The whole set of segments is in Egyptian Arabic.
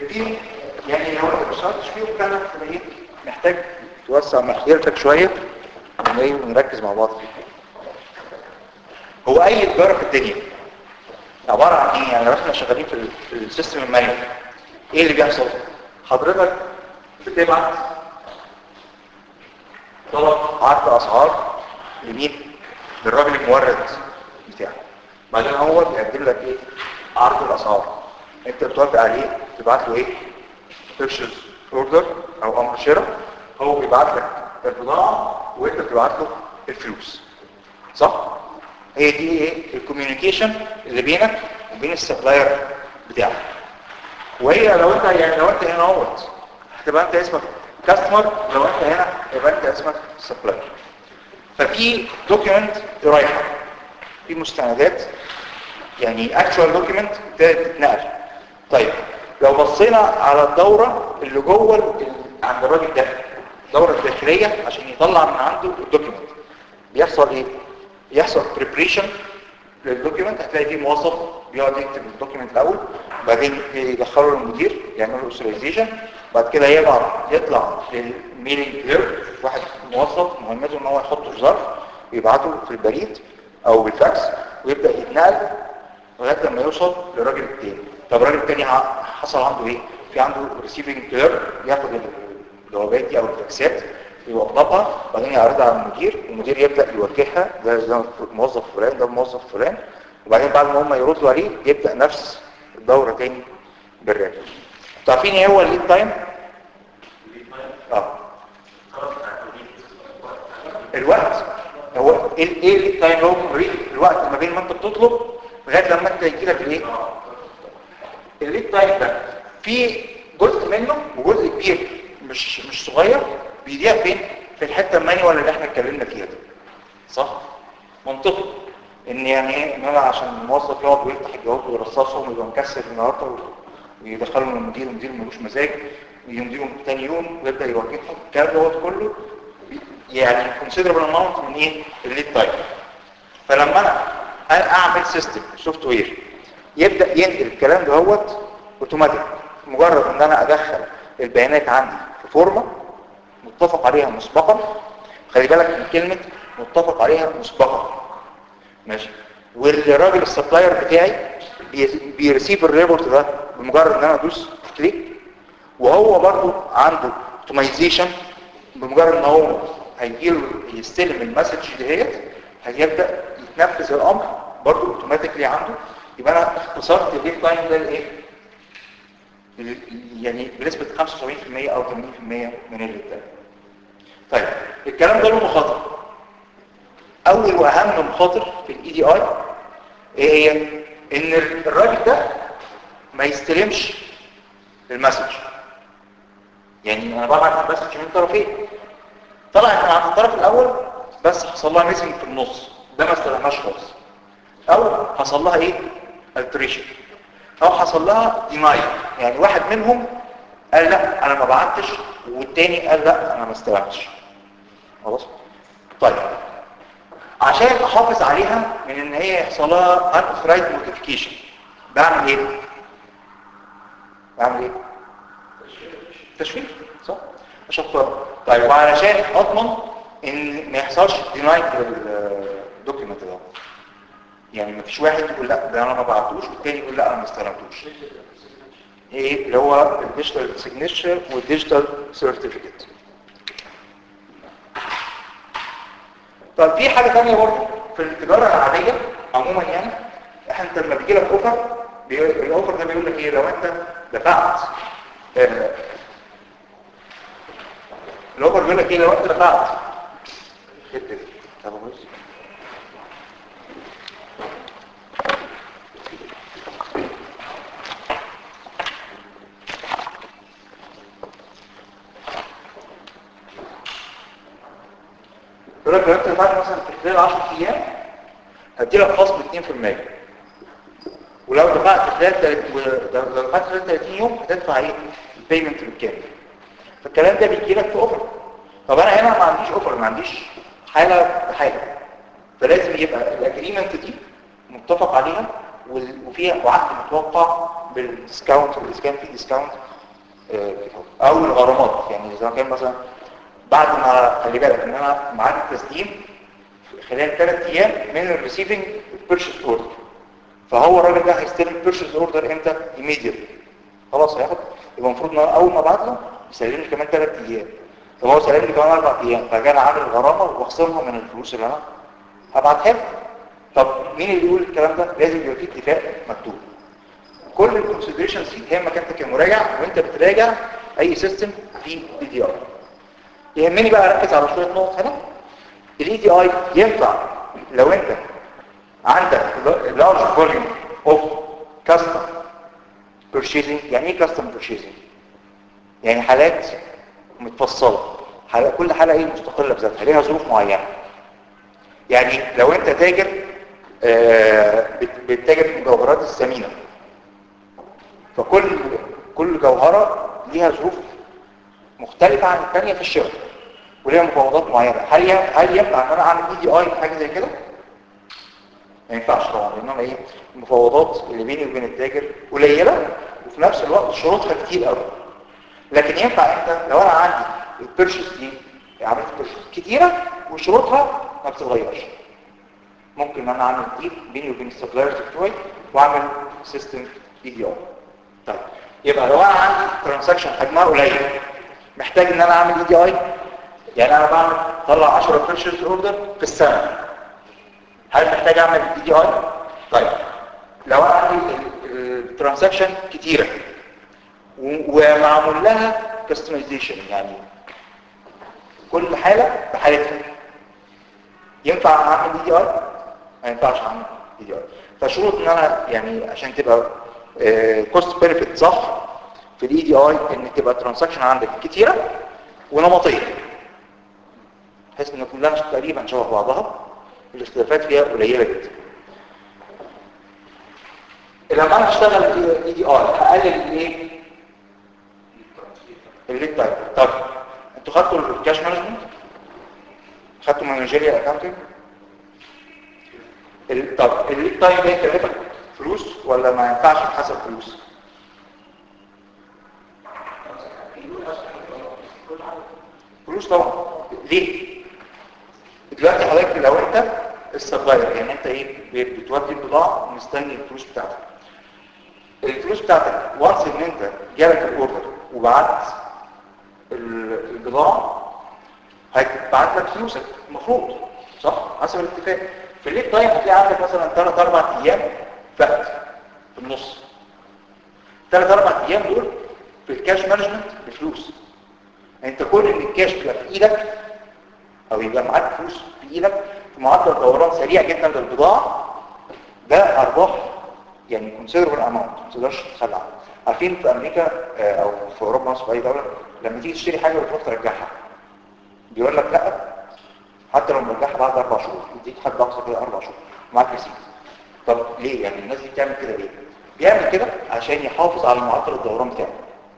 دي يعني لو انت ما اشتغلتش فيهم فعلا تبقى ايه محتاج توسع مخيلتك شويه ون- ونركز مع بعض فيه هو اي تجاره في الدنيا عباره عن ايه يعني لو احنا شغالين في ال- في السيستم المانيوال ايه اللي بيحصل حضرتك بتبعت طلب عرض اسعار لمين للراجل المورد بتاعك بعدين هو بيقدم لك ايه عرض الاسعار انت بتوافق عليه تبعت له ايه purchase اوردر او امر شراء هو بيبعت لك البضاعه وانت بتبعت له الفلوس صح هي دي ايه الكوميونيكيشن اللي بينك وبين السبلاير بتاعك وهي لو انت يعني لو انت هنا اهوت هتبقى انت اسمك كاستمر لو انت هنا يبقى انت اسمك سبلاير ففي دوكيمنت رايحه في مستندات يعني اكشوال دوكيمنت تتنقل طيب لو بصينا على الدوره اللي جوه ال- عند الراجل ده الدوره الداخليه عشان يطلع من عنده الدوكيمنت بيحصل ايه يحصل بريبريشن للدوكيمنت هتلاقي فيه موظف بيقعد يكتب الدوكيمنت الاول بعدين يدخله للمدير يعمل له اوثرايزيشن بعد كده يبعت يطلع للميلينج كلير واحد موظف مهمته ان هو يحطه في ظرف ويبعته في البريد او بالفاكس ويبدا يتنقل لغايه لما يوصل للراجل التاني طب الراجل التاني ع- حصل عنده ايه في عنده ريسيفنج كلير ياخد الجوابات دي او الفاكسات يوضبها بعدين يعرضها على المدير المدير يبدا يوجهها ده ده موظف فلان ده موظف فلان وبعدين بعد ما هم يردوا عليه يبدا نفس الدوره تاني بالراتب انتوا عارفين ايه هو الليد تايم اه الوقت هو ايه ايه الليد تايم هو الوقت ما بين ما انت بتطلب لغايه لما انت يجي لك الايه الليد تايم ده في جزء منه وجزء كبير مش مش صغير بيضيع فين في الحته المانيوال اللي احنا اتكلمنا فيها دي صح منطقي ان يعني ايه ان انا عشان الموظف يقعد ويفتح الجواب ويرصصهم ويبقى مكسر النهارده ويدخلهم للمدير المدير ملوش مزاج ويمديهم تاني يوم ويبدا يوجههم الكلام دوت كله يعني كونسيدربل اماونت من ايه الليد تايم فلما انا أنا اعمل سيستم سوفت وير يبدا ينقل الكلام دوت اوتوماتيك مجرد ان انا ادخل البيانات عندي في فورمه متفق عليها مسبقا خلي بالك من كلمه متفق عليها مسبقا ماشي والراجل السبلاير بتاعي بي- بيرسيف الريبورت ده بمجرد ان انا ادوس كليك وهو برضو عنده اوتومايزيشن بمجرد ان هو هيجيله يستلم المسج ديت هيبدا يتنفذ الامر برضو اوتوماتيكلي عنده يبقى انا اختصرت الليف تايم ده لايه؟ يعني بنسبه 75% او 80% من الليف تايم طيب الكلام ده له مخاطر اول واهم مخاطر في الاي دي اي ايه هي ان الراجل ده ما يستلمش المسج يعني انا ببعت مسج من طرفين طلعت من عند الطرف الاول بس حصل لها ميسنج في النص ده ما استلمهاش خالص او حصل لها ايه التريشن او حصل لها ديناي يعني واحد منهم قال لا انا ما بعتش والتاني قال لا انا ما استلمتش خلاص طيب عشان احافظ عليها من ان هي يحصل لها unauthorized notification بعمل ايه بعمل ايه تشفير صح اشطر طيب وعلشان اضمن ان ما يحصلش ديناي للدوكيمنت ده يعني ما فيش واحد يقول لا ده انا ما بعتوش والتاني يقول لا انا ما استلمتوش ايه اللي هو الديجيتال سيجنتشر والديجيتال سيرتيفيكت طب في حاجة تانية برضه في التجارة العادية عموما يعني احنا انت لما بيجي لك اوفر بي... الاوفر ده بيقول لك ايه لو انت دفعت آه، الاوفر بيقول لك ايه لو انت دفعت الحتة دي. طب بص يقول لك لو انت دفعت مثلا في خلال 10 ايام هدي لك خصم 2% ولو دفعت خلال تلات- ولو لو دفعت خلال 30 يوم هتدفع ايه البيمنت بالكامل فالكلام ده بيجي لك في اوفر طب انا هنا ما عنديش اوفر ما عنديش حاله حاله فلازم يبقى الاجريمنت دي متفق عليها وال- وفيها وعقد متوقع بالديسكاونت والاذا كان في ديسكاونت آه، او الغرامات يعني اذا كان مثلا بعد ما خلي بالك ان انا ميعاد التسليم خلال ثلاث ايام من الريسيفنج بيرشيز اوردر فهو الراجل ده هيستلم البيرشيز اوردر امتى immediately خلاص هياخد يبقى المفروض ان أنا اول ما ابعت له يسلمني كمان ثلاث ايام طب هو سلمني كمان اربع ايام فجاء انا عامل الغرامه واخصمها من الفلوس اللي انا هبعتها له طب مين اللي يقول الكلام ده لازم يبقى فيه اتفاق مكتوب كل الكونسيدريشنز دي يهمك انت كمراجع وانت بتراجع اي سيستم فيه دي دي اي يهمني بقى اركز على شويه نقط هنا الاي دي اي ينفع لو انت عندك لارج فوليوم اوف كاستم بيرشيزنج يعني ايه كاستم بيرشيزنج يعني حالات متفصله حالة كل حاله ايه مستقله بذاتها ليها ظروف معينه يعني لو انت تاجر آه، بت- بتتاجر في المجوهرات الثمينه فكل كل جوهره ليها ظروف مختلفه عن الثانيه في الشراء وليها مفاوضات معينه هل ي- هل ينفع ان انا اعمل اي دي اي في حاجه زي كده ما ينفعش طبعا لان انا ايه المفاوضات اللي بيني وبين التاجر قليله وفي نفس الوقت شروطها كتير قوي لكن ينفع انت لو انا عندي البيرشيز دي عملت بيرشيز كتيره وشروطها ما بتتغيرش ممكن ان انا اعمل ديل بيني وبين السبلايرز بتوعي واعمل سيستم اي دي اي طيب يبقى لو انا عندي ترانزاكشن حجمها قليل محتاج ان انا اعمل اي دي اي يعني انا بعمل طلع 10 بيرشيز اوردر في السنه هل محتاج اعمل اي دي اي طيب لو انا عندي الترانزاكشن كتيره و- ومعمول لها كاستمايزيشن يعني كل حاله بحالتها ينفع اعمل دي دي اي ما ينفعش اعمل دي دي اي فشروط ان انا يعني عشان تبقى كوست بيرفكت صح في الاي دي اي ان تبقى ترانزاكشن عندك كتيره ونمطيه بحيث ان كلها تقريبا شبه بعضها الاختلافات فيها قليله جدا لما انا اشتغل اي دي اي هقلل الايه الليد تايم طب انتوا خدتوا الكاش مانجمنت خدتوا مانجيريال اكاونتنج طب الليد تايم ده يكلفك فلوس ولا ما ينفعش تحسب فلوس فلوس طبعا ليه دلوقتي حضرتك لو انت السبلاير يعني انت ايه بتودي البضاعه ومستني الفلوس بتاعتك الفلوس بتاعتك وانس ان انت جالك الاوردر وبعت ال- البضاعه هتبعت لك فلوسك المفروض صح حسب الاتفاق في الليد تايم هتلاقي عندك مثلا 3 4 ايام فقط في النص 3 4 ايام دول في الكاش مانجمنت بفلوس انت كل ان الكاش بيبقى في ايدك او يبقى معاك فلوس في ايدك في معدل دوران سريع جدا للبضاعه ده ارباح يعني كونسيدربل اماونت ما تقدرش تتخلى عنها عارفين في امريكا آه، او في اوروبا مثلا في اي دوله لما تيجي تشتري حاجه وتروح ترجعها بيقول لك لا حتى لو مرجعها بعد اربع شهور يديك حد اقصى كده اربع شهور معاك ريسيت طب ليه يعني الناس دي بتعمل كده ليه بيعمل كده عشان يحافظ على معدل الدوران بتاعه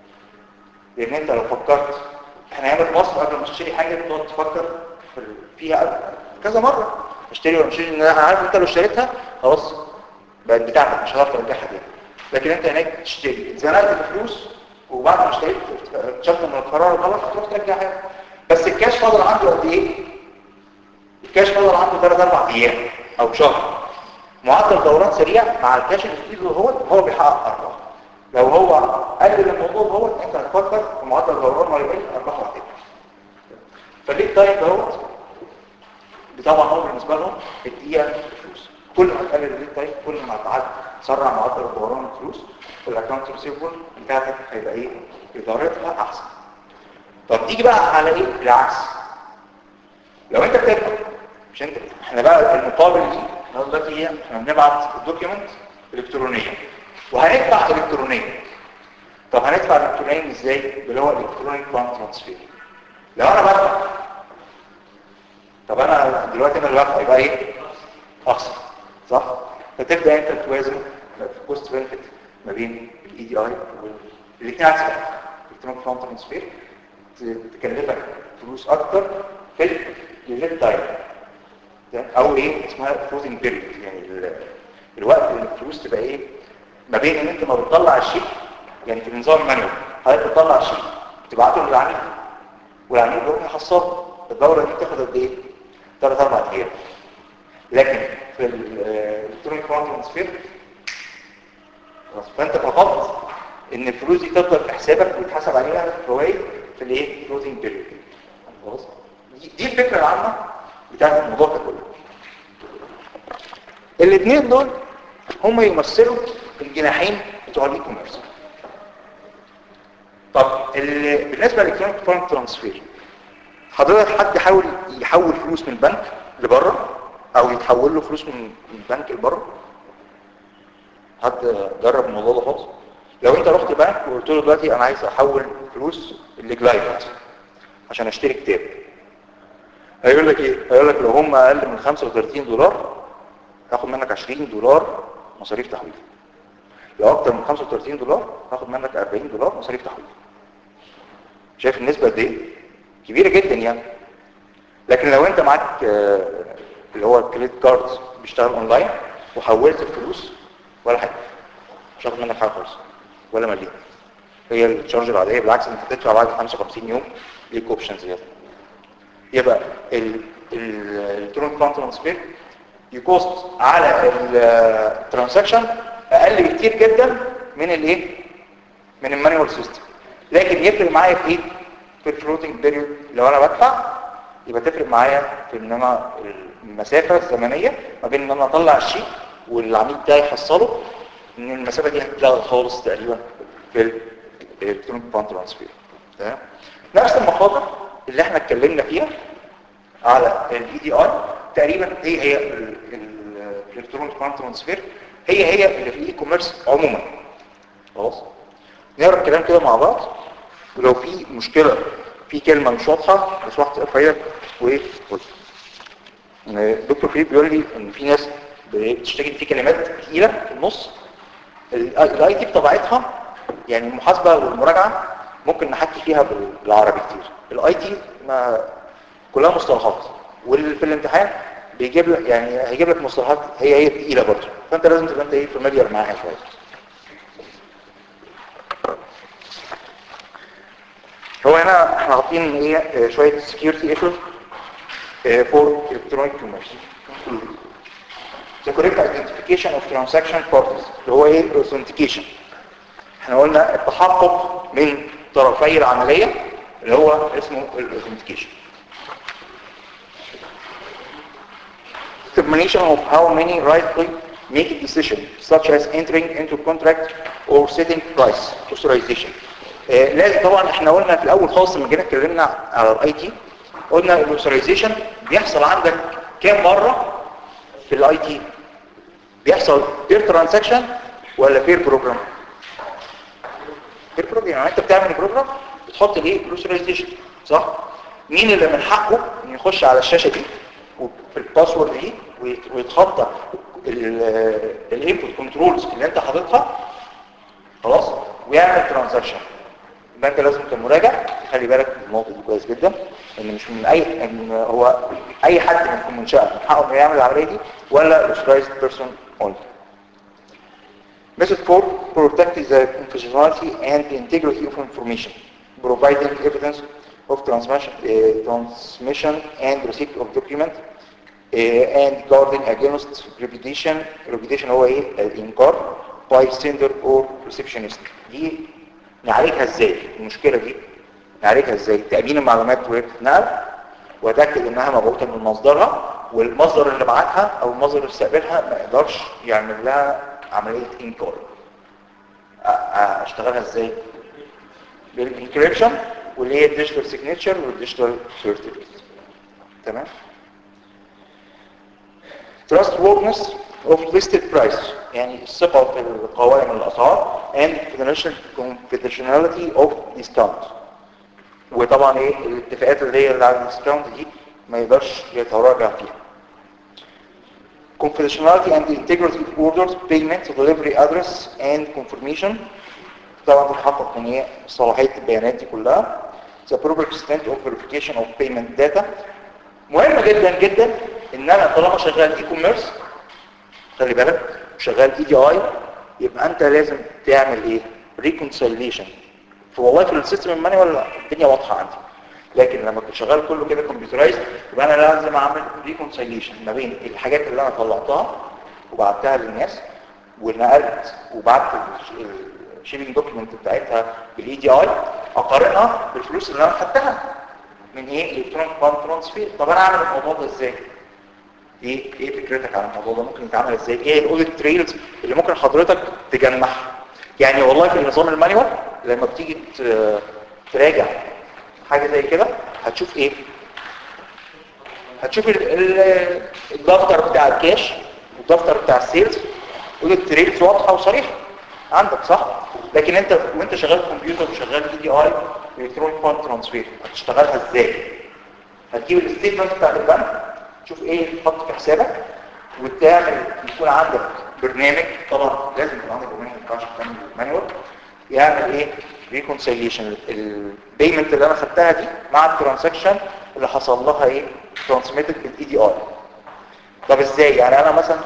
لان انت لو فكرت احنا هنا في مصر قبل ما تشتري حاجه بتقعد تفكر في ال- فيها كذا مره اشتري ولا مش اشتري ان انا عارف انت لو اشتريتها خلاص بقت بتاعتك مش هتعرف ترجعها تاني لكن انت هناك تشتري اتزنقت في فلوس وبعد ما اشتريت اكتشفت ان القرار غلط هتروح ترجعها بس الكاش فاضل عنده قد ايه؟ الكاش فاضل عنده 3 4 ايام او شهر معدل دوران سريع مع الكاش اللي في ايده هو هو بيحقق ارباح لو هو قلل الموضوع هو انت هتفكر في معدل دوران ما يقل ارباح واحده فليه تايم دوت طبعا هو بالنسبه لهم الدقيقه فلوس كل ما تقلل الليد تايم كل ما تعد تسرع معدل دوران الفلوس الاكونت ريسيفبل بتاعتك هيبقى ايه ادارتها احسن طب تيجي بقى على ايه العكس لو انت بتكتب مش انت احنا بقى المقابل دي احنا دلوقتي ايه احنا بنبعت الدوكيومنت الكترونيا وهندفع الكترونيا طب هندفع الكترونيا ازاي اللي هو الكترونيك فاند ترانسفير لو انا بدفع طب انا دلوقتي انا اللي بدفع يبقى ايه اخسر صح فتبدا انت توازن في كوست بنفيت ما بين الاي دي اي والاثنين عكس بعض الكترونيك فاند ترانسفير تكلفك فلوس اكتر في الليد تايم او ايه اسمها فروزنج بيريد يعني ال- الوقت اللي الفلوس تبقى ايه ما بين ان انت ما بتطلع الشيك يعني في النظام المانوال حضرتك بتطلع شيء تبعته للعميل والعميل بيروح يحصله الدوره دي بتاخد قد ايه؟ ثلاث اربع ايام لكن في الالكترونيك ترانسفير فانت فقدت ان الفلوس دي تفضل في حسابك ويتحسب عليها فوائد في الايه؟ فلوتنج بيريود خلاص دي دي الفكره العامه بتاعت الموضوع ده كله الاثنين دول هم يمثلوا الجناحين بتوع الاي كوميرس طب ال- بالنسبه للالكترونيك فاند ترانسفير حضرتك حد يحاول يحول فلوس من البنك لبره او يتحول له فلوس من من البنك لبره حد جرب الموضوع ده خالص لو انت رحت بنك وقلت له دلوقتي انا عايز احول فلوس لجلايد عشان اشتري كتاب هيقول لك ايه هيقول لك لو هم اقل من 35 دولار هاخد منك 20 دولار مصاريف تحويل لو اكتر من 35 دولار هاخد منك 40 دولار مصاريف تحويل شايف النسبه قد ايه كبيره جدا يعني لكن لو انت معاك آه، اللي هو الكريدت كارد بيشتغل اونلاين وحولت الفلوس ولا حاجه مش هاخد منك حاجه خالص ولا مليم هي التشارج العاديه بالعكس انت تدفع بعد 55 يوم ليك اوبشن زياده يبقى الالكترونيك فاند ترانسفير يكوست على الترانزاكشن اقل بكتير جدا من الايه من المانيوال سيستم لكن يفرق معايا في ايه في الفلوتنج بيريود لو انا بدفع يبقى تفرق معايا في ان انا المسافه الزمنيه ما بين ان انا اطلع الشيك والعميل ده يحصله ان المسافه دي هتتلغى خالص تقريبا في الالكترونيك فاند ترانسفير تمام نفس المخاطر اللي احنا اتكلمنا فيها على الاي دي اي تقريبا هي هي الالكترونيك فاند ترانسفير هي هي اللي في الاي كوميرس عموما خلاص نقرا الكلام كده مع بعض ولو في مشكله في كلمه مش واضحه مش واضحه فايدك وايه قول الدكتور فيليب بيقول لي ان في ناس بتشتكي إن في كلمات تقيله في النص الاي تي بطبيعتها يعني المحاسبه والمراجعه ممكن نحكي فيها بال- بالعربي كتير الاي تي ما كلها مصطلحات وفي الامتحان بيجيب لك يعني هيجيب لك مصطلحات هي هي تقيله برضه فانت لازم تبقى انت ايه فاميليار معاها شويه هو هنا احنا حاطين ايه آه، شويه سكيورتي ايشوز فور الكترونيك كوميرس The correct identification of transaction parties اللي هو ايه authentication احنا قلنا التحقق من طرفي العملية اللي هو اسمه الاوثنتيكيشن determination of how many rightly make a decision such as entering into contract or setting price authorization آه، لازم طبعا احنا قلنا في الاول خالص لما جينا اتكلمنا على الاي تي قلنا الاوثرايزيشن بيحصل عندك كام مره في الاي تي بيحصل بير ترانزاكشن ولا بير بروجرام بير بروجرام يعني انت بتعمل بروجرام بتحط الايه الاوثرايزيشن صح مين اللي من حقه ان يخش على الشاشه دي وفي الباسورد دي ويت- ويتحط الانبوت كنترولز اللي انت حاططها خلاص ويعمل ترانزاكشن يبقى انت لازم كمراجع تخلي بالك من النقطه دي كويس جدا ان مش من اي ان هو اي حد من المنشاه من حقه انه يعمل العمليه دي ولا authorized person only Method 4 protect the confidentiality and the integrity of information, providing evidence of transmission, uh, transmission and receipt of document uh, and guarding against reputation reputation هو ايه الانكار by sender or receptionist دي نعالجها ازاي المشكلة دي نعالجها ازاي تأمين المعلومات وتتنقل واتاكد انها مبعوثه من مصدرها والمصدر اللي بعتها او المصدر اللي استقبلها ما يقدرش يعمل لها عمليه انكار أ- أ- اشتغلها ازاي بالانكريبشن واللي هي الديجيتال سيجنتشر والديجيتال سيرتيفيكت تمام trustworthiness of listed price يعني الثقة في قوائم الأسعار and confidential- confidentiality of discount وطبعا ايه الاتفاقات اللي هي اللي على الديسكاونت دي ما يقدرش يتراجع فيها confidentiality and integrity of orders payment delivery address and confirmation طبعا تتحقق ان هي صلاحية البيانات دي كلها the proper extent of verification of payment data مهم جدا جدا ان انا طالما شغال اي كوميرس خلي بالك شغال اي دي اي يبقى انت لازم تعمل ايه reconciliation والله في السيستم المانيوال الدنيا واضحه عندي لكن لما كنت شغال كله كده كمبيوترايز يبقى انا لازم اعمل ريكونسيليشن ما بين الحاجات اللي انا طلعتها وبعتها للناس ونقلت وبعت الشيبنج دوكيمنت بتاعتها بالاي دي اي اقارنها بالفلوس اللي انا خدتها من ايه الكترونيك بان ترانسفير طب انا اعمل الموضوع ده ازاي ايه ايه فكرتك عن الموضوع ده ممكن يتعمل ازاي ايه الاوديت تريلز اللي ممكن حضرتك تجمعها يعني والله في النظام المانيوال لما بتيجي ت- تراجع حاجه زي كده هتشوف ايه هتشوف ال- ال- الدفتر بتاع الكاش والدفتر بتاع السيلز اوديت تريلز واضحه وصريحه عندك صح لكن انت وانت شغال كمبيوتر وشغال اي دي اي الكترونيك فاند ترانسفير هتشتغلها ازاي هتجيب الستيتمنت بتاع البنك تشوف ايه اللي تحط في حسابك وتعمل يكون عندك برنامج طبعا لازم يكون عندك برنامج ما ينفعش تعمل مانوال يعمل ايه ريكونسيليشن البيمنت اللي انا خدتها دي مع الترانزاكشن اللي حصل لها ايه ترانسميتد بالاي دي اي طب ازاي يعني انا مثلا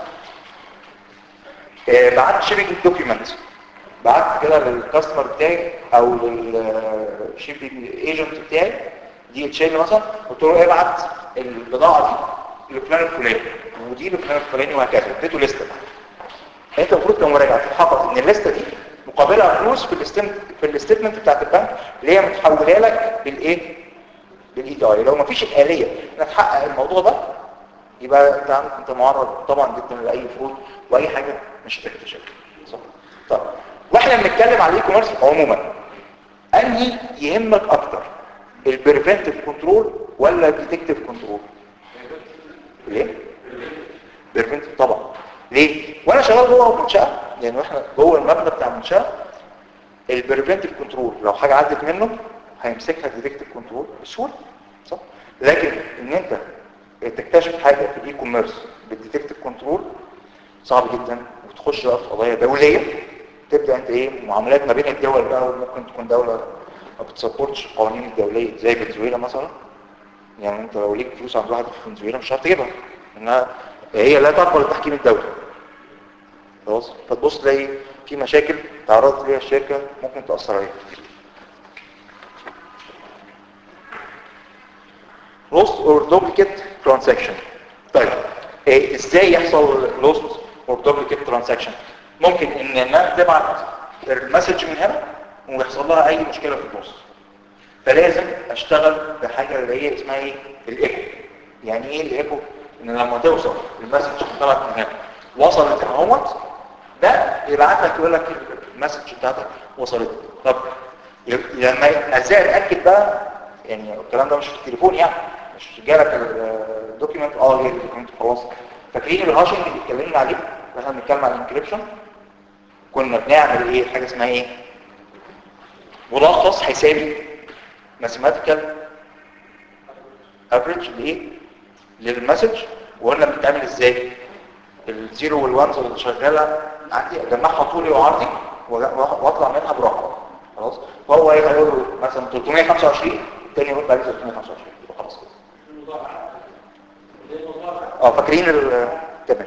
آه، بعت شيبنج دوكيومنت بعت كده للكاستمر بتاعي او للشيبنج ايجنت بتاعي دي اتش ال مثلا قلت له ابعت البضاعه دي لفلان الفلاني ودي لفلان الفلاني وهكذا اديته لسته انت المفروض كمراجع تحقق ان الليسته دي مقابلها فلوس في الاستمت في الاستيتمنت بتاعت البنك اللي هي متحوله لك بالايه بالاي دي اي لو ما فيش الاليه انك تحقق الموضوع ده يبقى انت عندك انت معرض طبعا جدا لاي فروض واي حاجه مش هتكتشف صح طب واحنا بنتكلم على الاي كوميرس عموما انهي يهمك اكتر البريفنتيف كنترول ولا الديتكتيف كنترول ليه بريفنتيف طبعا ليه وانا شغال جوه المنشاه يعني واحنا جوه المبنى بتاع المنشاه البريفنتيف كنترول لو حاجه عدت منه هيمسكها الديتكتيف كنترول بسهوله صح لكن ان انت تكتشف حاجه في الاي كوميرس بالديتكتيف كنترول صعب جدا وتخش بقى في قضايا دوليه تبدا انت ايه معاملات ما بين الدول بقى وممكن تكون دوله ما بتسبورتش القوانين الدوليه زي فنزويلا مثلا يعني انت لو ليك فلوس عند واحد في فنزويلا مش هتعرف تجيبها انها هي لا تقبل التحكيم الدولي خلاص فتبص تلاقي في مشاكل تعرضت ليها الشركه ممكن تاثر عليها lost or duplicate transaction طيب إيه ازاي يحصل lost or duplicate transaction ممكن ان الناس تبعت المسج من هنا ويحصل لها اي مشكله في النص فلازم اشتغل بحاجه اللي هي اسمها ايه الايكو يعني ايه الايكو ان لما توصل المسج اللي طلعت من هنا وصلت اهوت ده يبعت لك يقول لك المسج بتاعتك وصلت طب لما ازاي اتاكد بقى يعني الكلام ده مش في التليفون يعني مش جالك الدوكيمنت اه جه الدوكيمنت خلاص فاكرين الهاشنج اللي اتكلمنا عليه احنا بنتكلم على الانكريبشن كنا بنعمل ايه حاجه اسمها ايه ملخص حسابي ماثيماتيكال افريج لايه للمسج وقلنا بتتعمل ازاي الزيرو والوانز اللي شغاله عندي اجمعها طولي وعرضي واطلع منها برقم خلاص فهو ايه هيقول له مثلا 325 الثاني يقول بقى 325 يبقى خلاص كده اه فاكرين التمام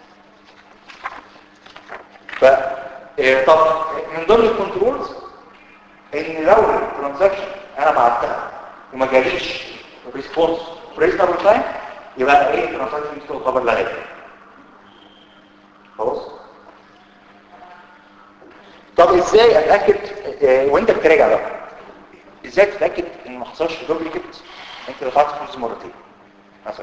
ف إيه طب من ضمن الكنترولز ان لو الترانزاكشن انا بعتها وما جاليش ريسبونس ريزونبل تايم يبقى ايه الترانزاكشن دي تعتبر لغايه خلاص طب ازاي اتاكد اه وانت بتراجع بقى ازاي تتاكد ان ما حصلش دوبليكيت انت دفعت فلوس مرتين مثلا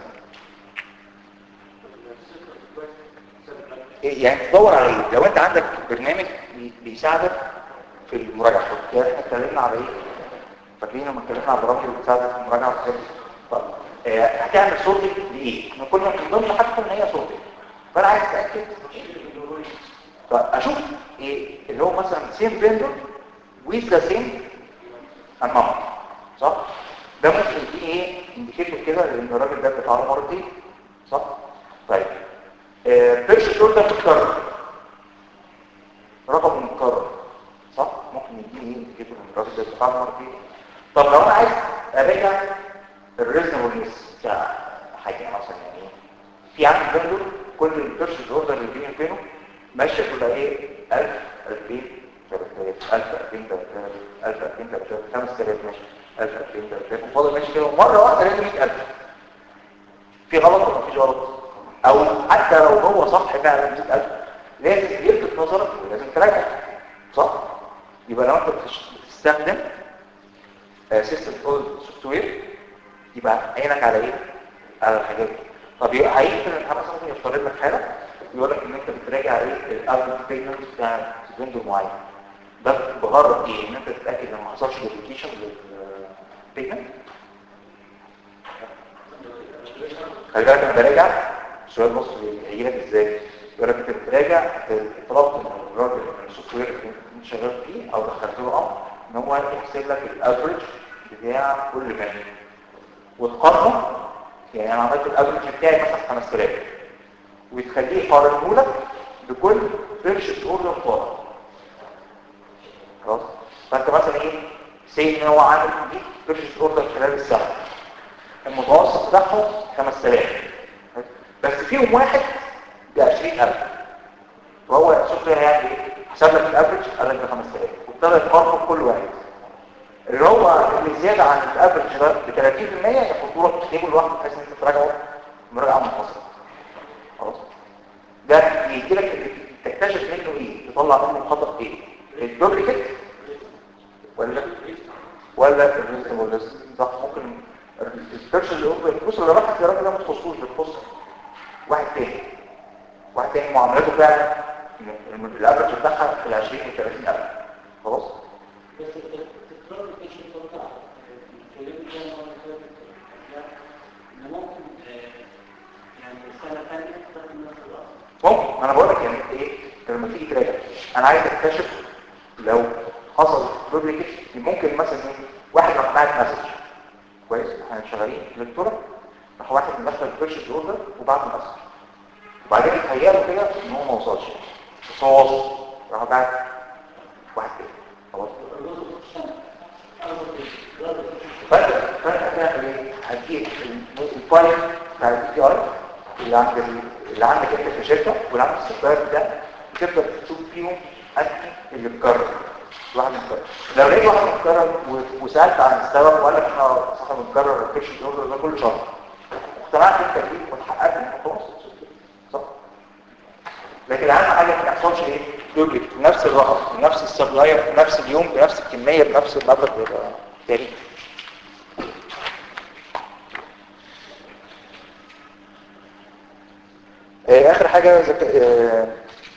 يعني تدور على ايه لو انت عندك برنامج بيساعدك في المراجعه يعني احنا اتكلمنا على ايه فاكرين لما اتكلمنا على البرامج اللي بتساعدك في المراجعه والحاجات دي طب اه هتعمل سورتنج لايه احنا كنا من ضمن حاجه ان هي سورتنج فانا عايز اتاكد طب اشوف ايه اللي هو مثلا سيم فيندور with the same amount صح ده ممكن يديني ايه انديكيتور كده لان الراجل ده بيدفع له مرتين صح طيب بيرش شولدر متكرر رقم متكرر صح ممكن يديني ايه انديكيتور ان الراجل ده بيدفع له مرتين طب لو انا عايز اراجع الريزونبلنس بتاع حاجه مثلا يعني في عندي فيندور كل البيرش اوردر اللي بيني وبينه ماشيه كلها ايه 1000 2000 3000 1000 2000 3000 1000 2000 3000 5000 ماشي 1000 2000 3000 وفاضل ماشي كده مره واحده لازم 100000 في غلط ولا مفيش غلط او حتى لو هو صح فعلا 100000 لازم يلفت نظرك ولازم تراجع صح يبقى لو انت بتستخدم سيستم سوفت وير يبقى عينك على ايه على الحاجات دي طب يبقى هيقفل الحاجه مثلا يفترض لك حاله يقول لك ان انت بتراجع ايه الافرج بيمنت بتاع فيندور معين ده بغرض ايه ان انت تتاكد ان ما حصلش دوبليكيشن للبيمنت خلي بالك انا براجع السؤال بص هيجي لك ازاي يقول لك انت بتراجع طلبت من الراجل من السوفت وير اللي انت شغال فيه او دخلت له امر ان هو يحسب لك الافرج بتاع كل مهنه وتقارنه يعني انا عملت الافرج بتاعي مثلا 5000 وتخليه يقارنه لك بكل بيرشيس اوردر طالع خلاص فانت مثلا ايه سي ان هو عامل دي بيرشيس اوردر خلال السنه المتوسط بتاعهم 5000 بس فيهم واحد ب 20000 وهو سوفت وير هيعمل ايه؟ حسب لك الافرج قال لك ب 5000 وابتدى يقارنه بكل واحد اللي هو اللي زياده عن الافرج ده ب 30% يحطوا لك تيبل لوحده بحيث ان انت تراجعه مراجعه منفصله خلاص ده يجي لك تكتشف منه ايه تطلع منه خطأ ايه الدوبليكيت ولا ولا الريزم صح ممكن الفيرش اللي اوبر الفلوس اللي راحت للراجل ده ما تخصوش بتخص واحد تاني واحد تاني معاملته فعلا الافرج بتاعها في ال 20 و 30 الف خلاص بس تكرار الكشف طبعا اتكلمت كده مرة فاتت ان ممكن يعني سنة ثانية تستخدم نفس الأصل ممكن انا بقول لك يعني ايه لما تيجي تراجع انا عايز اكتشف لو حصل دوبليكيت ممكن مثلا ايه واحد راح بعت مسج كويس احنا شغالين في الكتوره راح واحد مدخل البيرشيز اوردر وبعت مسج وبعدين اتهيأله كده ان هو ما وصلش بس هو وصل راح بعت واحد تاني خلاص فانت فانت هتعمل ايه؟ هتجيب الفايل بتاع البي تي اي اللي عند اللي عندك انت في الشركه واللي عند السبلاير ده تبدا تشوف فيهم انهي اللي مكرر واحد مكرر لو لقيت واحد مكرر و- وسالت عن السبب وقال لك احنا احنا بنكرر الكرش الاوردر ده كل شهر اقتنعت انت بيه وتحققت ان خلاص صح لكن اهم حاجه ما يحصلش ايه دوبليكت نفس الرقم نفس السبلاير في نفس اليوم بنفس الكميه بنفس المبلغ التاريخ آه، اخر حاجه زك... اه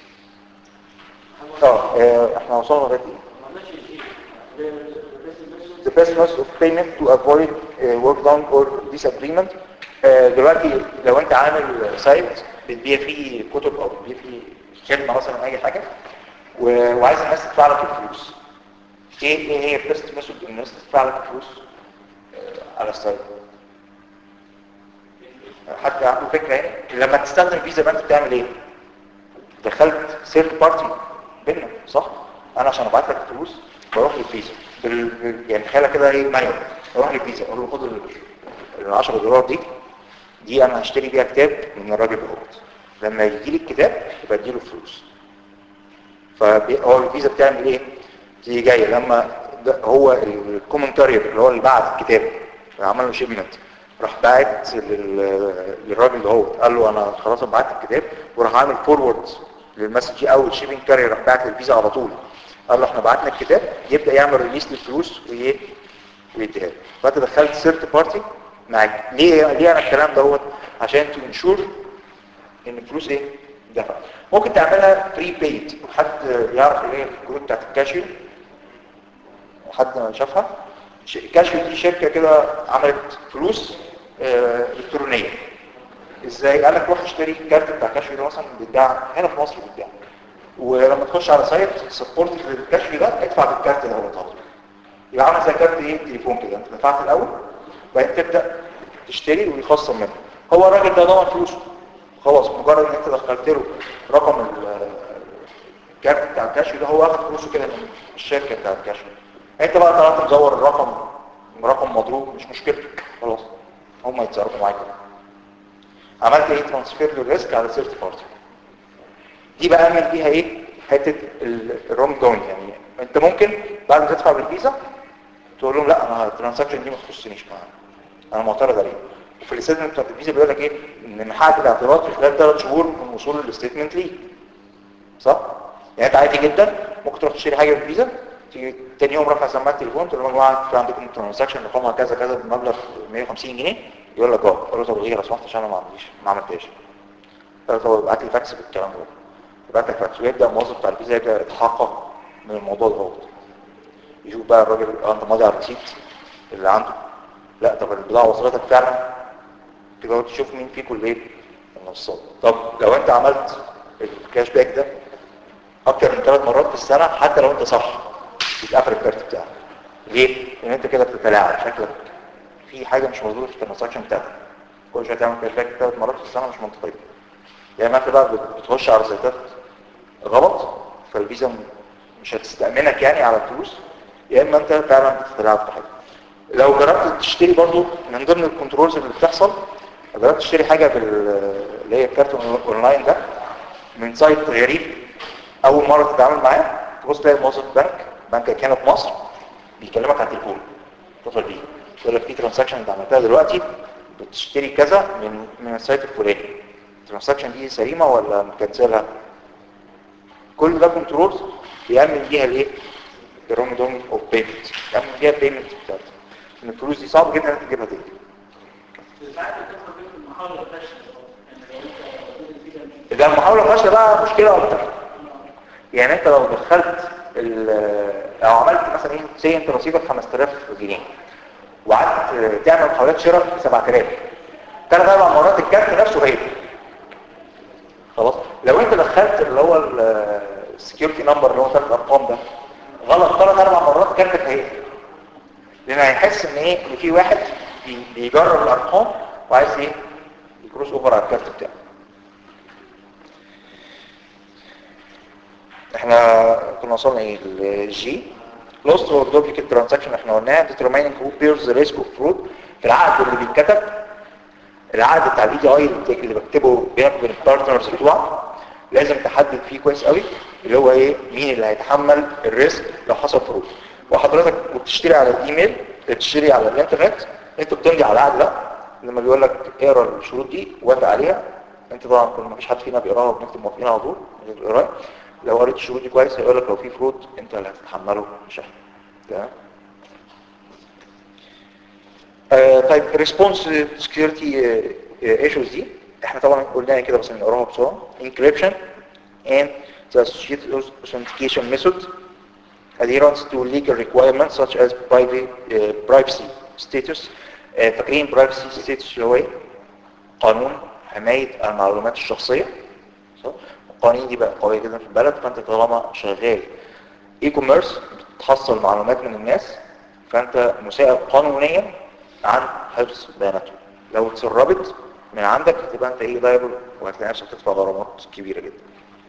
آه، آه، احنا وصلنا لغايه ايه ما ماشي شيء بس the best method of payment to avoid uh, work done or disagreement آه، دلوقتي لو انت عامل سايت بتبيع فيه كتب او بتبيع فيه خدمه مثلا اي حاجه و- وعايز الناس تدفع لك الفلوس ايه ايه هي البيست ميثود ان الناس تدفع لك الفلوس آه، على السايت حد عنده فكره يعني لما تستخدم فيزا بانك بتعمل ايه دخلت سيرت بارتي بينا صح انا عشان ابعت لك الفلوس بروح للفيزا بال... بال- يعني تخيلها كده ايه مانيوال بروح للفيزا اقول له خد ال ال 10 دولار دي دي انا هشتري بيها كتاب من الراجل دوت لما يجي لي الكتاب يبقى اديله فلوس فهو الفيزا بتعمل ايه تيجي جايه لما ده هو الكومنتارير اللي هو اللي بعت الكتاب عمل له شيبمنت راح باعت لل- للراجل دوت قال له انا خلاص أنا بعت الكتاب وراح عامل فورورد للمسج او الشيبنج كارير راح باعت للفيزا على طول قال له احنا بعتنا الكتاب يبدا يعمل ريليس للفلوس وايه ويديها له. فانت دخلت سيرت بارتي معاك ليه ليه انا الكلام دوت عشان تنشور ان الفلوس ايه دفع ممكن تعملها بري بيد حد يعرف ايه الجروب بتاعت الكاشيو حد شافها ش- كاشيو دي شركه كده عملت فلوس آه، الكترونيه ازاي قال لك روح اشتري الكارت بتاع كاشيو ده مثلا بيتباع هنا في مصر بيتباع ولما تخش على سايت سبورت للكاشيو ده ادفع بالكارت ده على طول يبقى عامل زي كارت ايه تليفون كده انت دفعت الاول وبعدين تبدا تشتري ويخصم منه هو الراجل ده ضمن فلوسه خلاص مجرد ان انت دخلت له رقم ال- الكارت بتاع الكاشيو ده هو واخد فلوسه كده من الشركه بتاع الكاشيو انت بقى طلعت مزور الرقم رقم مضروب مش مشكلتك خلاص هم يتصرفوا معاك كده عملت ايه ترانسفير للريسك على سيرت بارتي دي بقى اعمل بيها ايه حته الرونج داون يعني انت ممكن بعد ما تدفع بالفيزا تقول لهم لا انا الترانزاكشن دي ما تخصنيش معايا انا معترض عليه وفي الاستيتمنت بتاعت الفيزا بيقول لك ايه ان من حقك الاعتراض في خلال ثلاث شهور من وصول الاستيتمنت ليه صح يعني انت عادي جدا ممكن تروح تشتري حاجه بالفيزا تيجي تاني يوم رافع سماعه التليفون تقول لهم يا جماعه في عندكم ترانزاكشن رقمها كذا كذا بمبلغ 150 جنيه يقول لك اه قول له طب ايه لو سمحت عشان انا ما عملتش ما عملتهاش قال له طب ابعت لي فاكس بالكلام ده يبعت لك فاكس ويبدا الموظف بتاع الفيزا يبدا يتحقق من الموضوع ده هو يشوف بقى الراجل اه انت ماضي على الريسيت اللي عنده لا طب البضاعه وصلتك فعلا تقعد تشوف مين فيكم اللي ايه النصاب طب لو انت عملت الكاش باك ده اكتر من ثلاث مرات في السنه حتى لو انت صح يتقفل الكارت بتاعك ليه؟ لان انت كده بتتلاعب شكلك في حاجه مش موجوده في الترانزاكشن بتاعتك كل شويه تعمل كاش باك ثلاث مرات في السنه مش منطقيه يا اما انت بقى بت- بتخش على سيطات غلط فالفيزا مش هتستأمنك يعني على الفلوس يا اما انت فعلا بتتلاعب في حاجه لو جربت تشتري برضو من ضمن الكنترولز اللي بتحصل لو جربت تشتري حاجه بال اللي هي الكارت اونلاين ده من سايت غريب اول مره تتعامل معاه تبص تلاقي موظف بنك بنك كان في مصر بيكلمك على التليفون اتصل بيه يقول لك في ترانزاكشن انت عملتها دلوقتي بتشتري كذا من من السايت الفلاني الترانزاكشن دي سليمه ولا مكنسلها كل ده كنترولز بيعمل بيها الايه الروم دوم اوف بيمنت يعمل بيها البيمنت بتاعتك ان الفلوس دي صعب جدا انك تجيبها تاني ساعات بتدخل في المحاولة فاشلة يعني لو انت وديت الفيزا مش ده المحاولة فاشلة بقى مشكلة اكتر يعني انت لو دخلت ال- او عملت مثلا ايه سي انت رصيدك 5000 جنيه وقعدت تعمل محاولات شراء 7000 ثلاث اربع مرات الكارت نفسه هيبقى خلاص لو انت دخلت اللي هو السكيورتي نمبر اللي هو ثلاث ارقام ده غلط ثلاث اربع مرات كارتك هيقفل لان هيحس ان ايه ان في واحد بي- بيجرب الارقام وعايز ايه يكروس اوفر على الكارت بتاعه احنا كنا وصلنا ايه الجي lost or duplicate transaction احنا قلناها determining who bears the risk of fraud في العقد اللي بيتكتب العقد بتاع الاي دي اي اللي بكتبه بينك وبين البارتنرز بتوعك لازم تحدد فيه كويس قوي اللي هو ايه مين اللي هيتحمل الريسك لو حصل فرود وحضرتك بتشتري على الايميل بتشتري على الانترنت انت بتمضي على العقد ده لما بيقول لك اقرا الشروط دي وافق عليها انت طبعا كل ما فيش حد فينا بيقراها وبنكتب موافقين على طول من غير القراءه لو قريت الشروط دي كويس هيقول لك لو في فرود انت اللي هتتحمله مش احنا تمام آه، طيب ريسبونس سكيورتي ايشوز دي احنا طبعا قلناها كده بس نقراها بسرعه encryption and the associated authentication method adherence to legal requirements such as privacy, uh, privacy status uh, فاكرين privacy status اللي هو ايه؟ قانون حماية المعلومات الشخصية صح؟ القوانين دي بقى قوية جدا في البلد فانت طالما شغال اي كوميرس بتحصل معلومات من الناس فانت مساعد قانونيا عن حفظ بياناتهم لو اتسربت من عندك هتبقى انت ايه لايبل وهتلاقي نفسك تدفع غرامات كبيرة جدا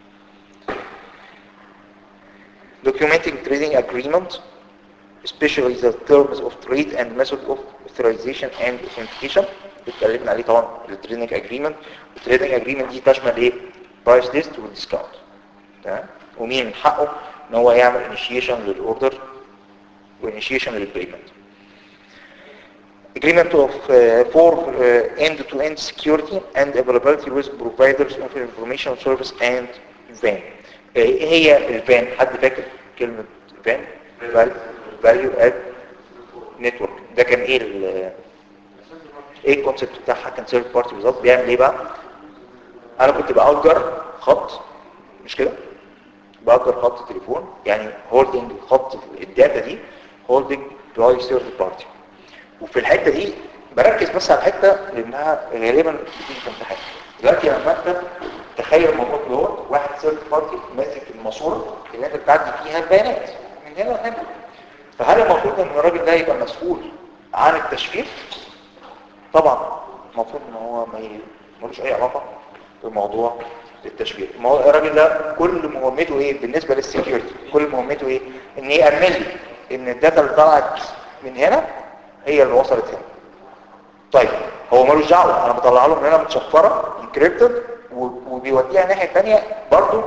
documenting trading agreement especially the terms of trade and method of authorization and authentication اتكلمنا عليه طبعا التريدنج اجريمنت التريدنج اجريمنت دي تشمل ايه برايس ليست والديسكاونت تمام ومين من حقه ان هو يعمل انيشيشن للاوردر وانيشيشن للبيمنت agreement of uh, for uh, end-to-end security and availability with providers of information service and VAN ايه هي الفان حد فاكر كلمة فان value add network ده كان ايه ال ايه الكونسيبت بتاعها كان سيرف بارتي بالظبط بيعمل ايه بقى انا كنت باجر خط مش كده باجر خط تليفون يعني هولدنج خط الداتا دي هولدنج باي سيرف بارتي وفي الحته دي بركز بس على الحته لانها غالبا بتيجي في امتحان دلوقتي لما انت تخيل الموضوع دوت واحد سيرف بارتي ماسك الماسوره اللي انت بتعدي فيها البيانات من هنا لهنا فهل المفروض ان الراجل ده يبقى مسؤول عن التشفير طبعا المفروض ان هو ما ي- ملوش اي علاقه بموضوع التشفير ما هو الراجل ده كل مهمته ايه بالنسبه للسكيورتي كل مهمته ايه ان يامن لي ان الداتا اللي طلعت من هنا هي اللي وصلت هنا طيب هو ملوش دعوه انا بطلع له من هنا متشفره انكريبتد وبيوديها الناحيه الثانيه برضه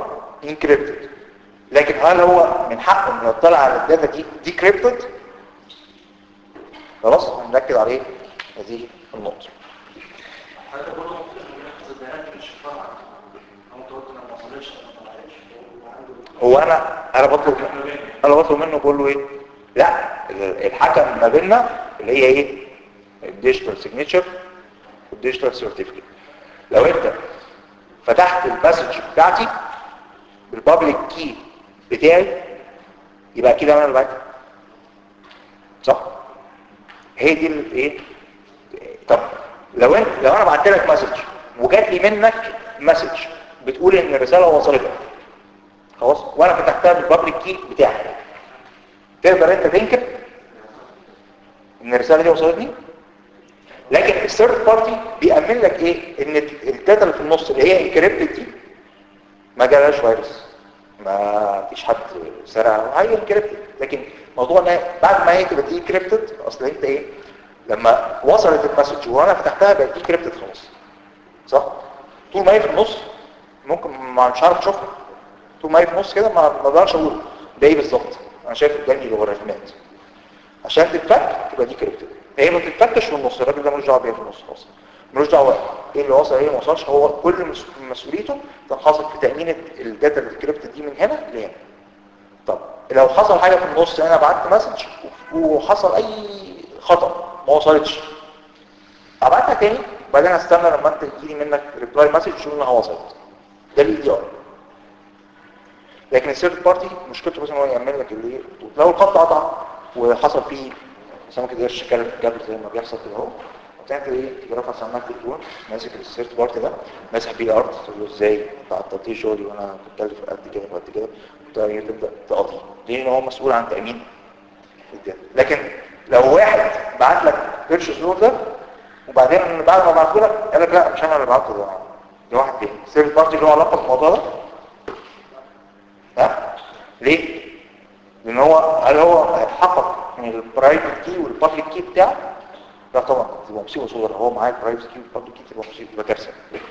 انكريبتد لكن هل هو من حقه انه يطلع على الداتا دي ديكريبتد خلاص هنركز عليه هذه النقطه حتى برضه ممكن يحفظ البيانات مش فرع او انت قلت انا ما وصلتش انا ما طلعتش هو عنده هو انا انا بطلب انا بطلب منه بقول له ايه لا الحكم ما بيننا اللي هي ايه الديجيتال سيجنتشر والديجيتال سيرتيفيكت لو انت فتحت المسج بتاعتي بالبابليك كي بتاعي يبقى كده انا اللي بعتها صح هي دي الايه طب لو انت لو انا بعت لك مسج وجات لي منك مسج بتقول ان الرساله وصلتك خلاص وانا فتحتها بالبابليك كي بتاعك تقدر انت تنكر ان الرساله دي وصلتني لكن الثيرد بارتي بيأمن لك ايه ان الداتا اللي في النص اللي هي انكريبتد دي ما جالهاش فيروس ما فيش حد سرقها هي انكريبتد لكن موضوع ان بعد ما هي تبقى دي انكريبتد اصل انت ايه لما وصلت المسج وانا فتحتها بقت دي انكريبتد خلاص صح طول ما هي في النص ممكن ما مش عارف اشوفها طول ما هي في النص كده ما ما اقدرش اقول ده ايه بالظبط انا شايف قدامي لوغاريتمات عشان تتفك تبقى دي كريبتد هي ما تتفكش في النص الراجل ده ملوش دعوه بيها في النص خالص ملوش دعوه ايه اللي وصل ايه اللي ما وصلش هو كل مس- مسؤوليته تنحصر في تامين الداتا الكريبتد دي من هنا لهنا طب لو حصل حاجه في النص انا بعت مسج وحصل اي خطا ما وصلتش ابعتها تاني بعدين استنى لما انت تجيلي منك ريبلاي مسج تقول انها وصلت ده الاي دي ار لكن الثيرد بارتي مشكلته بس ان هو يعمل لك اللي لو الخط قطع وحصل فيه سمكه كده الشكل جاب زي ما بيحصل كده اهو تعمل ايه تيجي رافع سماعه التليفون ماسك الثيرد بارتي ده ماسح بيه الارض تقول له ازاي تعطلتي شغلي وانا بتكلف قد كده وقد كده وتبدا تبدا تقضي لان هو مسؤول عن تامين الداتا لكن لو واحد بعت لك بيرشيز اوردر وبعدين بعد ما بعته لك قال لك لا مش انا اللي بعته ده ده واحد تاني الثيرد بارتي له علاقه بالموضوع ده ها ليه لان هو هل هو هيتحقق من البرايفت كي والبابليك كي بتاعه لا طبعا تبقى مصيبه صغيره هو معاه البرايفت كي والبابليك كي تبقى مصيبه تبقى كارثه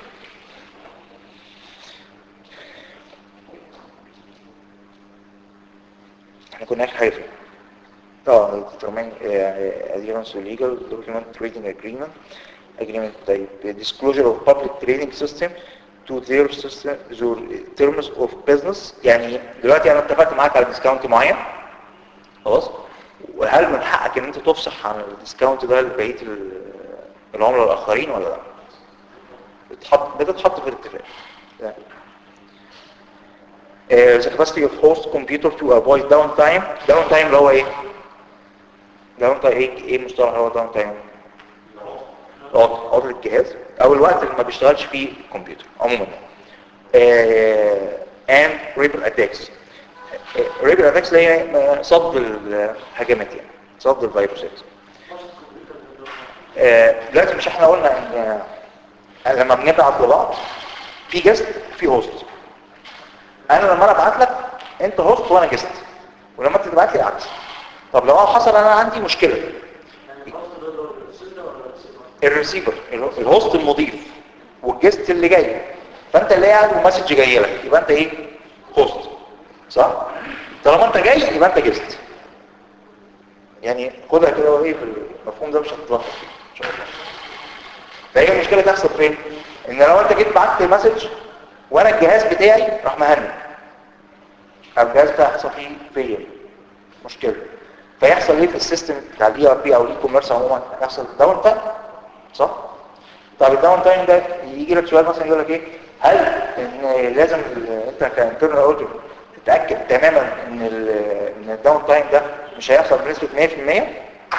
احنا كنا اخر حاجه فين اه determine uh, adherence to legal document trading agreement agreement طيب disclosure of public trading system to their system their terms of business يعني دلوقتي انا اتفقت معاك على ديسكاونت معين خلاص وهل من حقك ان انت تفصح عن الديسكاونت ده لبقيه ال- العملاء الاخرين ولا لا بتتحط بتتحط في الاتفاق يعني. Uh, the capacity of host computer to avoid downtime downtime اللي هو ايه داون تايم ايه ايه المصطلح اللي هو داون تايم عطل الجهاز او الوقت اللي ما بيشتغلش فيه الكمبيوتر عموما and ريبل اتاكس ريبل اتاكس اللي هي صد الهجمات يعني صد الفيروسات آه، دلوقتي مش احنا قلنا ان آه، لما بنبعت لبعض في جست في هوست انا لما انا ابعت لك انت هوست وانا جست ولما انت تبعت لي العكس طب لو حصل انا عندي مشكله يعني الوصل ده اللي هو الرسيفر ولا الرسيفر؟ الريسيفر ال- الهوست المضيف والجست اللي جاي فانت اللي قاعد ومسج جاي لك يبقى انت ايه هوست صح طالما انت جاي يبقى انت جست يعني خدها كده وايه في المفهوم ده مش هتتلخبط فيه ان شاء الله فهي المشكله تحصل فين ان لو انت جيت بعت مسج وانا الجهاز بتاعي راح مهنج او الجهاز بتاعي حصل فيه فيل مشكله فيحصل ايه في السيستم بتاع الاي ار بي او الاي كوميرس عموما يحصل داون تايم صح طب الداون تايم ده يجي لك سؤال مثلا يقول لك ايه هل ان لازم ال- انت كانترنال اوديو تتاكد تماما ان ال- ان الداون تايم ده مش هيحصل بنسبه 100%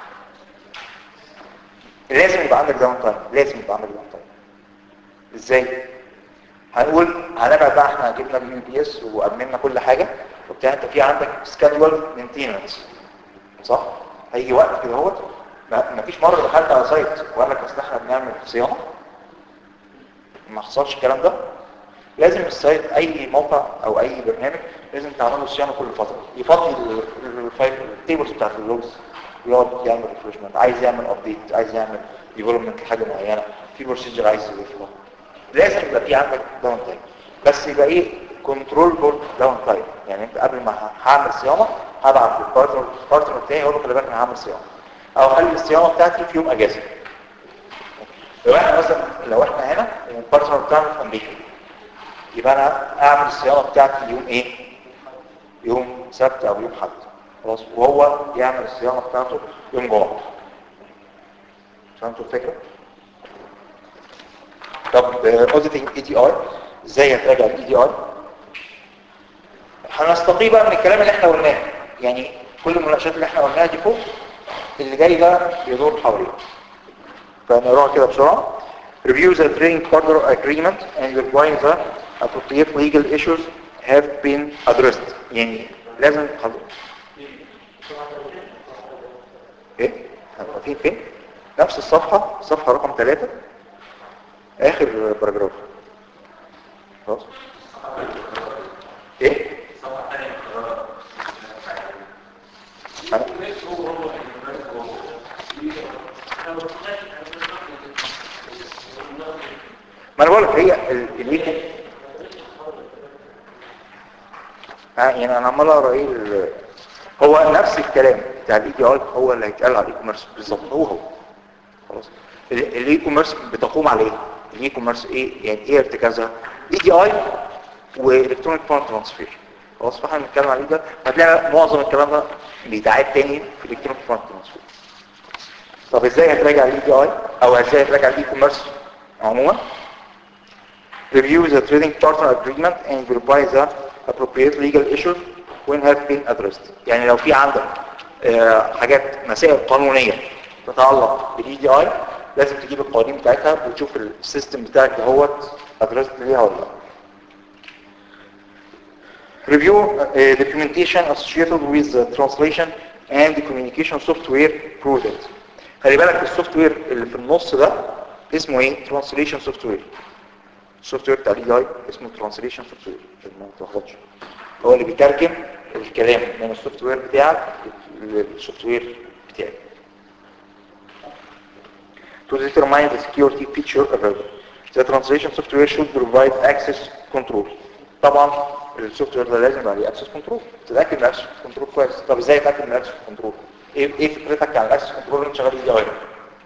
لازم يبقى عندك داون تايم لازم يبقى عندك داون تايم ازاي هنقول هنبعد بقى احنا جبنا اليو بي اس وامننا كل حاجه وبتاع انت في عندك سكادول مينتيننس صح هيجي وقت كده اهوت ما فيش مره دخلت على سايت وقال لك اصل احنا بنعمل صيانه ما حصلش الكلام ده لازم السايت اي موقع او اي برنامج لازم تعمل له صيانه كل فتره يفضي ال- ال- الفايل التيبلز بتاعت اللوجز يقعد يعمل ريفرشمنت عايز يعمل ابديت عايز يعمل ديفلوبمنت لحاجه معينه في بروسيجر عايز يضيفها لازم يبقى في عندك داون تايم بس يبقى ايه كنترول فور داون تايم يعني انت قبل ما ه- هعمل صيانه هبعت للبارتنر البارتنر بتاعي اقول له خلي بالك انا هعمل صيانه او اخلي الصيانه بتاعتي في يوم اجازه لو احنا مثلا لو احنا هنا البارتنر بتاعنا في امريكا يبقى انا اعمل الصيانه بتاعتي يوم ايه يوم سبت او يوم حد خلاص وهو يعمل الصيانه بتاعته يوم جمعه فهمتوا الفكره طب اوديتنج اي دي ار ازاي هتراجع الاي دي ار هنستقي بقى من الكلام اللي احنا قلناه يعني كل المناقشات اللي احنا قلناها دي فوق اللي جاي ده بيدور حواليه فنقراها كده بسرعه review the trading partner agreement and verify the appropriate legal issues have been addressed يعني لازم خلاص ايه فين فين نفس الصفحة صفحة رقم ثلاثة اخر باراجراف خلاص ايه أنا- ما انا بقول لك هي ال- اللي آه يعني انا عمال اقرا ايه ال- هو نفس الكلام بتاع الاي دي اي هو اللي هيتقال على الاي كوميرس بالظبط هو هو خلاص ال- الاي كوميرس بتقوم على ايه الاي كوميرس ايه يعني ايه ارتكازها اي دي اي والكترونيك فاند ترانسفير خلاص فاحنا بنتكلم على ده هتلاقي معظم الكلام ده بيتعاد تاني في الالكترونيك فاند ترانسفير طب ازاي هتراجع الاي دي اي او ازاي هتراجع الاي كوميرس عموما review the trading partner agreement and verify the appropriate legal issues when have been addressed يعني لو في عندك آه، حاجات مسائل قانونية تتعلق بالاي دي اي لازم تجيب القوانين بتاعتها وتشوف السيستم بتاعك دهوت addressed ليها ولا لا review uh, documentation associated with the translation and the communication software product خلي بالك السوفت وير اللي في النص ده اسمه ايه translation software السوفت وير بتاع الاي اي اسمه ترانسليشن سوفت وير عشان ما تلخبطش هو اللي بيترجم الكلام من السوفت وير بتاعك للسوفت وير بتاعك to determine the security feature available the translation software should provide access control طبعا السوفت وير ده لازم يبقى عليه access control تتاكد من access control كويس طب ازاي اتاكد من access control ايه ايه فكرتك عن access control اللي انت شغال اي اي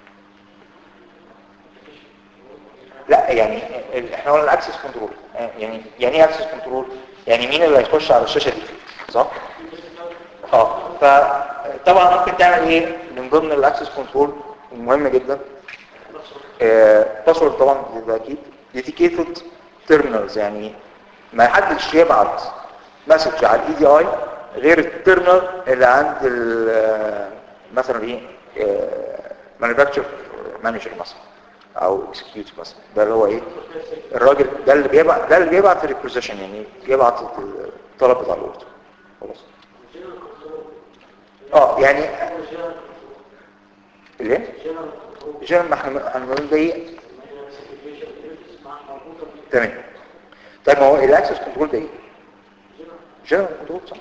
لا يعني ال- احنا قلنا الاكسس كنترول يعني يعني ايه اكسس كنترول يعني مين اللي هيخش على الشاشه دي صح اه فطبعا ممكن تعمل ايه من ضمن الاكسس كنترول مهم جدا باسورد طبعا ده اكيد ديديكيتد تيرمينالز يعني ما حدش يبعت مسج على الاي دي اي غير التيرمينال اللي عند ال- مثلا ايه مانيفاكتشر مانجر مثلا او اكسكيوت مثلا ده اللي هو ايه الراجل ده اللي بيبعت ده اللي بيبعت الريكوزيشن يعني بيبعت الطلب بتاع الاوردر خلاص اه يعني الايه جنرال ما احنا هنقول ده ايه تمام طيب ما هو الاكسس كنترول ده ايه جنرال كنترول صح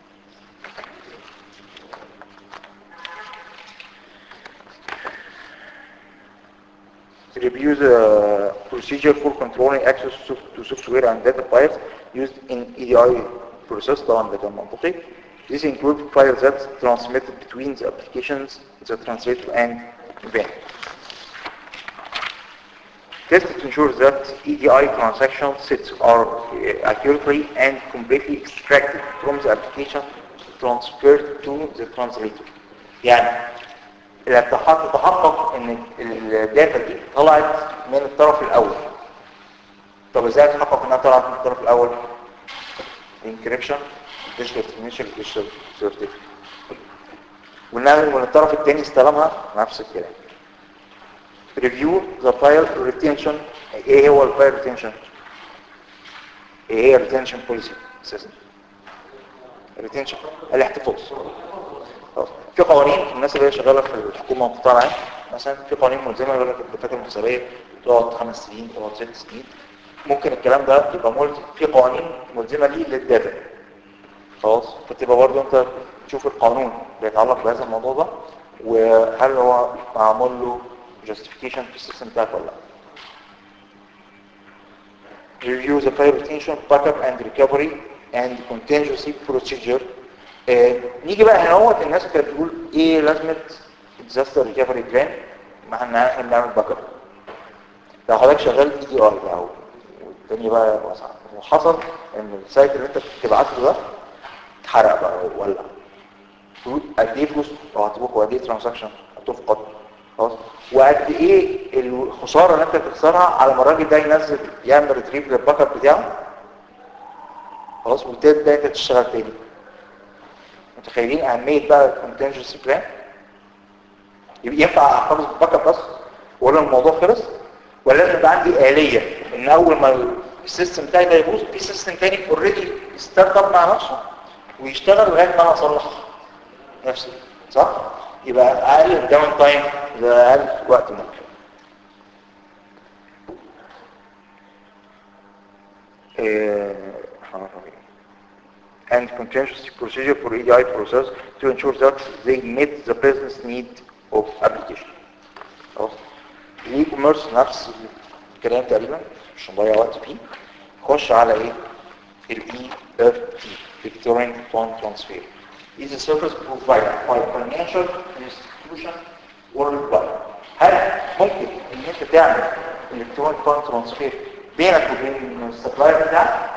review the procedure for controlling access to to software and data files used in EDI process طبعا ده كان منطقي This includes files that transmitted between the applications, the translator and event. Test to ensure that EDI transaction sets are uh, accurately and completely extracted from the application transferred to the translator. يعني الاتحاد تتحقق ان الداتا دي طلعت من الطرف الاول طب ازاي تحقق انها طلعت من الطرف الاول انكريبشن ديجيتال سيجنتشر ديجيتال سيرتيفيكت وان الطرف الثاني استلمها نفس الكلام ريفيو ذا فايل ريتنشن ايه هو الفايل ريتنشن ايه هي الريتنشن بوليسي اساسا الريتنشن الاحتفاظ خلاص في قوانين الناس اللي هي شغاله في الحكومه والقطاع العام مثلا في قوانين ملزمه يقول لك الدفاتر المحاسبيه تقعد خمس سنين تقعد ست سنين ممكن الكلام ده يبقى ملزم في قوانين ملزمه ليه للداتا خلاص فتبقى برضه انت تشوف القانون بيتعلق بهذا الموضوع ده وهل هو معمول له justification في السيستم بتاعك ولا لا review the file retention backup and recovery and contingency procedure آه، نيجي بقى هنا هو الناس كانت بتقول ايه لازمه الديزاستر ريكفري بلان مع ان احنا بنعمل باك اب لو حضرتك شغال دي دي ار بقى والدنيا بقى واسعه وحصل ان السايت اللي انت بتبعته ده اتحرق بقى وولع فلوس- قد ايه فلوس لو هتبوك وقد ايه ترانزاكشن هتفقد خلاص وقد ايه الخساره اللي انت بتخسرها على ما الراجل ده ينزل يعمل ريتريف للباك اب بتاعه خلاص وتبدا انت تشتغل تاني متخيلين اهميه بقى الكونتنجنسي بلان يبقى ينفع احتفظ بالباك اب بس ولا الموضوع خلص ولا لازم يبقى عندي آلية ان اول ما السيستم بتاعي ده يبوظ في سيستم تاني اوريدي ستارت اب مع نفسه ويشتغل لغايه ما انا اصلح نفسي صح يبقى اقل الداون تايم لاقل وقت ممكن إيه، and contingency procedure for EDI process to ensure that they meet the business need of application. خلاص الاي كوميرس نفس الكلام تقريبا مش هنضيع وقت فيه خش على ايه الاي اف تي الكترونيك فون ترانسفير is a service provided by financial institution worldwide هل ممكن ان انت تعمل الكترونيك فون ترانسفير بينك وبين السبلاير بتاعك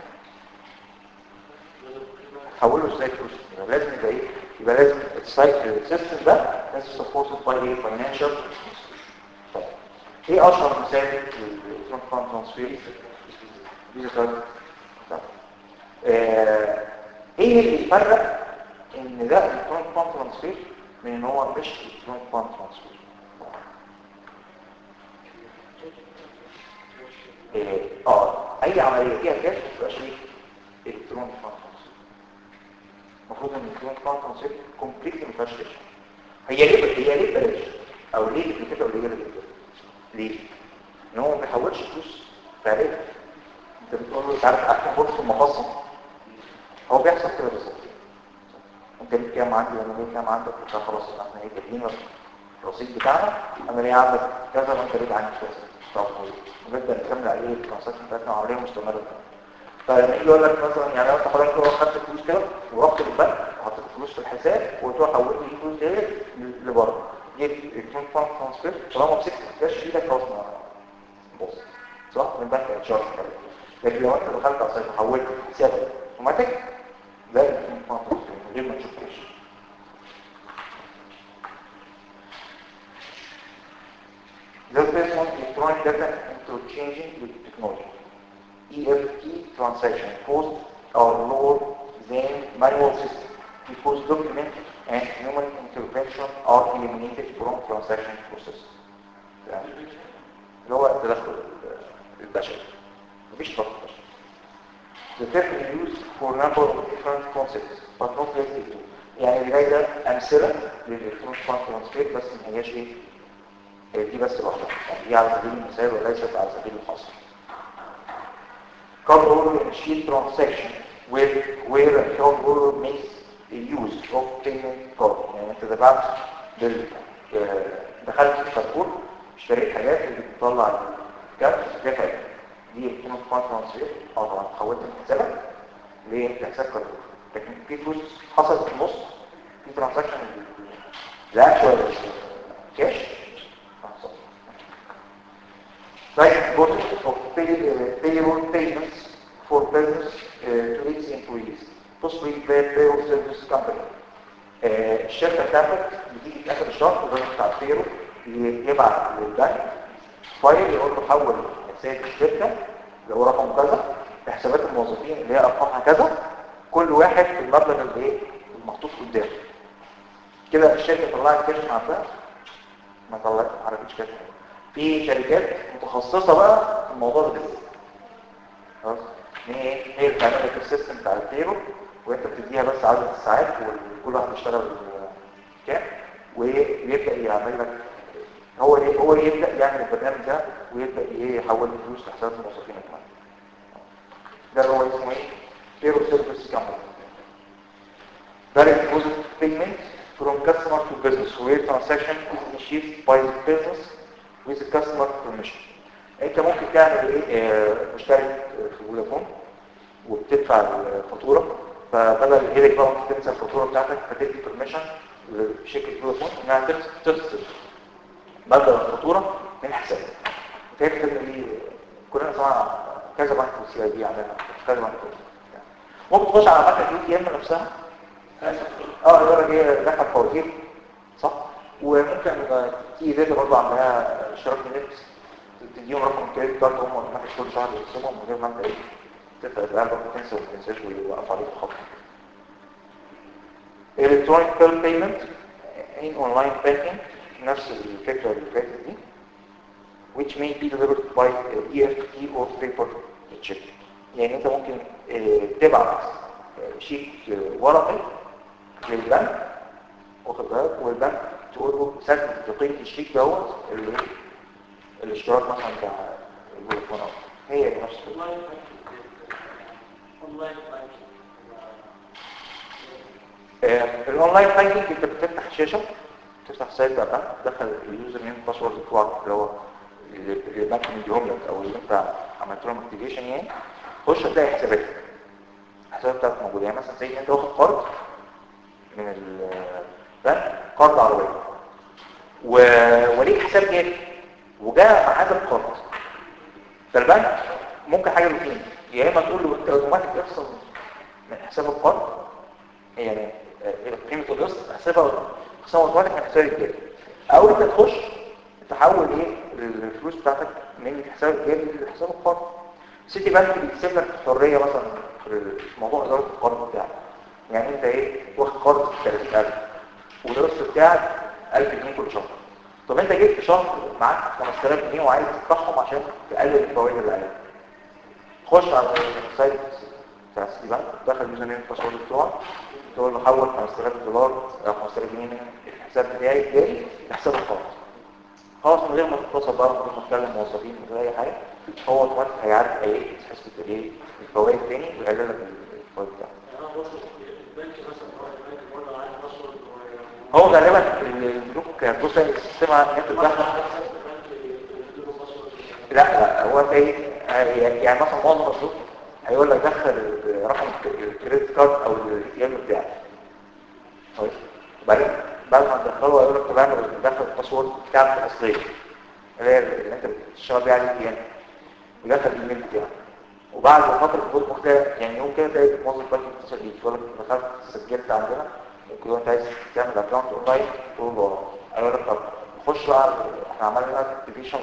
حوله ازاي فلوس يبقى لازم يبقى ايه يبقى لازم السيستم ده لازم سبورتد باي ايه فاينانشال طيب ايه اشهر مثال للالكترون فاند ترانسفير فيزا كارد طيب آه، ايه اللي يفرق ان ده الكترون فاند ترانسفير من ان هو مش الكترون فاند ترانسفير اه آه، اي عمليه فيها كاش ما تبقاش ايه الكترون فاند ترانسفير المفروض ان الكترون فاند ترانسفير كومبليتلي ما فيهاش كاش هي ليه هي ليه بلاش او ليه اللي كده قليله جدا ليه ان هو ما بيحولش فلوس فعليا انت بتقول له انت عارف احكم بورصه المخصص هو بيحصل كده بالظبط انت ليك كام عندي وانا ليك كام عندك وبتاع خلاص احنا ايه جايبين الرصيد بتاعنا انا ليه عندك كذا وانت ليك عندي كذا طب ونبدا نكمل عليه الترانزاكشن بتاعتنا وعمليه مستمره فلما يجي يقول لك مثلا يعني انت حضرتك تروح خدت فلوس كده ورحت البنك وحطيت فلوس في الحساب وتروح حولت الفلوس دي لبره جيت الكترون فاند ترانسفير طالما مسكت الكاش في ايدك خلاص ما بص صح من البنك هيتشارج لكن لو انت دخلت على السايت وحولت حسابك اوتوماتيك ده الكترون فاند ترانسفير من غير ما تشوف كاش This based on electronic data interchanging with technology. EFT transaction costs are lower than manual system because document and human intervention are eliminated from transaction process. يعني اللي هو التدخل البشري مفيش تدخل بشري. The term is used for a number of different concepts but not limited to. يعني اللي جاي ده أمثلة للإلكترونيك فاند ترانسفير بس ما هياش إيه هي دي بس لوحدها يعني دي على سبيل المثال وليست على سبيل الحصر card holder initiate transaction where where a card holder makes a use of payment card يعني انت دفعت بال آه، دخلت في الكارفور اشتريت حاجات اللي بتطلع الكارت دفعت دي الكترونيك فاند ترانسفير اه طبعا حولت من حسابك لحساب كارفور لكن في فلوس حصلت في النص في ترانزاكشن لا اكشوال كاش right body of pay, uh, payroll payments for business uh, to its employees possibly pay, payroll service company uh, الشركة بتاعتك بتيجي في آخر الشهر الراجل بتاع البيرو يبعت للبنك فايل يقول له حول حساب الشركة اللي هو رقم كذا لحسابات الموظفين اللي هي أرقامها كذا كل واحد في المبلغ اللي ايه المحطوط قدامه كده الشركة طلعت كاش مع البنك ما طلعت ما عرفتش كاش في شركات متخصصة بقى في الموضوع ده بالذات. خلاص ان هي ايه هي اللي بتعمل لك السيستم بتاع البيرو وانت بتديها بس عدد الساعات وكل واحد بيشتغل كام ويبدا يعمل لك هو ايه هو يبدا يعمل البرنامج ده ويبدا ايه يحول الفلوس لحساب الموظفين كمان ده اللي هو اسمه ايه بيرو سيرفيس كامباني direct deposit payment from customer to business where transaction is initiated by the business with the customer permission انت ممكن تعمل ايه آه، مشترك في فودافون وبتدفع الفاتوره فبدل الهيدك بقى انت تنسى الفاتوره بتاعتك فتدي بيرميشن لشركه فودافون انها تفصل- تفصل مبلغ الفاتوره من حسابها فهي الخدمه دي كلنا طبعا كذا بنك في السي اي بي عندنا كذا بنك ممكن تخش على بنك الاي تي ام نفسها اه يقول لك ايه دخل فواتير صح وممكن تيجي داتا برضه عندها اشتراك النت تديهم رقم كريدت كارد هم اوتوماتيك كل شهر يقسمهم من غير ما انت ايه تبقى تبقى برضه تنسى وما تنساش ويوقف عليك الخط electronic bill payment in online banking نفس الفكرة اللي فاتت دي which may be delivered by EFT or paper check يعني انت ممكن اه، تبعت اه، شيك اه، ورقي للبنك واخد بالك والبنك تقول له سدد بقيمة الشيك دوت اللي الاشتراك مثلا بتاع الفودافون أو هي نفس اونلاين اونلاين آه، الاونلاين بانكينج انت بتفتح شاشه تفتح سايت بقى البنك تدخل اليوزر نيم باسورد بتوعك اللي هو اللي اللي البنك مديهم لك او اللي انت عملت لهم اكتيفيشن يعني خش هتلاقي حساباتك الحسابات بتاعتك موجوده يعني مثلا زي انت واخد قرض من البنك قرض عربيه و... وليك حساب جاري وجاء ميعاد القرض فالبنك ممكن حاجه من الاثنين يا اما تقول له انت اوتوماتيك افصل من حساب القرض يعني آه، قيمه القسط حسابها حساب اوتوماتيك من حساب الجاري او انت تخش تحول ايه الفلوس بتاعتك من حساب الجاري لحساب القرض سيتي بنك بيسيب لك حريه مثلا في موضوع اداره القرض بتاعك يعني انت ايه واخد قرض 30000 والقسط بتاعك 1000 جنيه كل شهر طب انت جيت في شهر معاك 5000 جنيه وعايز تدفعهم عشان تقلل الفوائد اللي عليك خش على السايت بتاع سيتي بنك دخل يوزر نيم الباسورد بتوعك تقول له حول 5000 دولار او 5000 جنيه من الحساب بتاعي الجاري لحساب القرض خلاص من غير ما تتصل بقى من غير ما تكلم موظفين من غير اي حاجه هو اوتوماتيك هيعدي ايه حسبه الايه الفوائد تاني ويقلل لك الفوائد بتاعك انا بوصل البنك مثلا بروح البنك بقول له عايز باسورد هو غالبا البنوك هتبص السيستم ان انت تدخل لا لا هو انت ايه يعني مثلا معظم البنوك هيقول لك دخل رقم الكريدت كارد او الاي ام بتاعك كويس وبعدين بعد ما تدخله هيقول لك طب انا بدخل الباسورد بتاعك الاصليه اللي هي اللي انت بتشتغل بيها على الاي ام ودخل الايميل بتاعك وبعد فتره البنوك ممكن يعني يوم كده تلاقي موظف بنك يتصل بيك يقول لك دخلت سجلت عندنا ممكن لو انت عايز تعمل اكونت اونلاين تقول له ايوه لك طب خش بقى احنا عملنا اكتيفيشن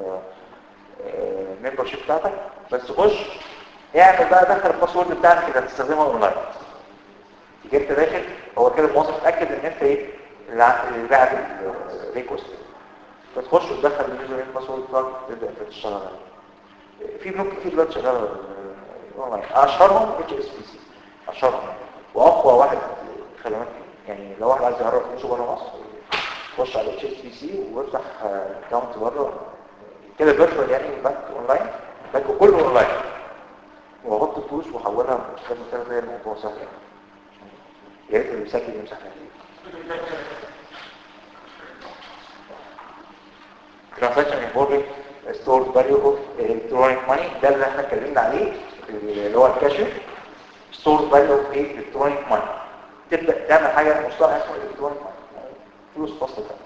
للممبر شيب بتاعتك بس خش اعمل بقى دخل الباسورد بتاعك اللي هتستخدمها اونلاين تيجي انت داخل هو كده الموظف اتاكد ان انت ايه اللي ع- اللي بعت الريكوست فتخش وتدخل اليوزر نيم باسورد بتاعك تبدا انت تشتغل عليه في بنوك كتير دلوقتي شغاله اونلاين اشهرهم اتش اس بي سي اشهرهم واقوى واحد خدمات يعني لو واحد عايز يعرف فلوسه بره مصر خش على اتش اس بي سي وافتح اكونت بره كده فيرتشوال يعني بنك اونلاين بنك كله اونلاين واحط الفلوس واحولها من كده زي الموضوع سهل يعني. يا ريت اللي مسجل يمسح لي transaction involving stored value of electronic money ده اللي احنا اتكلمنا عليه اللي هو الكاشف stored value of electronic money تبدأ تعمل حاجة مصطلح اسمه electronic money فلوس فصل ده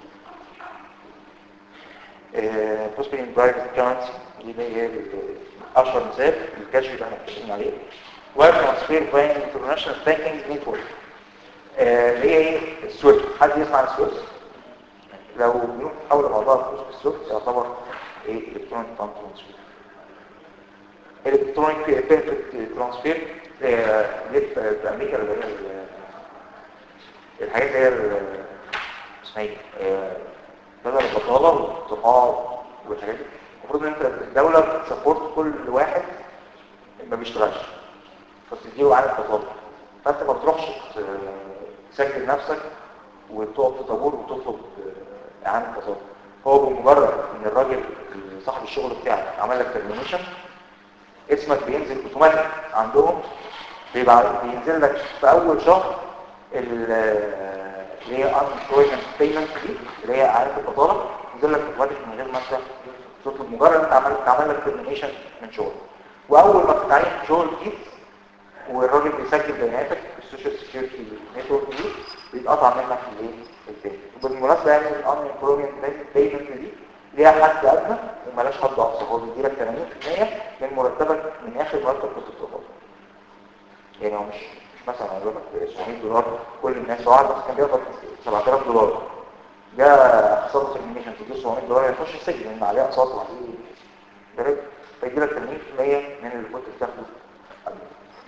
possibly in private currency دي اللي هي اشهر مثال الكاشف اللي احنا اتكلمنا عليه wire transfer by international banking network آه، اللي هي ايه السويفت حد يسمع عن السويفت لو بنروح حول موضوع الفلوس بالسويفت يعتبر ايه الكترونيك فاند ترانسفير الكترونيك بيرفكت ترانسفير في امريكا اللي هي ال- الحاجات اللي هي ال- اسمها ايه آه، بدل البطاله والصحاب والحاجات دي المفروض ان انت الدوله بتسبورت كل واحد ما بيشتغلش فتديله عدد بطاله فانت ما بتروحش ت- تسجل نفسك وتقف في طابور وتطلب آه، اعانه بطاله هو بمجرد ان الراجل صاحب الشغل بتاعك عمل لك ترمينيشن اسمك بينزل اوتوماتيك عندهم بيبقى بينزل لك في اول شهر ال- اللي هي unemployment payment دي اللي هي اعانه البطاله ينزل لك اوتوماتيك من غير ما انت تطلب مجرد انت عملت عمل لك ترمينيشن من شغل واول ما تتعين في شغل جديد والراجل بيسجل بياناتك في السوشيال سكيورتي نتورك دي يتقطع منك الايه التاني وبالمناسبه يعني الامن البروميوم بيمنت دي ليها حد ادنى وملاش حد اقصى هو بيديلك 80% من مرتبك من اخر مرتب كنت بتقبضه يعني هو مش مش مثلا هيقول لك 700 دولار كل الناس واحد بس كان بيقبض 7000 دولار جاء حصل في الميشن تديه 700 دولار يخش السجن لان عليه اقساط وعليه درجه فيجي لك 80% من اللي كنت بتاخده قبل.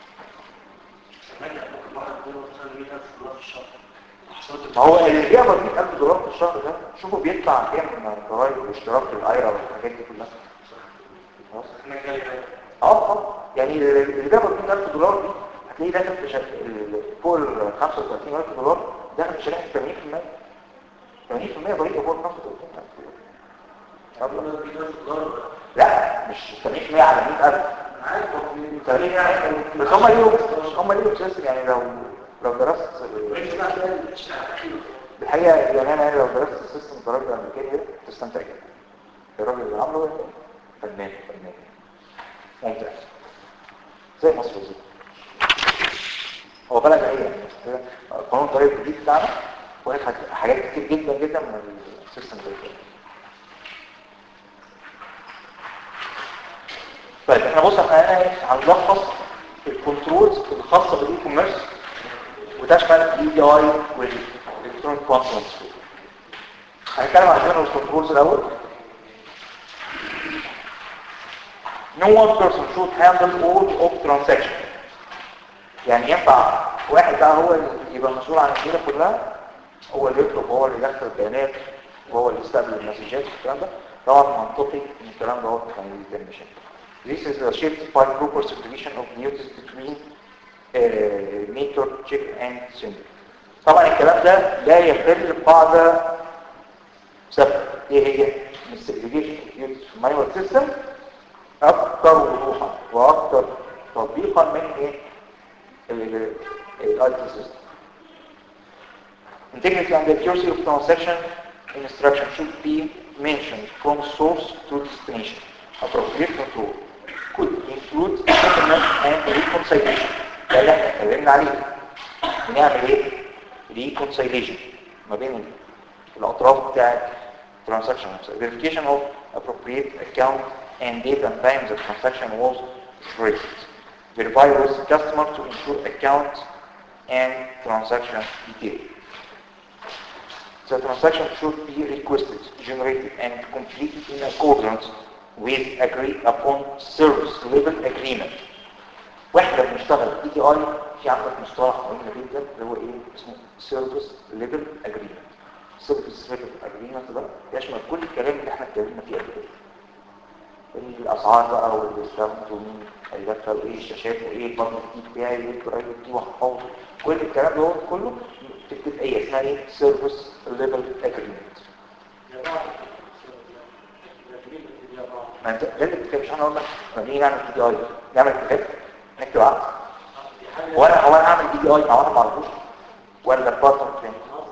ما هو اللي بيقبض 100000 دولار في الشهر ده شوفوا بيدفع كام من الضرايب والاشتراك في الايرا والحاجات دي كلها خلاص اه اه يعني اللي بياخد 100000 دولار دي هتلاقيه داخل في شك... ال- فوق ال 35000 دولار داخل في شريحه 80% 80% ضريبه فوق ال 35000 مبلغ. لا مش 80% على 100000 بس هم ليهم هم ليهم سيستم يعني لو لو درست الحقيقه يعني انا لو درست السيستم الضرائب الامريكيه ده تستمتع جدا الراجل اللي عامله فنان فنان ممتاز زي مصر بالظبط هو بلد ايه يعني قانون الضرائب الجديد بتاعنا وهيك حاجات كتير جدا جدا من السيستم ده طيب احنا بص احنا هنلخص الكنترولز الخاصه بالاي كوميرس وتشمل الاي دي اي والالكترونيك كونترولز هنتكلم عن جنرال كنترولز الاول No one person should handle all of transaction يعني ينفع واحد بقى هو اللي يبقى مسؤول عن الدنيا كلها هو اللي يطلب هو اللي يدخل البيانات وهو اللي يستقبل المسجات والكلام ده طبعا منطقي ان الكلام ده هو كان يتم This is achieved by proper supervision of duties between uh, meter, chip and sender. طبعا الكلام ده لا يخل قاعدة ثابتة ايه هي؟ من segregation of duties في manual system اكثر وضوحا واكثر تطبيقا من ايه؟ الاي تي سيستم. Integrity and accuracy of transaction instruction should be mentioned from source to destination. Appropriate control could include settlement and reconciliation. ده اللي احنا اتكلمنا عليه. بنعمل ايه؟ reconciliation ما بين الاطراف بتاعت transaction verification of appropriate account and date and time the transaction was traced. Verify with the customer to ensure account and transaction detail. The transaction should be requested, generated, and completed in accordance with agreed upon service level agreement. واحنا بنشتغل اي دي اي في عندك مصطلح مهم جدا اللي هو ايه اسمه سيرفيس ليفل اجريمنت سيرفيس ليفل اجريمنت ده يشمل كل الكلام اللي احنا اتكلمنا فيه قبل كده الاسعار بقى والديسكاونت ومين هيدخل وايه الشاشات وايه البند الجديد بتاعي وايه البرايفت دي وهحفظه كل الكلام ده هو كله تكتب ايه اسمها ايه سيرفيس ليفل اجريمنت ما انت ده اللي بتكتب مش انا اقول لك ما نيجي نعمل اي دي اي نعمل كتاب نكتب عقد وانا هو انا اعمل اي دي اي مع واحد ما اعرفوش ولا البارتنر الثاني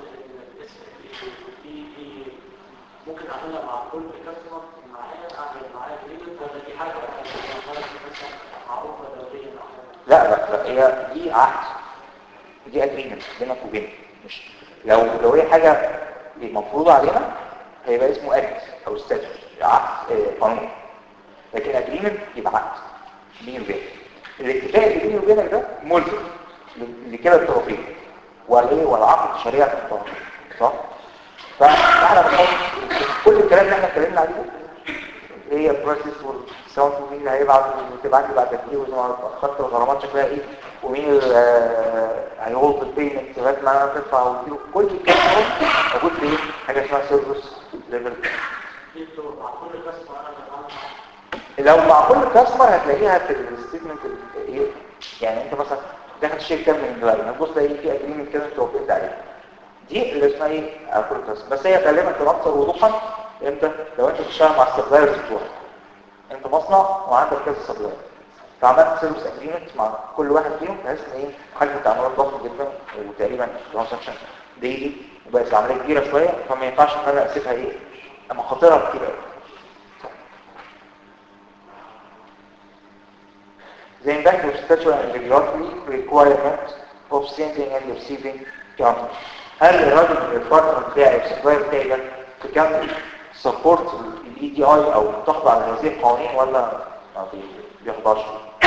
ممكن اعملها مع كل كاستمر معايا اعمل معايا جريمنت ولا دي حاجه معروفه دوليا لا لا لا هي دي عقد دي اجريمنت بينك وبينه مش لو لو هي حاجه مفروضه علينا هيبقى اسمه اكت او ستاتيوت عقد آه، قانون لكن اجريمنت يبقى عقد بيني وبينك الاتفاق اللي بيني وبينك ده ملزم ل- لكلا الطرفين ولا ايه ولا عقد شريعه الطرفين صح فاحنا بنحط كل الكلام اللي احنا اتكلمنا عليه ده هي البروسيس والساوند ومين اللي هيبعت وتبعت لي بعد قد ايه خط الغرامات شكلها ايه ومين اللي هيغلط البيمنت لغايه ما انا تدفع وتديله كل الكلام ده موجود في ايه؟ حاجه اسمها سيرفيس ليفل مع كل كاستمر انا بتعامل معاه لو مع كل كاستمر هتلاقيها في الستيتمنت ايه يعني انت مثلا داخل تشتري كام من دولار هتبص تلاقي في اجريمنت كده انت وافقت عليه دي اللي اسمها ايه على كل كاستمر بس هي غالبا تبقى اكثر وضوحا امتى لو انت بتشتغل مع السبلايرز بتوعك انت مصنع وعندك كذا سبلاير فعملت سيرفيس اجريمنت مع كل واحد فيهم بحيث ان ايه حجم التعاملات ضخم جدا وتقريبا ترانزاكشن ديلي وبقت العمليه كبيره شويه فما ينفعش ان انا اسيبها ايه مخاطرها كتير قوي The impact of statutory and regulatory requirement of sending and receiving counter. هل الراجل البارتنر بتاعي السبلاير بتاعي ده تكمل سبورت الاي دي اي او تخضع لهذه القوانين ولا ما بي- بيخضعش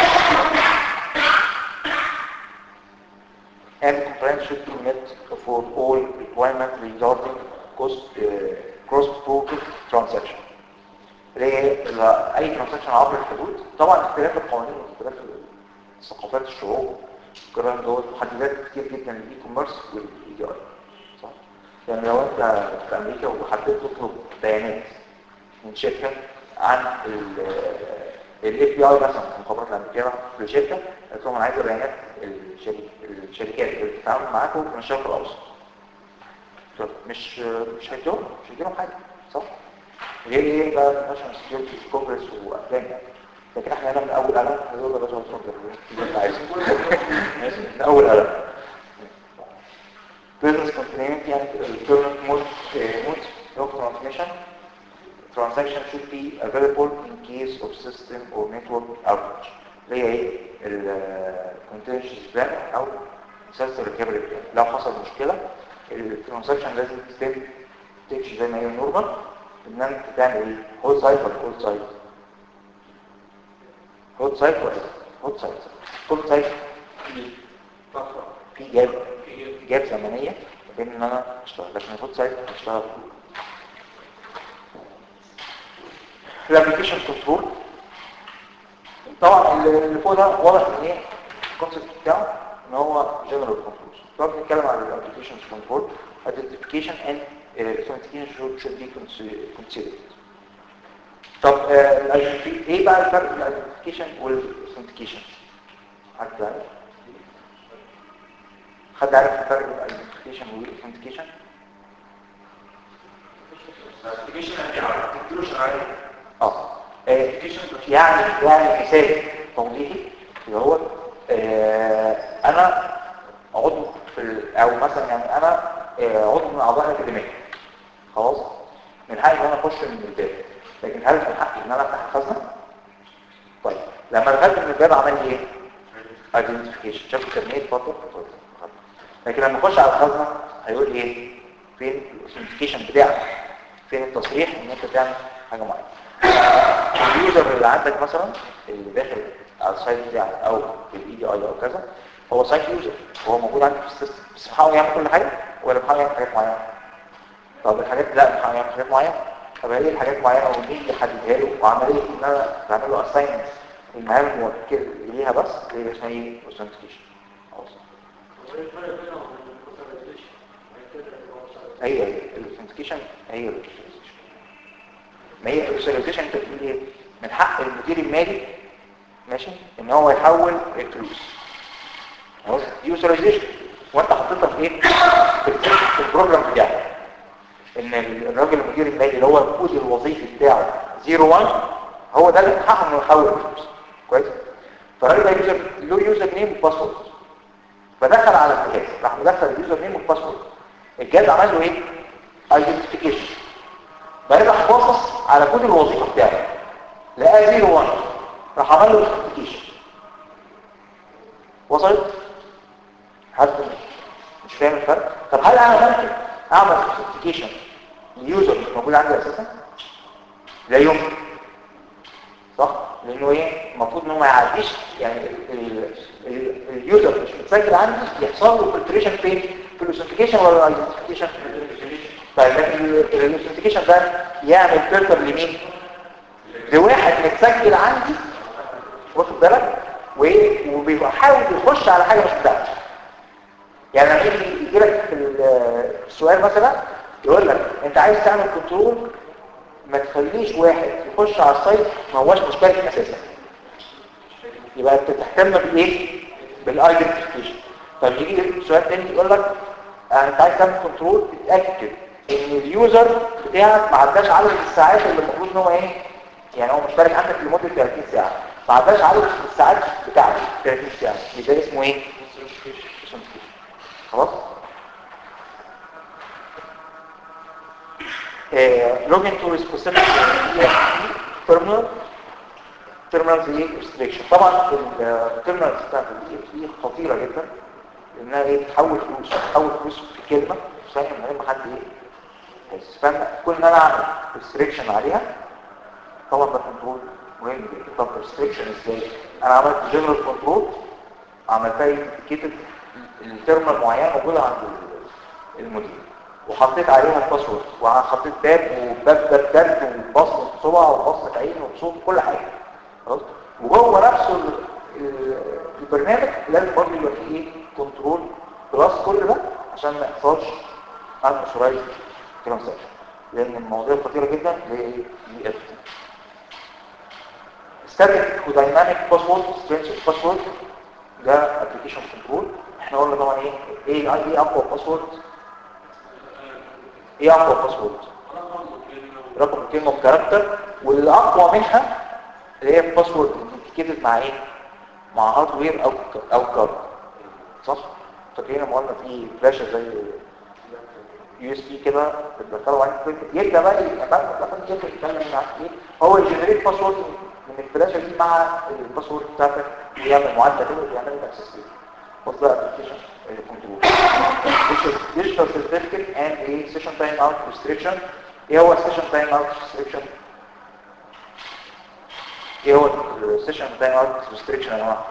and compliance should be met for all requirements regarding cost, uh, cross-border transaction. اللي هي لا- اي ترانزاكشن عبر الحدود طبعا اختلاف القوانين واختلاف ثقافات الشعوب الكلام دوت محددات كتير جدا للاي كوميرس والاي دي اي صح يعني لو انت في امريكا وحبيت تطلب بيانات من شركه عن الاف بي اي مثلا المخابرات الامريكيه في شركه قالت لهم انا عايز بيانات الشركات الشركات اللي بتتعامل معاكم من الشرق الاوسط طب مش مش هيديهم مش هيديهم حاجه صح غير ايه بقى ناشونال سكيورتي كونجرس وافلام يعني لكن احنا هنا من اول قلم هنقول يا باشا اتفضل اللي انت عايزه ماشي من اول قلم business continuity and alternate mode uh, mode of transmission transaction should be available in case of system or network outage اللي هي ايه ال contingency plan او disaster recovery plan لو حصل مشكلة الترانزاكشن لازم تتم تمشي زي ما هي نورمال ان انت تعمل ايه هوت سايت ولا هوت سايت هوت سايت ولا هوت سايت هوت سايت في جاب جاب زمنية بين ان انا اشتغل لكن الهوت سايت هشتغل الابلكيشن كنترول طبعا اللي فوق ده واضح ان ايه الكونسيبت بتاعه ان هو جنرال كنترول طبعا بنتكلم على الابلكيشن كنترول identification and uh, authentication should, should be consi- considered طب آه، الidentifi- ايه بقى الفرق بين الايدنتيفيكيشن والاوثنتيكيشن حد عارف حد عارف الفرق بين الايدنتيفيكيشن والاوثنتيكيشن اه آه، يعني يعني مثال توضيحي اللي هو آه، انا عضو في ال- او مثلا يعني انا آه، عضو من اعضاء الاكاديميه خلاص من حقي ان انا اخش من الباب لكن هل من حقي ان انا افتح الخزنه طيب لما دخلت من الباب عمل لي ايه ايدنتيفيكيشن شاف كميه فتره لكن لما اخش على الخزنه هيقول لي ايه فين الاوثنتيكيشن بتاعك فين التصريح ان انت تعمل حاجه معينه اليوزر اللي عندك مثلا اللي داخل على السايت بتاعك او في الاي دي اي او كذا هو سايت يوزر هو موجود عندك في السيستم بس بيحاول يعمل كل حاجه ولا بيحاول يعمل حاجات معينه طب الحاجات لا بيحاول يعمل حاجات معينه طب هي الحاجات معينه ومين اللي حددها له وعمليه ان انا بعمل له اساينمنت المهام الموكل ليها بس اللي اسمها ايه اوثنتيكيشن خلاص هي هي الاوثنتيكيشن هي الاوثنتيكيشن ما هي الاوثنتيكيشن انت بتقول ايه من حق المدير المالي ماشي ان هو يحول الفلوس خلاص دي اوثرايزيشن وانت حطيتها في ايه في ال- في البروجرام بتاعك ان الراجل المدير المالي اللي هو الكود الوظيفي بتاعه 01 هو ده اللي من حقه انه يحول الفلوس كويس فالراجل ده يوزر له يوزر نيم وباسورد فدخل على الجهاز راح مدخل اليوزر نيم والباسورد الجهاز عمل له ايه ايدنتيفيكيشن بعدين راح باصص على كود الوظيفه بتاعه لقى 01 راح عمل له ايدنتيفيكيشن وصلت حد مش فاهم الفرق طب هل انا ممكن اعمل ايدنتيفيكيشن ليوزر مش موجود عندي اساسا لا يمكن صح لانه ايه المفروض ان هو ما يعديش يعني ال- ال- ال- اليوزر مش متسجل عندي يحصل له فلتريشن فين في الاوثنتيكيشن ولا الايدنتيفيكيشن طيب لكن الاوثنتيكيشن ده يعمل فلتر لمين لواحد متسجل عندي واخد بالك وايه وبيبقى حاول يخش على حاجه مش بتاعته يعني لما يجي يجي لك في ال- السؤال مثلا يقول لك انت عايز تعمل كنترول ما تخليش واحد يخش على السايت ما هوش مشترك اساسا يبقى انت تهتم بالايه بالايدنتيفيكيشن طب يجي سؤال تاني يقول لك انت عايز تعمل كنترول تتاكد ان اليوزر بتاعك ما عداش عدد الساعات اللي المفروض ان هو ايه يعني هو مشترك عندك لمده 30 ساعه ما عداش عدد الساعات بتاعتك 30 ساعه يبقى ده اسمه ايه خلاص login to a specific ESP terminal terminals ايه restriction طبعا التيرمينالز بتاعت الاي اف خطيره جدا انها ايه تحول فلوس تحول فلوس في كلمه فانا كل ان انا اعمل ريستريكشن عليها طبعا ده كنترول مهم جدا طب ريستريكشن ازاي انا عملت جنرال كنترول عملتها ايديكيتد الترمال معينه موجوده عند المدير وحطيت عليها الباسورد وحطيت باب وباب باب باب وبصمه صبع وبصمه عين وصوت كل حاجه خلاص وجوه نفسه ال- ال- البرنامج لازم برضه يبقى فيه ايه كنترول بلس كل ده عشان ما يحصلش انشورايز ترانزاكشن لان المواضيع خطيره جدا ل static ودايناميك باسورد سترينج باسورد ده ابلكيشن كنترول احنا قلنا طبعا ايه ايه ايه اقوى باسورد ايه اقوى باسورد رقم كلمه بكاركتر واللي اقوى منها اللي هي الباسورد اللي مع ايه مع هاردوير او او كارد صح فاكرين لما قلنا في فلاشه زي يو اس بي كده بتدخله على يبدا بقى يبقى مثلا كده يتكلم معاك ايه هو يجنريت باسورد من الفلاشه دي مع الباسورد بتاعتك يعمل معادله كده ويعمل لك اكسس وصل ابلكيشن كنترول ديجيتال سيرتيفيكت اند ايه سيشن تايم اوت ريستريكشن ايه هو السيشن تايم اوت ريستريكشن ايه هو السيشن تايم اوت ريستريكشن يا جماعه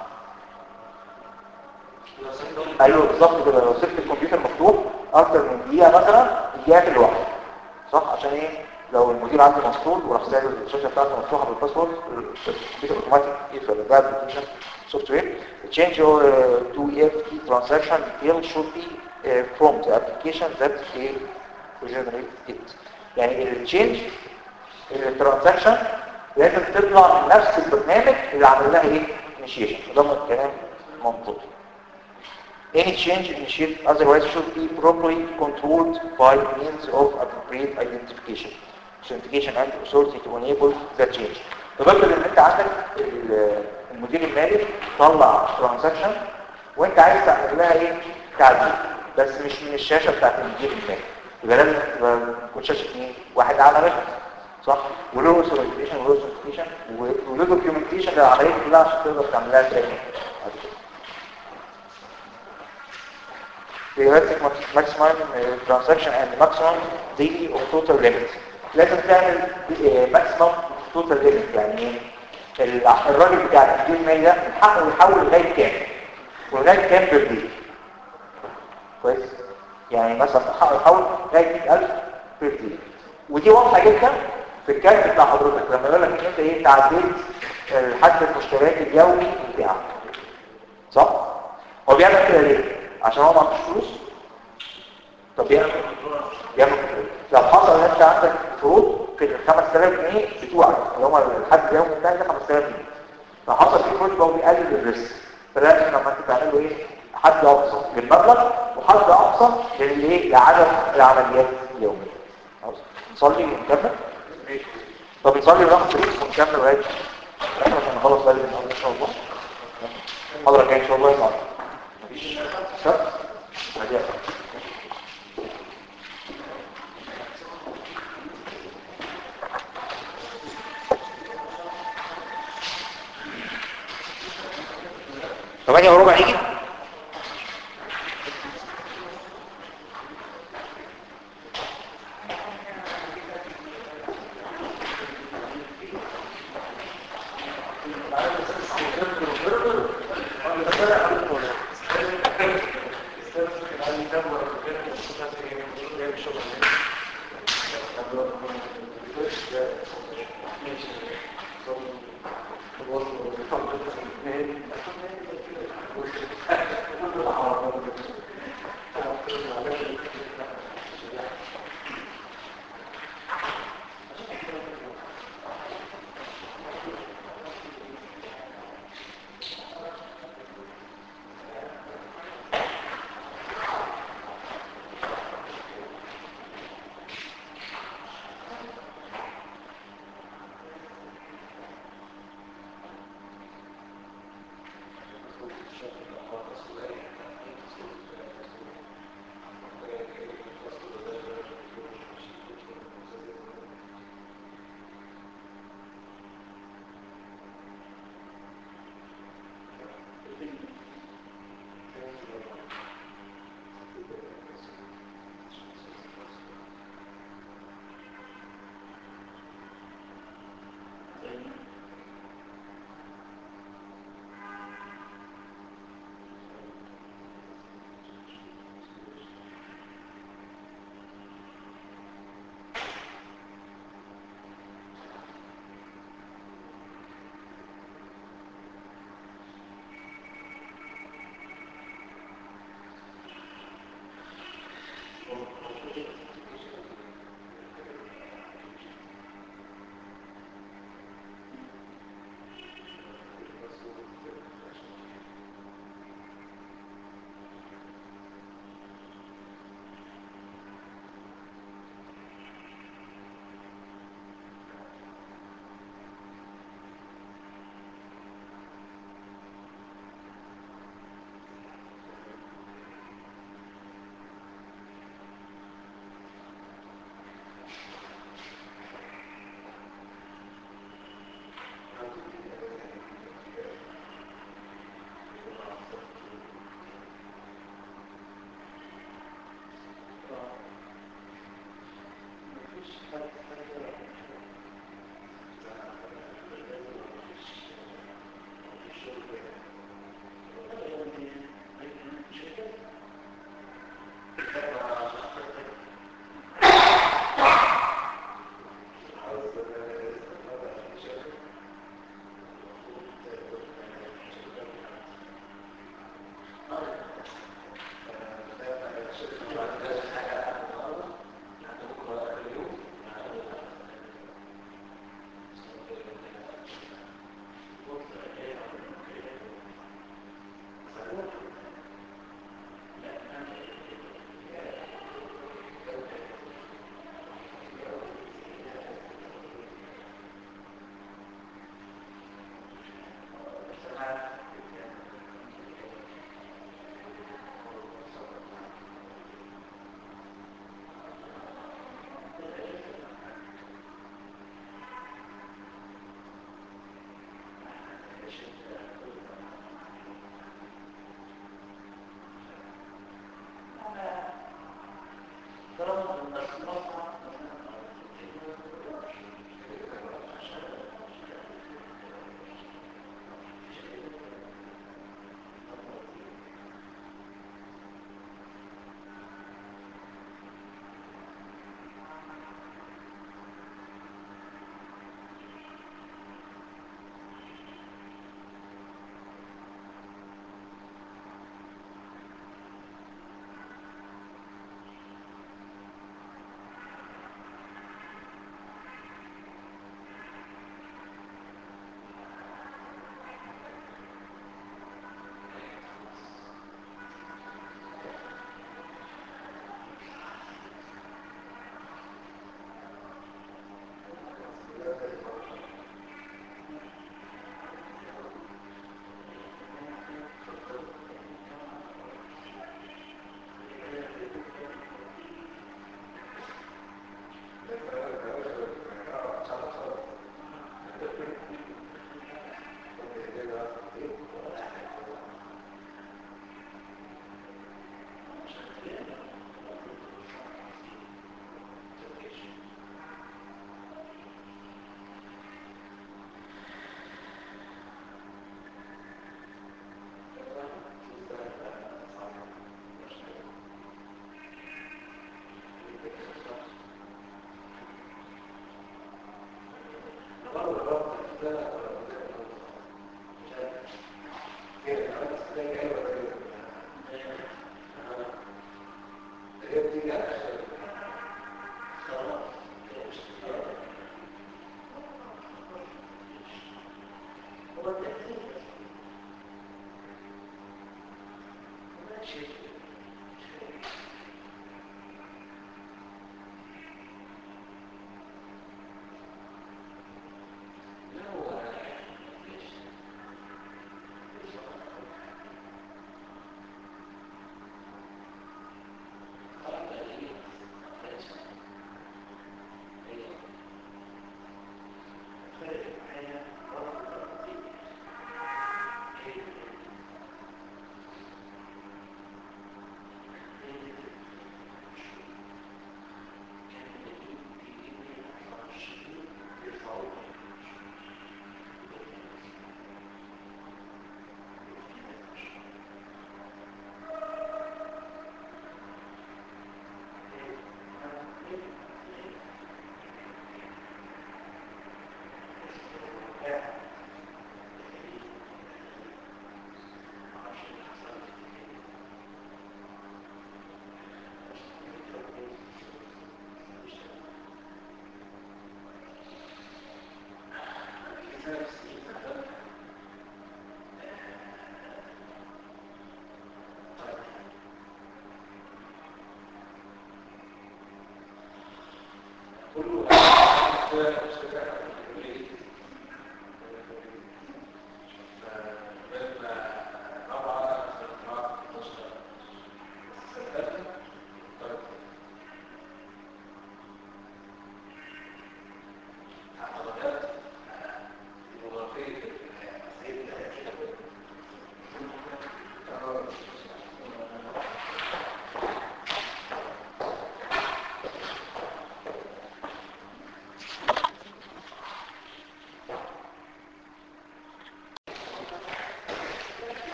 ايوه بالظبط كده لو سبت الكمبيوتر مفتوح اكتر من دقيقه مثلا يقفل لوحده صح عشان ايه لو المدير عنده مسطول وراح سايب الشاشه بتاعته مفتوحه بالباسورد الكمبيوتر اوتوماتيك يقفل ده ابلكيشن سوفت وير change your uh, to EFT transaction detail should be uh, from the application that will generate it يعني التشينج الترانزاكشن لازم تطلع من نفس البرنامج اللي عمل لها ايه initiation وده كلام منطقي Any change initiated otherwise should be properly controlled by means of appropriate identification. Authentication and authority to enable the change. تفضل ان انت عندك ال- المدير المالي طلع ترانزاكشن وانت عايز تعمل لها ايه تعديل بس مش من الشاشه بتاعت المدير المالي يبقى لازم تبقى تكون شاشه مين واحد عملها صح وله اوثرايزيشن وله اوثنتيكيشن وله دوكيومنتيشن للعمليه دي كلها عشان تقدر تعملها ازاي بعد كده. realistic maximum uh, transaction and maximum daily or total limit لازم تعمل maximum total limit يعني ايه؟ ال- الراجل بتاع التسجيل المالي ده من حقه يحول لغايه كام ولغايه كام بير كويس يعني مثلا من حقه يحول لغايه 100000 بير ودي واضحه جدا في الكارت بتاع حضرتك لما يقول لك ان انت ايه تعديت حد المشتريات اليومي بتاعك صح هو بيعمل كده ليه عشان هو ما عندوش فلوس طب بيعمل بيعمل كده لو حصل ان انت عندك فروض في ال 5000 جنيه بتوعك اللي هم الحد اليومي بتاعك ده 5000 جنيه لو حصل في فروض هو بيقلل الريسك فلازم لما انت تعمل له ايه حد اقصى للمبلغ وحد اقصى للايه لعدد العمليات اليوميه خلاص نصلي ونكمل طب نصلي وناخد بريك ونكمل لغايه احنا عشان نخلص بدري النهارده ان شاء الله المحاضره الجايه ان شاء الله يبقى مفيش شرط عادي ثمانية وربع يجي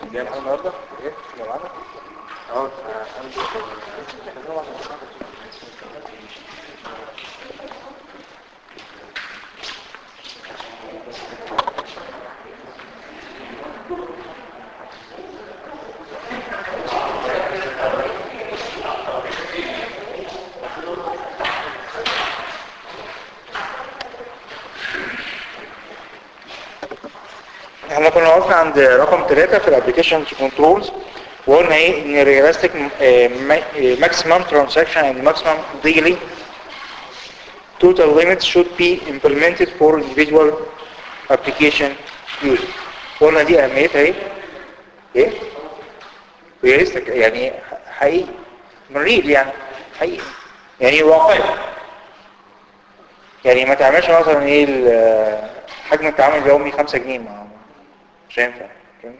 جاي معانا النهارده ايه جاي معانا اه احنا كنا وقفنا عند رقم ثلاثة في الابليكيشن كنترولز وقلنا ايه ان realistic maximum transaction and maximum daily total limits should be implemented for individual application use قلنا دي اهميتها ايه ايه realistic يعني حقيقي من ريل يعني حقيقي يعني واقعي يعني ما تعملش مثلا ايه ال- حجم التعامل اليومي 5 جنيه ما مش هينفع فاهم؟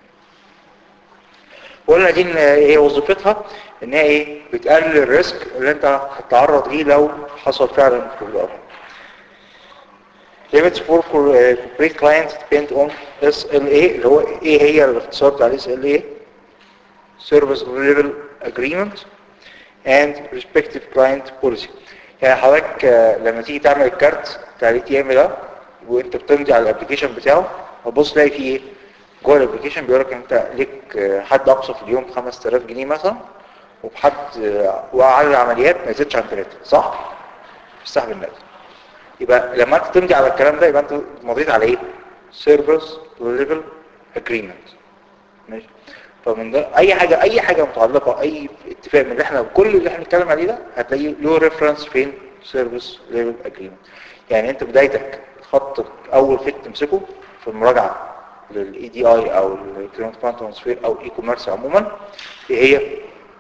قلنا دي ان هي وظيفتها ان هي ايه بتقلل الريسك اللي انت هتتعرض ليه لو حصل فعلا في الارض limits for corporate clients depend on SLA اللي هو ايه هي الاختصار بتاع SLA Service Level Agreement and Respective Client Policy يعني حضرتك آه، لما تيجي تعمل الكارت بتاع الاي تي ام ده وانت بتمضي على الابلكيشن بتاعه هتبص تلاقي فيه ايه جوه الابلكيشن بيقول لك انت ليك آه، حد اقصى في اليوم 5000 جنيه مثلا وبحد آه، واقل العمليات ما يزيدش عن ثلاثه صح؟ في السحب النقدي يبقى لما انت تمضي على الكلام ده يبقى انت مضيت على ايه سيرفيس ليفل اجريمنت ماشي فمن ده اي حاجه اي حاجه متعلقه اي اتفاق من اللي احنا كل اللي احنا بنتكلم عليه ده هتلاقيه له ريفرنس فين سيرفيس ليفل اجريمنت يعني انت بدايتك خط اول فيت تمسكه في المراجعه للاي دي اي او الكلينت فان ترانسفير او الاي كوميرس عموما ايه هي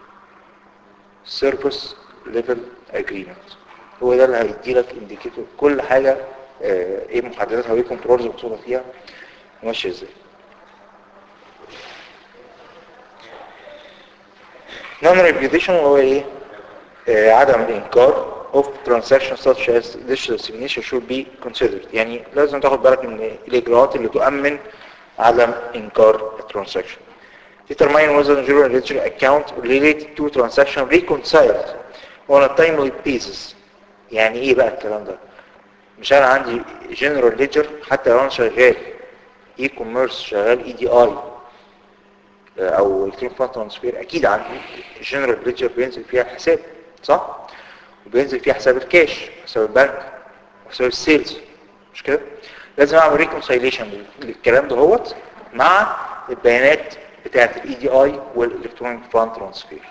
سيرفيس ليفل اجريمنت هو ده اللي هيدي لك انديكيتور كل حاجه آه، ايه محدداتها وايه كنترولز المقصوده فيها وماشيه ازاي نون ريبيوتيشن هو ايه آه، عدم الانكار of transactions such as digital signation should be considered يعني لازم تاخد بالك من الاجراءات اللي تؤمن عدم انكار الترانزاكشن determine whether the general ledger account related to transaction reconciled on a timely basis يعني ايه بقى الكلام ده مش انا عندي general ledger حتى لو انا شغال اي كوميرس شغال اي دي اي او الكترون فاند ترانسفير اكيد عندي جنرال ليدجر بينزل فيها حساب صح وبينزل فيها حساب الكاش حساب البنك وحساب السيلز مش كده لازم اعمل ريكونسايليشن للكلام ده هوت مع البيانات بتاعه الاي دي اي والالكترونيك فاند ترانسفير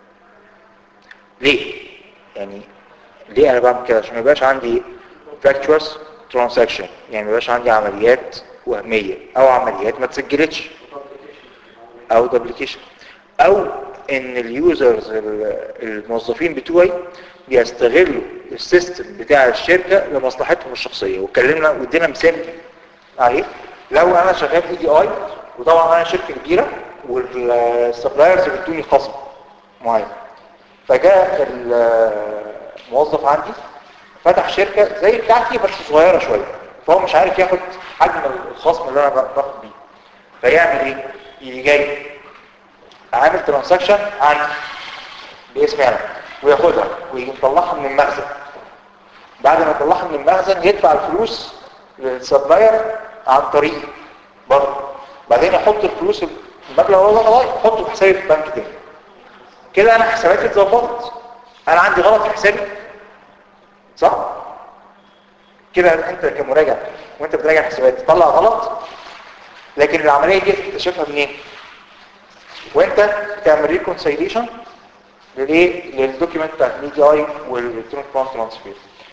ليه يعني ليه انا بعمل كده عشان ما يبقاش عندي فاكتوس ترانزاكشن يعني ما يبقاش عندي عمليات وهميه او عمليات ما تسجلتش او دوبليكيشن او ان اليوزرز الموظفين بتوعي بيستغلوا السيستم بتاع الشركه لمصلحتهم الشخصيه واتكلمنا وادينا مثال عليه لو انا شغال اي دي اي وطبعا انا شركه كبيره والسبلايرز بيدوني خصم معين فجاء الموظف عندي فتح شركه زي بتاعتي بس صغيره شويه فهو مش عارف ياخد حجم الخصم اللي انا باخد بيه فيعمل ايه يجي جاي عامل ترانزاكشن عندي باسمي انا وياخدها ويجي مطلعها من المخزن بعد ما يطلعها من المخزن يدفع الفلوس للسبلاير عن طريق برضه بعدين يحط الفلوس المبلغ اللي هو يحطه في حسابي في البنك تاني كده انا حساباتي اتظبطت انا عندي غلط في حسابي صح كده انت كمراجع وانت بتراجع حسابات تطلع غلط لكن العمليه دي تكتشفها منين وانت تعمل ريكونسيليشن للايه للدوكيمنت بتاع الاي دي اي والالكترونيك فاند ترانسفير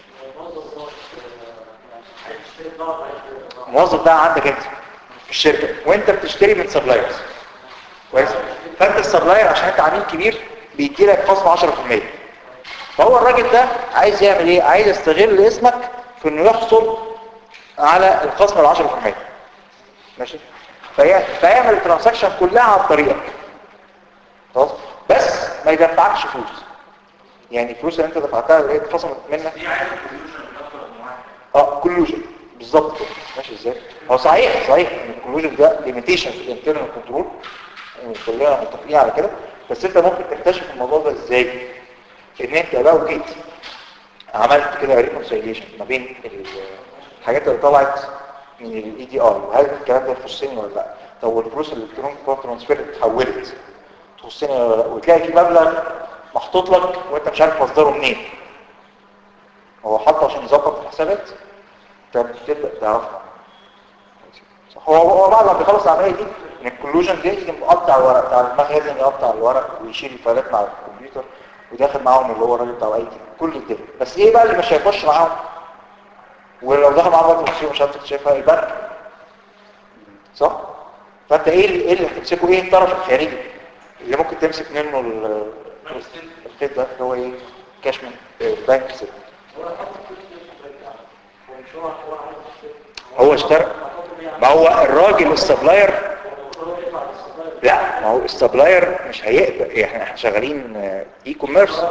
الموظف ده عندك انت في الشركه وانت بتشتري من سبلايرز كويس فانت السبلاير عشان انت عميل كبير بيدي لك خصم 10% فهو الراجل ده عايز يعمل ايه عايز يستغل اسمك في انه يحصل على الخصم ال 10% ماشي في... فيعمل الترانزاكشن كلها عن طريقك خلاص بس ما يدفعكش فلوس يعني الفلوس اللي انت دفعتها اللي هي اتخصمت منك اه كلوجن بالظبط كده ماشي ازاي هو صحيح صحيح ان الكلوجن ده ليميتيشن في الانترنال كنترول يعني كلنا متفقين على كده بس انت ممكن تكتشف الموضوع ده ازاي ان انت لو جيت عملت كده ريكونسيليشن ما بين الحاجات اللي طلعت من الاي دي ار وهل الكلام ده يخصني ولا لا طب الفلوس الالكترونيك ترانسفير اتحولت تخصني ولا لا وتلاقي في مبلغ محطوط لك وانت مش عارف مصدره منين هو حاطه عشان يظبط الحسابات طب تبدا تعرفها صح هو هو بعد ما بيخلص العمليه دي ان الكلوجن ده يجي مقطع الورق بتاع المخزن يقطع الورق ويشيل الفايلات مع الكمبيوتر وداخل معاهم اللي هو الراجل بتاع اي تي كل ده بس ايه بقى اللي مش هيخش معاهم ولو دخل معاهم وقت مصير مش هتعرف شايفها البنك صح فانت ايه اللي ايه اللي هتمسكه ايه الطرف الخارجي اللي ممكن تمسك منه ال- الخيط ده اللي هو ايه كاش من البنك ست هو حاطط فلوس في البنك عادي. هو مش هو هو عايز يشتري. هو اشترى ما هو الراجل السبلاير هو يدفع للسبلاير. لا ما هو السبلاير مش هيقبل احنا احنا شغالين اي كوميرس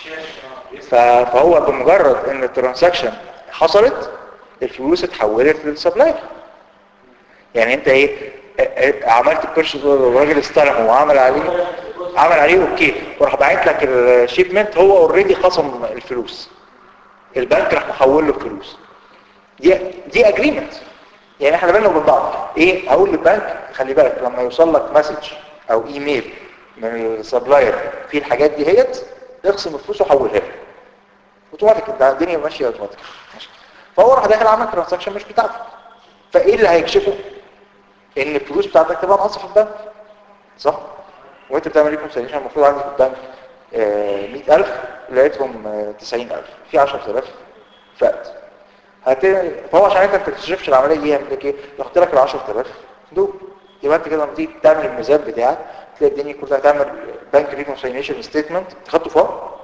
فهو بمجرد ان الترانزاكشن حصلت الفلوس اتحولت للسبلاير يعني انت ايه اه، اه، عملت البيرشيز والراجل استلم وعمل عليه عمل عليه اوكي وراح باعت لك الشيبمنت هو اوريدي خصم الفلوس البنك راح محول له الفلوس دي دي اجريمنت يعني احنا بينا وبين بعض ايه هقول للبنك خلي بالك لما يوصل لك مسج او ايميل من السبلاير في الحاجات دي هيت اقسم الفلوس وحولها له اوتوماتيك ده الدنيا ماشيه اوتوماتيك ماشي. فهو راح داخل عمل ترانزاكشن مش بتاعته فايه اللي هيكشفه ان الفلوس بتاعتك تبقى ناقصه في البنك صح وانت بتعمل ريكونسيليشن المفروض عندي في البنك آه، 100000 لقيتهم آه، 90000 في 10000 فات هت... فهو عشان انت ما تكتشفش العمليه دي يعمل لك ايه يحط لك ال 10000 دول يبقى انت كده لما تيجي تعمل الميزان بتاعك تلاقي الدنيا كلها تعمل بنك ريكونسيليشن ستيتمنت تحطه فوق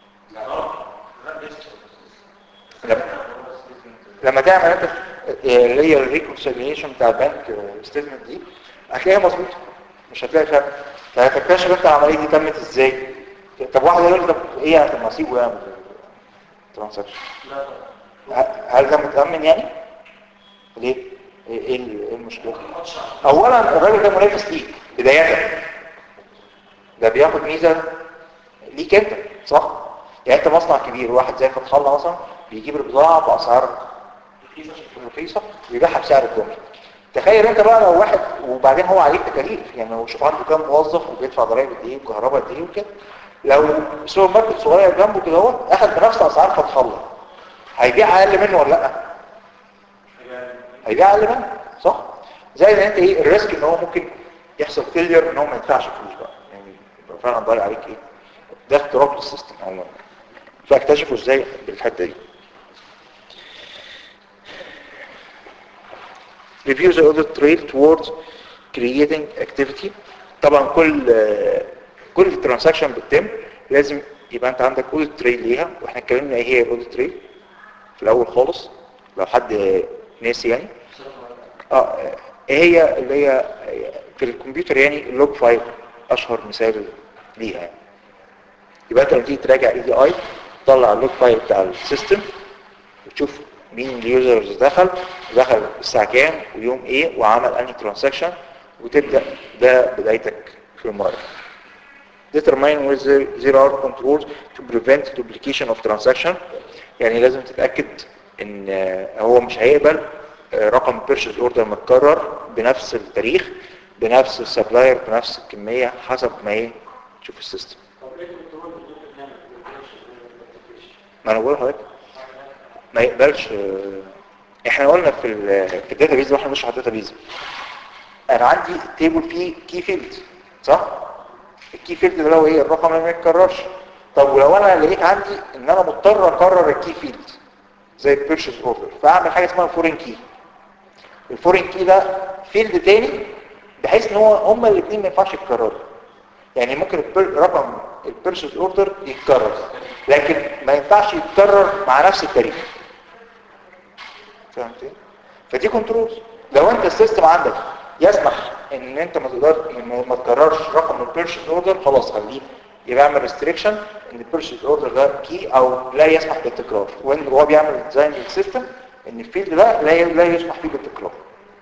لما لما تعمل انت اللي هي الريكونسيليشن بتاع البنك ستيتمنت دي هتلاقيها مظبوطه مش هتلاقي فرق فهتكتشف انت العمليه دي تمت ازاي طب واحد يقول لك طب ايه يعني طب ما اسيبه يعمل ترانزاكشن لا طبعا. هل ده متأمن يعني؟ ليه؟ ايه إيه ال- إيه المشكلة؟ اولا الراجل ده منافس ليك بداية ده بياخد ميزة ليك انت صح؟ يعني انت مصنع كبير واحد زي فتح الله مثلا بيجيب البضاعة بأسعار رخيصة ويبيعها بسعر الجملة تخيل انت بقى لو واحد وبعدين هو عليه تكاليف يعني هو شوف عنده كام موظف وبيدفع ضرايب قد ايه وكهرباء قد ايه وكده لو سوبر ماركت صغير جنبه كده اهو اخد بنفس اسعار فتح الله هيبيع اقل منه ولا لا هيبيع اقل منه صح زي ما انت ايه الريسك ان هو ممكن يحصل فيلير ان هو ما يدفعش فلوس بقى يعني يبقى فعلا ضايع عليك ايه ده اختراق للسيستم عموما فاكتشفوا ازاي بالحته دي review the audit trail towards creating activity طبعا كل كل ترانزاكشن بتتم لازم يبقى انت عندك audit trail ليها واحنا اتكلمنا ايه هي الاوديت تريل في الاول خالص لو حد ناسي يعني اه ايه هي اللي هي في الكمبيوتر يعني اللوج فايل اشهر مثال ليها يعني. يبقى انت لما تيجي تراجع اي دي اي تطلع اللوج فايل بتاع السيستم وتشوف مين اليوزرز دخل دخل الساعه كام ويوم ايه وعمل انهي ترانزاكشن وتبدا ده بدايتك في المره determine whether there are controls to prevent duplication of transaction يعني لازم تتأكد ان آه، هو مش هيقبل آه، رقم purchase order متكرر بنفس التاريخ بنفس السبلاير بنفس الكمية حسب ما ايه تشوف السيستم طب ايه الكنترول اللي ممكن نعمل ما انا بقول لحضرتك ما يقبلش آه، احنا قلنا في ال في الداتابيز واحنا مش على الداتابيز انا عندي تيبل فيه كي فيلد صح الكي فيلد ده اللي هو ايه الرقم اللي ما يتكررش طب ولو انا لقيت عندي ان انا مضطر اكرر الكي فيلد زي البيرشيز اوردر فاعمل حاجه اسمها فورين كي الفورين كي ده فيلد تاني بحيث ان هو هما الاثنين ما ينفعش يتكرروا يعني ممكن البر- رقم البيرشيز اوردر يتكرر لكن ما ينفعش يتكرر مع نفس التاريخ فهمت ايه؟ فدي كنترول لو انت السيستم عندك يسمح ان انت ما تقدر إن ما تكررش رقم البيرشيز اوردر خلاص خليه يبقى اعمل ريستريكشن ان البيرشيز اوردر ده كي او لا يسمح بالتكرار وان هو بيعمل ديزاين للسيستم ان الفيلد ده لا لا يسمح فيه بالتكرار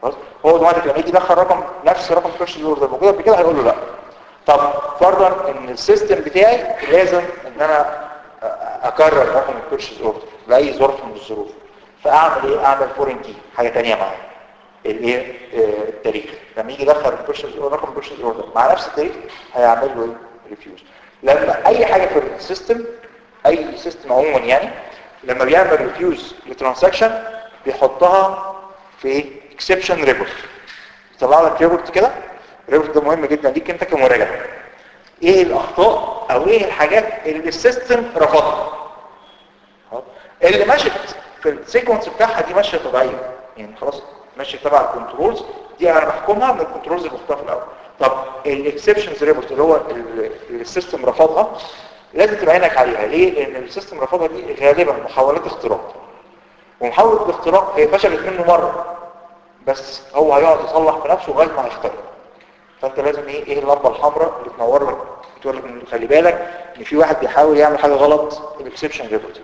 خلاص هو اوتوماتيك لما يجي يدخل رقم نفس رقم البيرشيز اوردر موجود قبل كده هيقول له لا طب فرضا ان السيستم بتاعي لازم ان انا اكرر رقم البيرشيز اوردر لاي ظرف من الظروف فاعمل ايه اعمل فورين كي حاجه ثانيه معاه الايه آه، التاريخ لما يجي يدخل البيرشيز رقم البيرشيز اوردر مع نفس التاريخ هيعمل له ايه ريفيوز لما اي حاجه في السيستم اي سيستم عموما يعني لما بيعمل ريفيوز لترانزاكشن بيحطها في اكسبشن ريبورت يطلع لك ريبورت كده الريبورت ده مهم جدا ليك انت كمراجع ايه الاخطاء او ايه الحاجات اللي السيستم رفضها خلاص؟ اللي مشت في السيكونس بتاعها دي ماشيه طبيعيه يعني خلاص ماشيه تبع الكنترولز دي انا بحكمها من الكنترولز اللي بختارها في الاول طب الاكسبشنز ريبورت اللي هو ال- اللي السيستم رفضها لازم تبقى عينك عليها ليه لان السيستم رفضها دي غالبا محاولات اختراق ومحاولة الاختراق هي فشلت منه مرة بس هو هيقعد يصلح بنفسه لغايه ما هيخترق فانت لازم ايه ايه اللمبه الحمراء اللي تنور لك تقول لك إن خلي بالك ان في واحد بيحاول يعمل حاجه غلط الاكسبشن ريبورت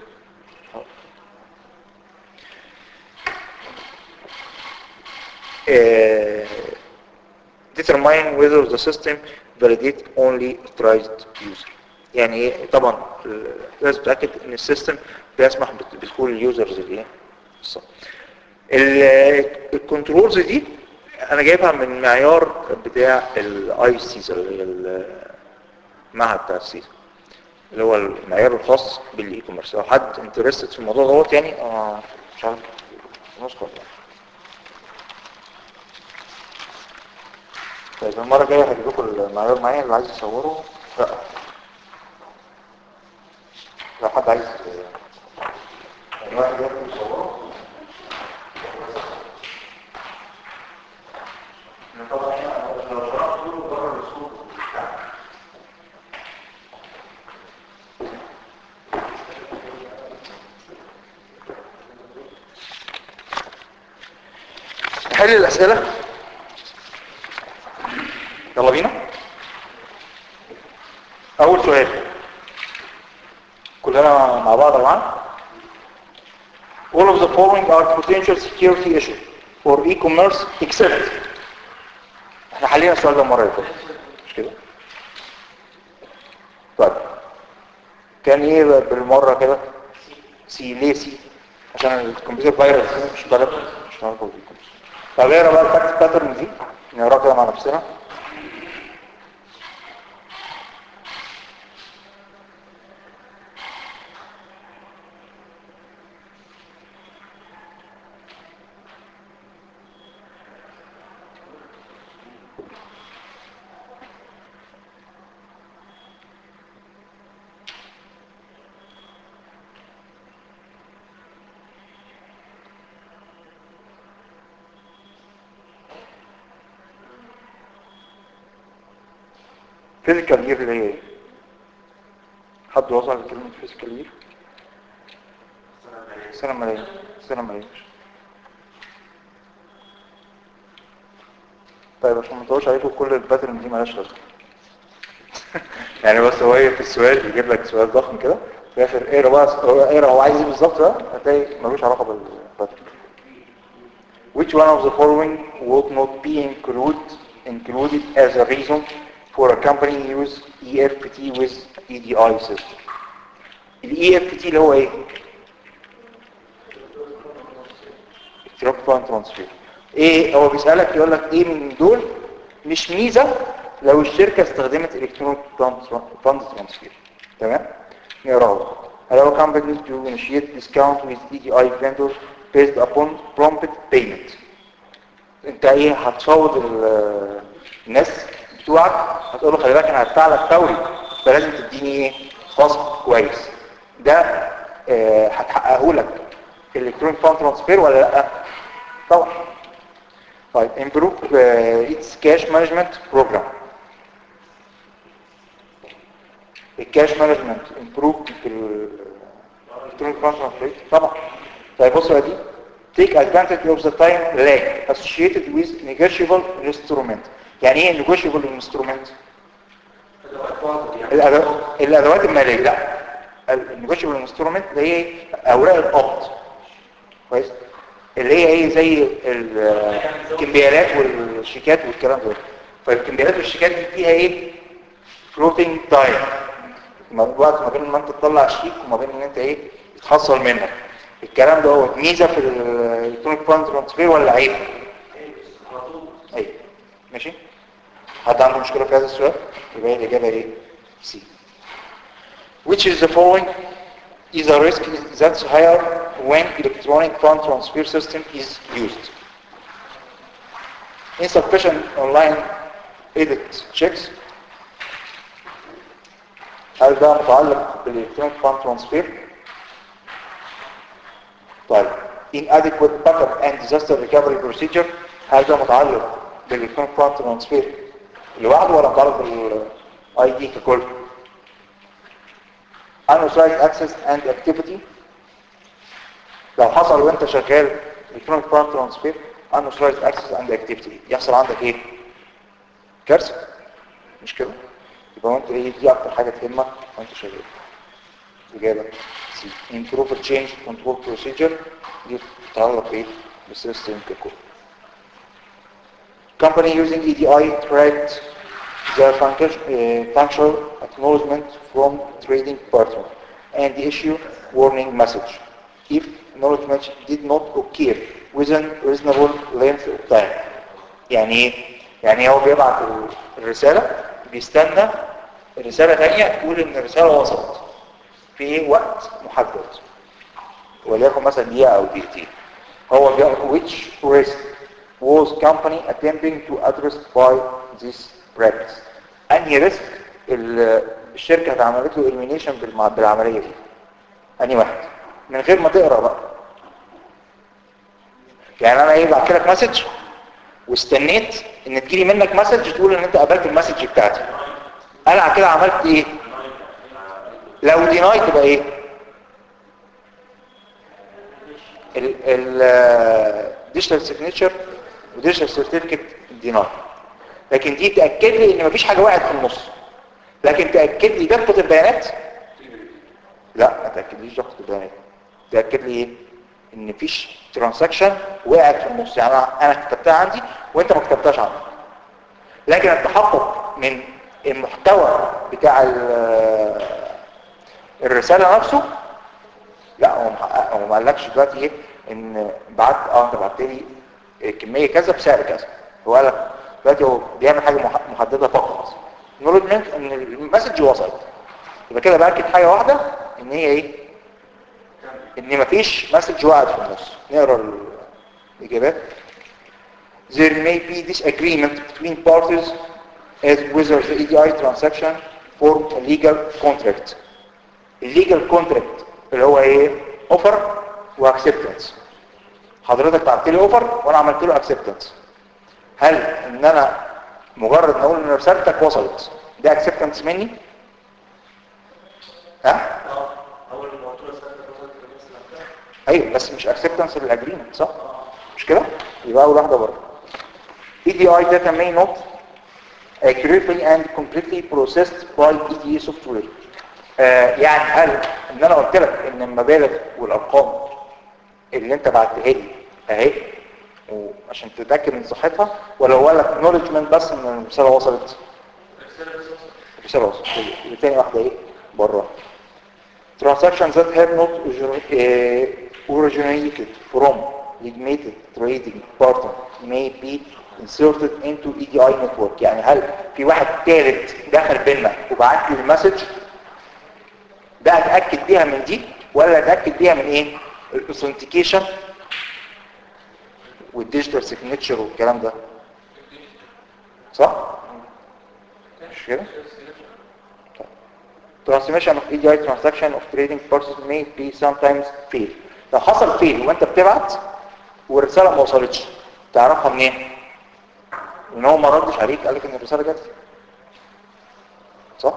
determine whether the system validate only authorized user يعني ايه طبعا آه، لازم تتاكد ان السيستم بيسمح بت- بدخول اليوزرز اللي الصح الكنترولز دي انا جايبها من معيار بتاع الاي سيزا اللي هي المعهد بتاع السيزا اللي هو المعيار الخاص بالاي كوميرس لو حد انترستد في الموضوع دوت يعني آه مش عارف نشكر طيب المره الجايه هجيب لكم المعيار معايا اللي عايز يصوره لا لو حد عايز يعني واحد ياخد يصوره طبعا هنا لو شرحت كله بره الاسلوب بتاعك نحل الأسئلة يلا بينا أول سؤال كلنا مع بعض يا جماعة All of the following are potential security issues for e-commerce except احنا حلينا السؤال ده المرة اللي فاتت مش كده؟ طيب كان ايه بالمرة كده؟ سي ليه سي؟ عشان الكمبيوتر فايروس مش طالب مش طالب بالكمبيوتر طب اقرا بقى الفاكت باترن دي نقراها كده مع نفسنا فيزيكال يير اللي هي ايه؟ حد وصل لكلمة فيزيكال يير؟ سنة ملايين سنة ملايين طيب عشان ما نطولش عليكم كل الباترن دي مالهاش لازمة يعني بس هو ايه في السؤال يجيب لك سؤال ضخم كده في الاخر اقرا بقى هو اقرا هو عايز ايه بالظبط ده هتلاقي ملوش علاقة بالباترن Which one of the following would not be include, included as a reason for a company use EFT with EDI system? ال EFT اللي هو ايه؟ Electronic Fund Transfer. ايه هو بيسألك يقول لك ايه من دول مش ميزة لو الشركة استخدمت Electronic Fund Transfer تمام؟ نقراه Allow companies to initiate discount with EDI vendors based upon prompt payment انت ايه هتفوض ال- الناس بتوعك هتقول له خلي بالك انا هدفع لك فوري فلازم تديني ايه خصم كويس ده آه، هتحققه لك الكترون فاند ترانسفير ولا لا طبعا طيب improve uh, its cash management program الكاش مانجمنت امبروف في الالكترونيك فاند ترانسفير طبعا طيب بص بقى دي take advantage of the time lag associated with negotiable instrument يعني ايه negotiable instrument الأدوات, الادوات الماليه لا النيجوشيبل انسترومنت اللي هي اوراق القبض كويس اللي هي ايه زي ال- الكمبيالات والشيكات والكلام ده فالكمبيالات والشيكات دي فيها ايه فلوتنج تايم وقت ما بين ما انت تطلع الشيك وما بين ان انت ايه يتحصل منك الكلام ده هو ميزه في الالكترونيك فاند ترانسفير ولا عيب ايوه ماشي حد عنده مشكله في هذا السؤال يبقى هي الاجابه ايه سي which is the following is a risk that's higher when electronic fund transfer system is used insufficient online edit checks هل ده متعلق بالالكترونيك فاند ترانسفير طيب inadequate backup and disaster recovery procedure هل ده متعلق بالالكترونيك فاند ترانسفير لوحده ولا متعلق بالاي دي ككل unauthorized access and activity لو حصل وانت شغال electronic fund transfer unauthorized access and activity يحصل عندك ايه كارثه مش كده يبقى انت ايه دي اكتر حاجه تهمك وانت شغال اجابه سي improve change control procedure دي تتعلق ايه بالسيستم ككل company using EDI tracked the function, uh, functional acknowledgement from trading partner and the issue warning message if acknowledgement did not occur within reasonable length of time يعني ايه؟ يعني هو بيبعت الرسالة بيستنى رسالة تانية تقول ان الرسالة وصلت في وقت محدد وليكن مثلا دقيقة او دقيقتين هو بيقول which risk was company attempting to address by this practice انهي ريسك الشركة اتعملت له elimination بالمع- بالعملية دي انهي واحد من غير ما تقرا بقى يعني انا ايه بعت لك مسج واستنيت ان تجيلي منك مسج تقول ان انت قبلت المسج بتاعتي انا كده عملت ايه لو ديناي تبقى ايه الديجيتال سيجنتشر وديجيتال سيرتيفيكت ديناي لكن دي تاكد لي ان مفيش حاجه وقعت في النص لكن تاكد لي دقه البيانات لا ما تاكدليش دقه البيانات تاكد لي ايه ان مفيش ترانزاكشن وقعت في النص يعني انا أنا كتبتها عندي وانت ما كتبتهاش عندك لكن التحقق من المحتوى بتاع ال- الرساله نفسه لا هو محقق هو ما قالكش دلوقتي ايه ان بعت اه انت بعت لي كميه كذا بسعر كذا هو قال لك دلوقتي هو بيعمل حاجه مح- محدده فقط نولجمنت ان المسج وصلت يبقى كده باكد حاجه واحده ان هي ايه ان مفيش مسج وقعت في النص نقرا الاجابات there may be disagreement between parties as whether the EDI transaction form a legal contract الليجل كونتراكت اللي هو ايه اوفر واكسبتنس حضرتك بعت لي اوفر وانا عملت له اكسبتنس هل ان انا مجرد ما اقول ان رسالتك وصلت ده اكسبتنس مني ها اول ما قلت له سنه وصلت لنفس الأفكار. ايوه بس مش اكسبتنس للاجريمنت صح مش كده يبقى اول واحده بره EDI data may not accurately and completely processed by EDA software آه يعني هل ان انا قلت لك ان المبالغ والارقام اللي انت بعتها لي اهي وعشان تتاكد من صحتها ولا هو لك acknowledgement بس ان الرساله وصلت الرساله وصلت يبقى تاني واحده ايه بره transactions that have not origin- uh, originated from legitimate trading partner may be inserted into EDI network يعني هل في واحد ثالث دخل بيننا وبعت لي المسج ده اتاكد بيها من دي ولا اتاكد بيها من ايه الاوثنتيكيشن والديجيتال سيجنتشر والكلام ده صح مش كده transmission of EDI transaction of trading process may be sometimes fail لو حصل fail وانت بتبعت والرسالة ما وصلتش تعرفها منين ان هو ما ردش عليك قال لك ان الرسالة جت صح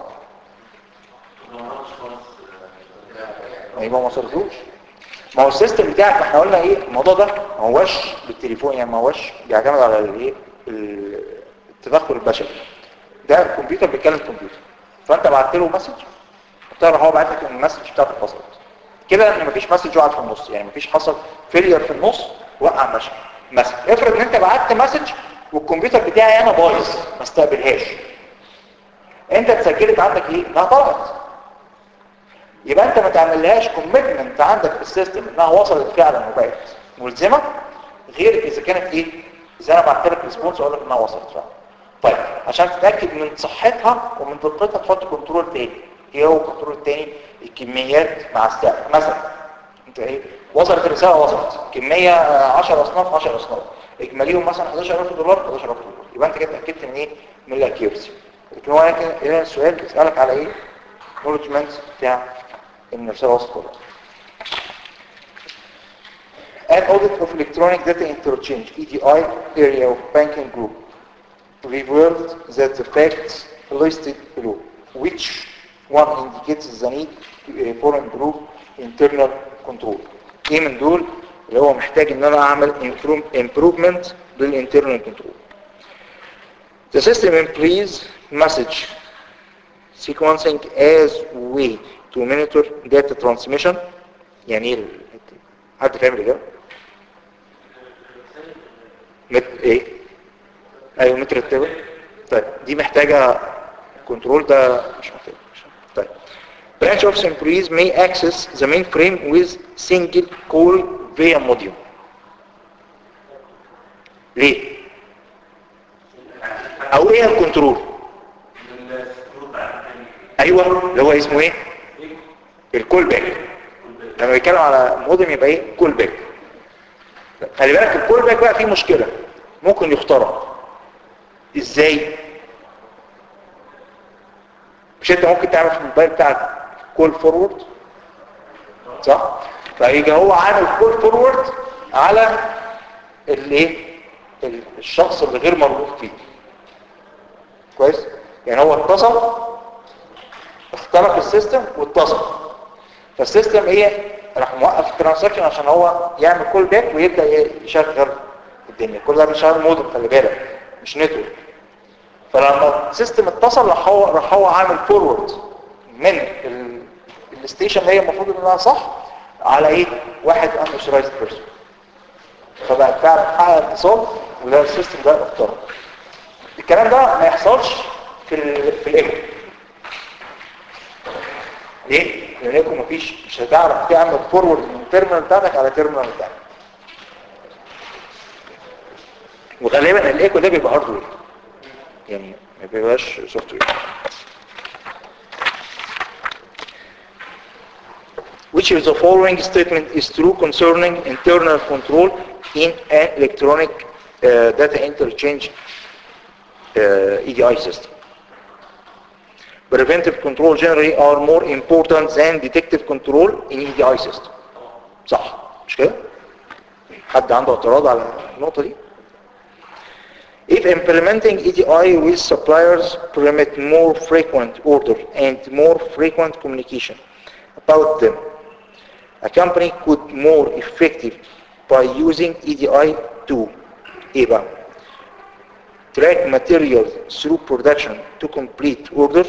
ما يبقى ما وصلتوش ما هو السيستم بتاعك ما احنا قلنا ايه الموضوع ده ما هوش بالتليفون يعني ما هوش بيعتمد على الايه ال- التدخل البشري ده الكمبيوتر بيتكلم كمبيوتر فانت بعت له مسج بتعرف هو بعت لك ان المسج بتاعتك وصلت كده ان مفيش مسج وقعت في النص يعني مفيش حصل فيلير في النص وقع مسج مسج افرض ان انت بعت مسج والكمبيوتر بتاعي انا بايظ ما استقبلهاش انت اتسجلت عندك ايه انها طلعت يبقى انت ما تعملهاش كوميتمنت عندك في السيستم انها وصلت فعلا وبقت ملزمه غير اذا كانت ايه اذا انا بعت لك ريسبونس اقول لك انها وصلت فعلا طيب عشان تتاكد من صحتها ومن دقتها تحط كنترول تاني ايه هو الكنترول التاني الكميات مع السعر مثلا انت ايه وصلت الرساله وصلت كميه آه، 10 اصناف 10 اصناف اجماليهم مثلا 11000 دولار 11000 دولار يبقى انت كده اتاكدت من ايه من الاكيورسي لكن هو هنا هنا السؤال بيسالك على ايه acknowledgement بتاع ان الرساله وصلت ولا لا. An audit of electronic data interchange EDI area of banking group revealed that the facts listed below, which one indicates the need to, uh, for improve internal control. ايه من دول اللي هو محتاج ان انا اعمل improve- improvement للinternal control. The system employs message sequencing as way to monitor data transmission يعني ايه ال- حد فاهم الإجابة؟ مت... ايه؟ ايوه مترتبة طيب دي محتاجة كنترول ده مش محتاج مش- طيب branch office employees may access the mainframe with single call via module ليه؟ او ايه الكنترول؟ ايوه اللي هو اسمه ايه؟ الكول باك لما بيتكلم على مودم يبقى ايه؟ كول باك خلي بالك الكول باك بقى فيه مشكلة ممكن يخترق ازاي؟ مش انت ممكن تعمل في الموبايل بتاعك كول فورورد صح؟ فيجي هو عامل كول فورورد على الايه؟ ال- الشخص اللي غير مربوط فيه كويس؟ يعني هو اتصل اخترق السيستم واتصل فالسيستم ايه راح موقف الترانزاكشن عشان هو يعمل كول باك ويبدا إيه؟ يشغل الدنيا كل ده بيشغل مودم خلي بالك مش نتورك فلما السيستم اتصل راح هو راح هو عامل فورورد من ال- الستيشن اللي هي المفروض انها صح على ايه واحد ان اوثرايزد بيرسون فبقى فعلا حقق اتصال وده السيستم ده اخترق الكلام ده ما يحصلش في ال في الايكو ليه؟ لان الايكو مفيش مش هتعرف تعمل فورورد من التيرمينال بتاعتك على التيرمينال بتاعك وغالبا الايكو ده بيبقى هاردوير يعني ما بيبقاش سوفت وير which of the following statement is true concerning internal control in an electronic uh, data interchange uh, EDI system. Preventive control generally are more important than detective control in EDI system. صح مش كده؟ حد عنده اعتراض على النقطة دي؟ If implementing EDI with suppliers permit more frequent order and more frequent communication about them, a company could more effective by using EDI to ايه بقى؟ track materials through production to complete order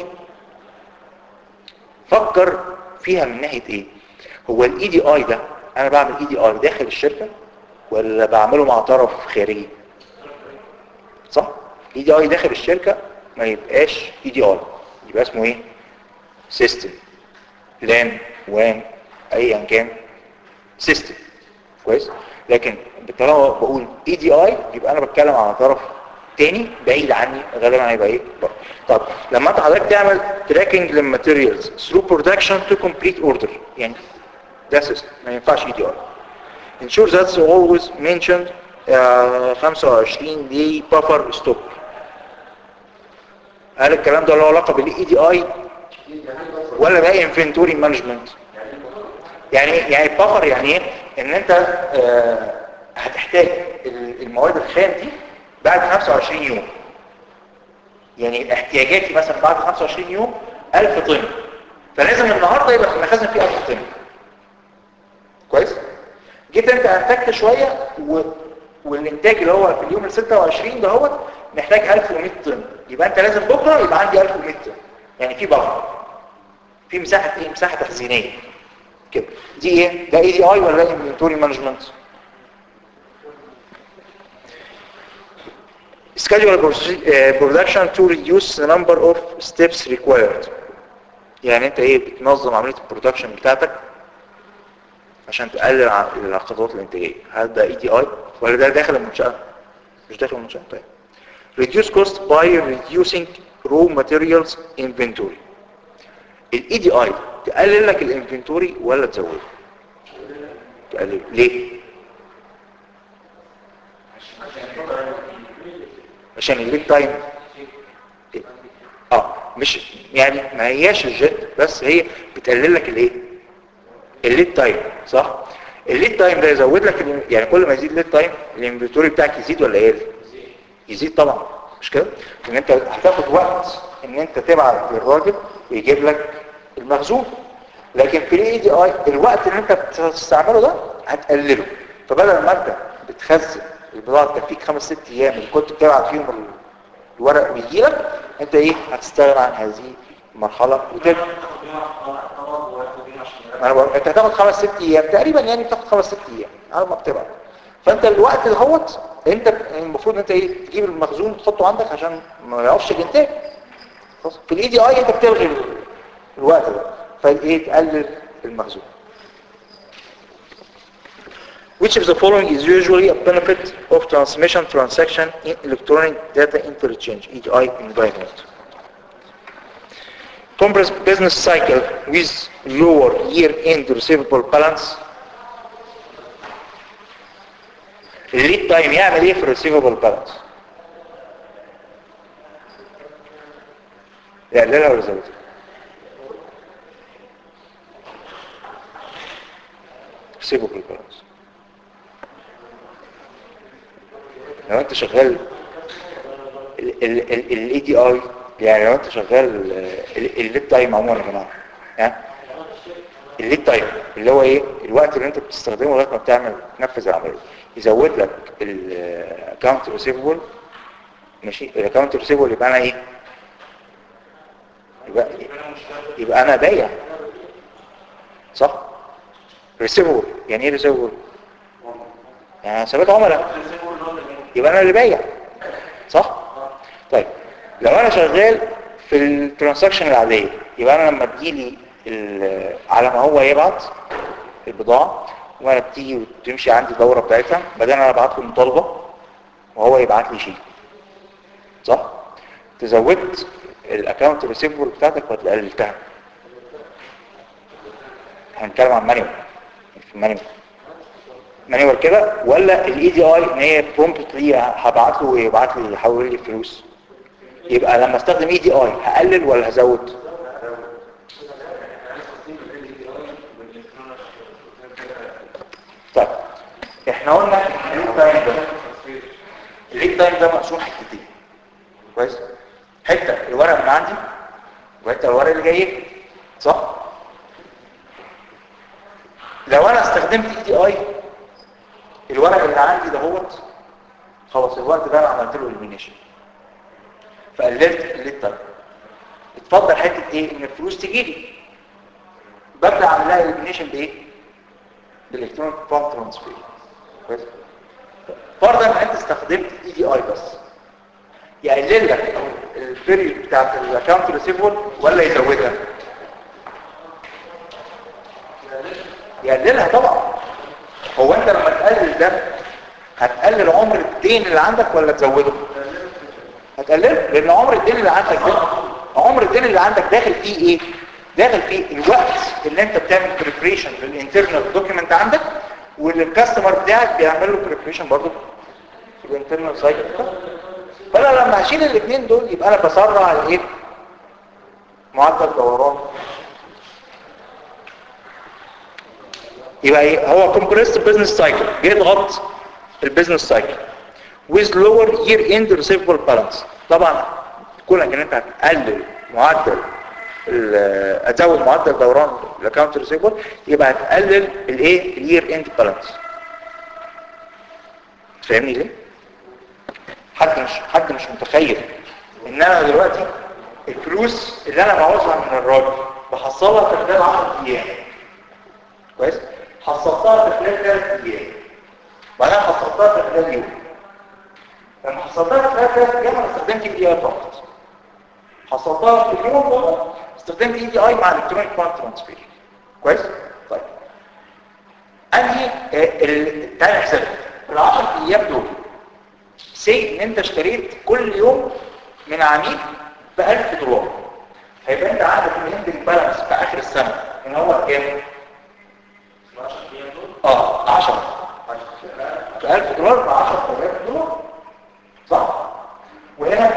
فكر فيها من ناحية ايه هو الاي دي اي ده انا بعمل اي دي اي داخل الشركة ولا بعمله مع طرف خارجي صح اي دي اي داخل الشركة ما يبقاش اي دي اي يبقى اسمه ايه سيستم لان وان ايا كان سيستم كويس لكن طالما بقول اي دي اي يبقى انا بتكلم على طرف تاني بعيد عني غالبا هيبقى ايه بره. طب لما انت حضرتك تعمل تراكنج للماتيريالز ثرو برودكشن تو كومبليت اوردر يعني ده سيستم ما ينفعش اي دي اي ensure that's always mentioned uh, 25 دي buffer stop هل الكلام ده له علاقه بالاي دي اي ولا بقى انفنتوري مانجمنت يعني يعني بفر يعني ايه ان انت آه هتحتاج ال- المواد الخام دي بعد 25 يوم يعني احتياجاتي مثلا بعد 25 يوم 1000 طن فلازم النهارده يبقى في المخازن فيه 1000 طن كويس جيت انت انتجت شويه و... والانتاج اللي هو في اليوم ال 26 ده هو محتاج 1100 طن يبقى انت لازم بكره يبقى عندي 1100 طن يعني في بفر في مساحه ايه مساحه تخزينيه كده دي ايه ده اي دي اي ولا انفنتوري مانجمنت schedule proce- uh, production to reduce the number of steps required يعني انت ايه بتنظم عملية البرودكشن بتاعتك عشان تقلل ع- الخطوات الانتاجية هل ده اي دي اي ولا ده داخل المنشأة مش داخل المنشأة طيب reduce cost by reducing raw materials inventory الاي دي اي تقلل لك الانفنتوري ولا تزوده تقلل ليه عشان الليد تايم اه مش يعني ما هياش الجيت بس هي بتقلل لك الايه الليد تايم صح الليد تايم ده يزود لك ال- يعني كل ما يزيد الليد تايم الانفنتوري بتاعك يزيد ولا يقل يزيد طبعا مش كده ان انت هتاخد وقت ان انت تبعت للراجل ويجيب لك المخزون لكن في الاي دي اي الوقت اللي انت بتستعمله ده هتقلله فبدل ما انت بتخزن البضاعه تكفيك خمس ست ايام اللي كنت بتبعت فيهم ال- الورق ويجي لك انت ايه هتستغنى عن هذه المرحله وتبقى انا بقول انت هتاخد خمس ست ايام تقريبا يعني بتاخد خمس ست ايام على ما بتبعت فانت الوقت دهوت انت المفروض انت ايه تجيب المخزون تحطه عندك عشان ما يقفش الانتاج خلاص؟ في الاي دي اي انت بتلغي ال- الوقت ده فايه تقلل المخزون Which of the following is usually a benefit of transmission transaction in electronic data interchange EDI environment? Compressed business cycle with lower year-end receivable balance الليد تايم يعمل ايه في الريسيفبل بالانس يقللها ولا يزودها ريسيفبل بالانس لو انت شغال الاي دي اي يعني لو انت شغال الليد تايم عموما يا جماعه يعني الليد تايم اللي هو ايه الوقت اللي انت بتستخدمه لغايه ما بتعمل تنفذ العمليه يزود لك الاكونت ريسيفبل ماشي الاكونت ريسيفبل يبقى انا ايه يبقى, يبقى انا بايع صح ريسيفبل يعني ايه ريسيفبل يعني حسابات عملاء يبقى انا اللي بايع صح طيب لو انا شغال في الترانزاكشن العاديه يبقى انا لما تجيلي ال- على ما هو يبعت البضاعه وانا بتيجي وتمشي عندي الدوره بتاعتها بدل انا ابعت له مطالبه وهو يبعت لي شيء صح تزودت الاكونت ريسيفبل بتاعتك ولا قللتها هنتكلم عن مانيوال في المانيوال مانيوال كده ولا الاي دي اي ان هي برومبتلي هبعت له ويبعت لي يحول لي فلوس يبقى لما استخدم اي دي اي هقلل ولا هزود طيب احنا قلنا الليد تايم ده الليد تايم ده مقسوم حتتين كويس حته الورق من عندي وحته الورق اللي جاي لي. صح لو انا استخدمت اي دي اي الورق اللي عندي دهوت خلاص الوقت ده انا عملت له اليمينيشن فقللت الليد تايم اتفضل حته ايه ان الفلوس تجي لي ببدا اعمل لها اليمينيشن بايه بالالكترونيك فاند ترانسفير كويس فرضا ان انت استخدمت اي دي اي بس يقلل لك البيريود بتاعت الاكونت ريسيفبل ولا يزودها يقللها طبعا هو انت لما تقلل ده هتقلل عمر الدين اللي عندك ولا تزوده هتقلله لان عمر الدين اللي عندك ده عمر الدين اللي عندك داخل فيه ايه داخل فيه الوقت اللي انت بتعمل بريبريشن للانترنال دوكيمنت عندك والكاستمر بتاعك بيعمل له بريبريشن برضه في الانترنال سايكل فانا لما هشيل الاثنين دول يبقى انا بسرع الايه معدل دوران يبقى ايه هو compressed business cycle بيضغط البيزنس سايكل with lower year end receivable balance طبعا كونك ان انت هتقلل معدل ال- هتزود معدل دوران الاكونت ريسيفبل يبقى هتقلل الايه الير اند بالانس فاهمني ليه حد مش حد مش متخيل ان انا دلوقتي الفلوس اللي انا بعوزها من الراجل بحصلها في خلال 10 ايام كويس حصلتها في خلال 3 ايام بعدين حصلتها في خلال يوم لما حصلتها في ثلاث ايام انا استخدمت اي دي اي فقط حصلتها في اليوم ده استخدمت اي دي اي مع الكترونيك فاند ترانسفير كويس طيب انهي ال- تعالى نحسبها ال 10 ايام دول سي ان انت اشتريت كل يوم من عميل ب 1000 دولار هيبقى انت عندك الاندنج بالانس في اخر السنه ان هو كام؟ اه 10 في 1000 دولار ب 10000 دولار صح وهنا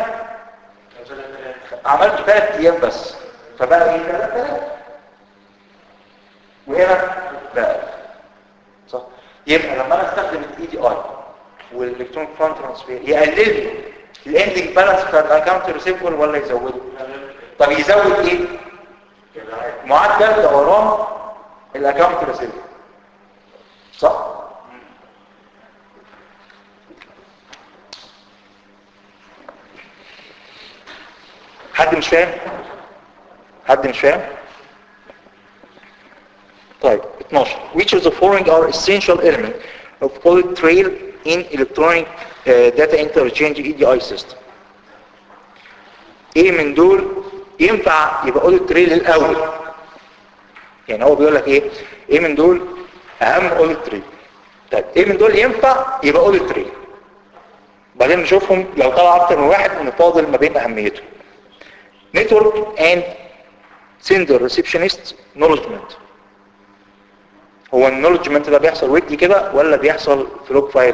عملت ثلاث ايام بس فبقى ايه 3000 وهنا بقى صح يبقى لما انا استخدم الاي دي اي والالكترونيك فاند ترانسفير يقلل لي الاندنج بالانس بتاع الاكونت ريسيفبل ولا يزوده طب يزود ايه معدل دوران الاكونت ريسيفبل صح حد مش فاهم حد مش فاهم طيب 12 which of the following are essential element of audit trail in electronic uh, data interchange EDI system ايه من دول ينفع يبقى audit trail الاول يعني هو بيقول لك ايه ايه من دول اهم audit trail طيب ايه من دول ينفع يبقى audit trail بعدين نشوفهم لو طلع اكتر من واحد نفاضل ما بين اهميتهم network and sender receptionist knowledgement هو النولجمنت ده بيحصل ويكلي كده ولا بيحصل في لوج فايل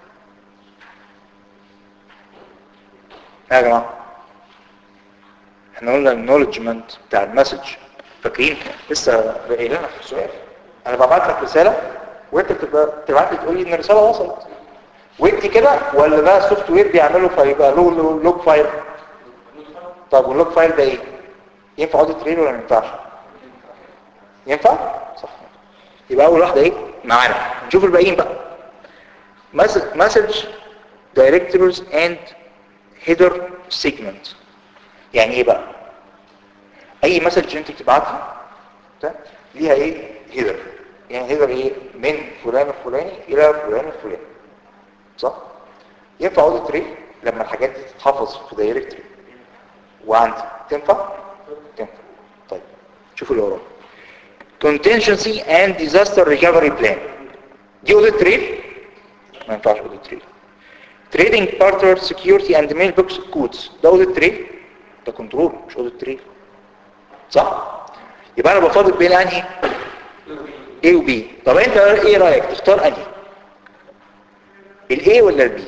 يا جماعه احنا قلنا النولجمنت بتاع المسج فاكرين لسه قايلينها في السؤال انا ببعت لك رساله وانت بتبقى تبعت لي تقول لي ان الرساله وصلت ويكلي كده ولا ده سوفت وير بيعمله فيبقى له لوج فايل طب واللوج فايل ده ايه ينفع اوديت تريل ولا ما ينفعش ينفع صح يبقى اول واحده ايه معانا نشوف الباقيين بقى مسج دايركتورز اند هيدر سيجمنت يعني ايه بقى اي مسج انت بتبعتها ده ليها ايه هيدر يعني هيدر ايه من فلان الفلاني الى فلان الفلاني صح ينفع اوديت تريل لما الحاجات دي تتحفظ في دايركتوري وعندي تنفع تنفع طيب شوفوا اللي وراه contingency and disaster recovery plan دي audit trail ما ينفعش audit trail trading partner security and mailbox codes ده audit trail ده كنترول مش audit trail صح يبقى انا بفاضل بين انهي A و B طب انت ايه رايك تختار انهي الاي ولا البي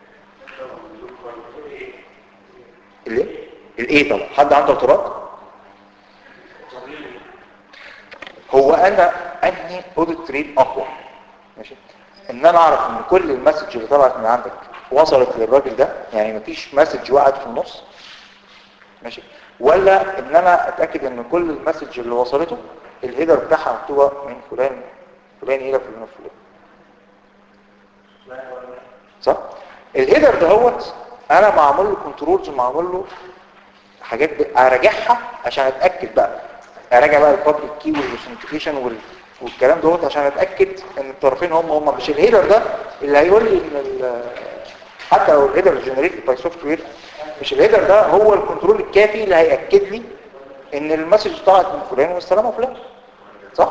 الايه الايه طبعا حد عنده اعتراض هو انا انهي اوديت تريد اقوى ماشي ان انا اعرف ان كل المسج اللي طلعت من عندك وصلت للراجل ده يعني مفيش مسج وقعت في النص ماشي ولا ان انا اتاكد ان كل المسج اللي وصلته الهيدر بتاعها مكتوبه من فلان فلان الى فلان فلان صح الهيدر دهوت انا معمول له كنترولز ومعمول له حاجات ب- اراجعها عشان اتاكد بقى اراجع بقى البابليك كي والاوثنتيكيشن وال... والكلام دوت عشان اتاكد ان الطرفين هم هم مش الهيدر ده اللي هيقول لي ان ال... حتى لو الهيدر جنريتد باي سوفت وير مش الهيدر ده هو الكنترول الكافي اللي هياكد لي ان المسج طلعت من فلان والسلامه فلان صح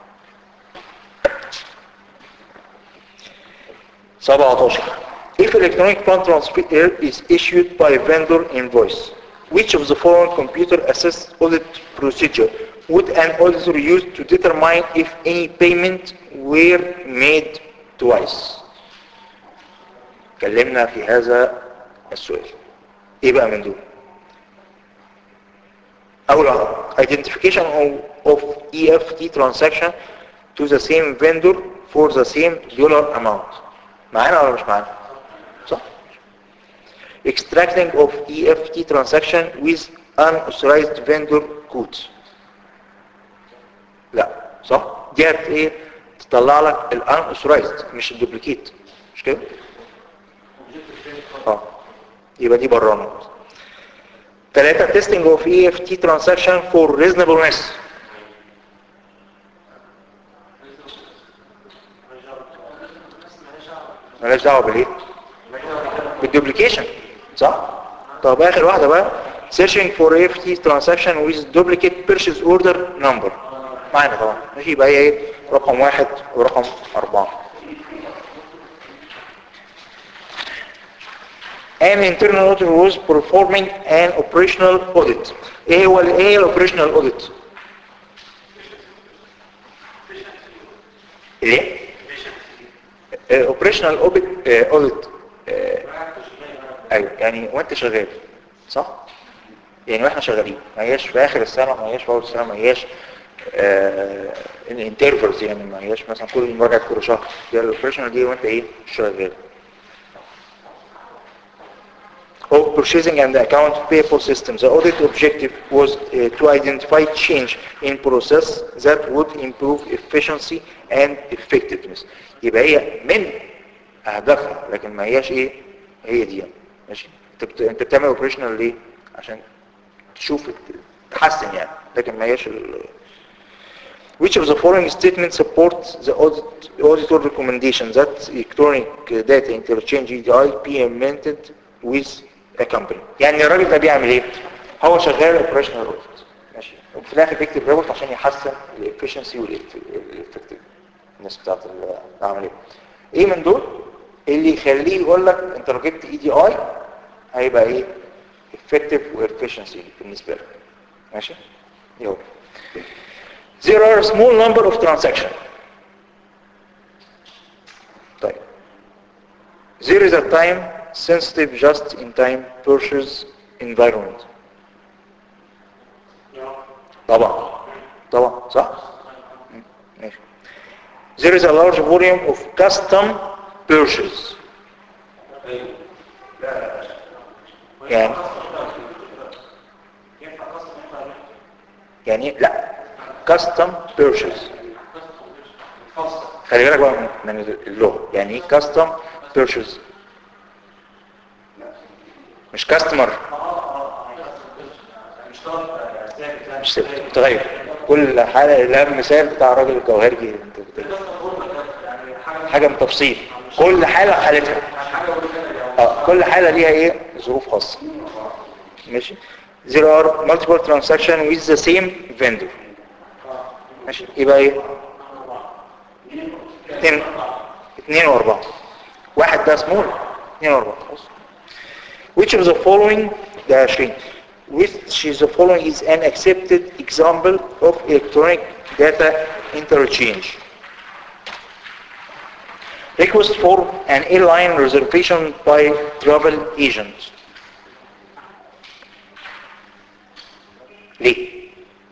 17 If electronic fund transfer is issued by vendor invoice, which of the following computer assist audit procedure would an auditor use to determine if any payment were made twice? اتكلمنا في هذا السؤال. ايه بقى من دول؟ أول واحد identification of, of EFT transaction to the same vendor for the same dollar amount. معانا ولا مش معانا؟ صح؟ extracting of EFT transaction with unauthorized vendor codes. لا صح؟ دي هت ايه؟ تطلع لك ال unauthorized مش الدوبليكيت مش كده؟ اه يبقى دي برانا ثلاثة testing of EFT transaction for reasonableness مالهاش دعوة بالايه؟ بالدوبليكيشن صح طب اخر واحده بقى searching for EFT transaction with duplicate purchase order number معانا طبعا ماشي يبقى هي ايه رقم واحد ورقم اربعة An internal auditor was performing an operational audit. ايه هو ال- ايه الاوبريشنال audit؟ ايه؟ اوبريشنال اوديت اوديت ايوه يعني وانت شغال صح يعني واحنا شغالين ما هياش في اخر السنه ما هياش في اول السنه ما هياش الانترفلز يعني ما هياش مثلا كل مراجعه كل شهر دي الاوبريشنال دي وانت ايه شغال of purchasing and account payable systems. The audit objective was uh, to identify change in process that would improve efficiency and effectiveness. يبقى هي من اهدافها لكن ما هياش ايه هي دي ماشي انت بت... انت بتعمل اوبريشنال ليه عشان تشوف تحسن يعني لكن ما هياش ال... Which of the following statements supports the audit, auditor recommendation that electronic data interchange EDI be implemented with a company يعني الراجل ده بيعمل ايه هو شغال اوبريشنال اوديت ماشي وفي الاخر بيكتب ريبورت عشان يحسن الافشنسي والافكتفنس بتاعت العمليه ايه من دول اللي يخليه يقول لك انت لو جبت اي دي اي هيبقى ايه effective وefficiency بالنسبه لك ماشي يلا There are a small number of transactions. طيب. There is a time sensitive just in time purchase environment. طبعا طبعا صح؟ مم. ماشي. There is a large volume of custom purchase. يعني يعني لا custom purchase خلي بالك بقى من- من اللغة يعني ايه custom purchase مش customer مش ثابت متغير كل حالة لها المثال بتاع الراجل الجوهرجي اللي انت بت- حاجة من تفصيل كل حالة حالتها اه كل حالة ليها ايه ظروف خاصة ماشي there are multiple transaction with the same vendor ماشي يبقى ايه اتنين اتنين واربعة واحد ده سمول اتنين واربعة خلاص which of the following ده عشرين which is the following is an accepted example of electronic data interchange request for an airline reservation by travel agent ليه؟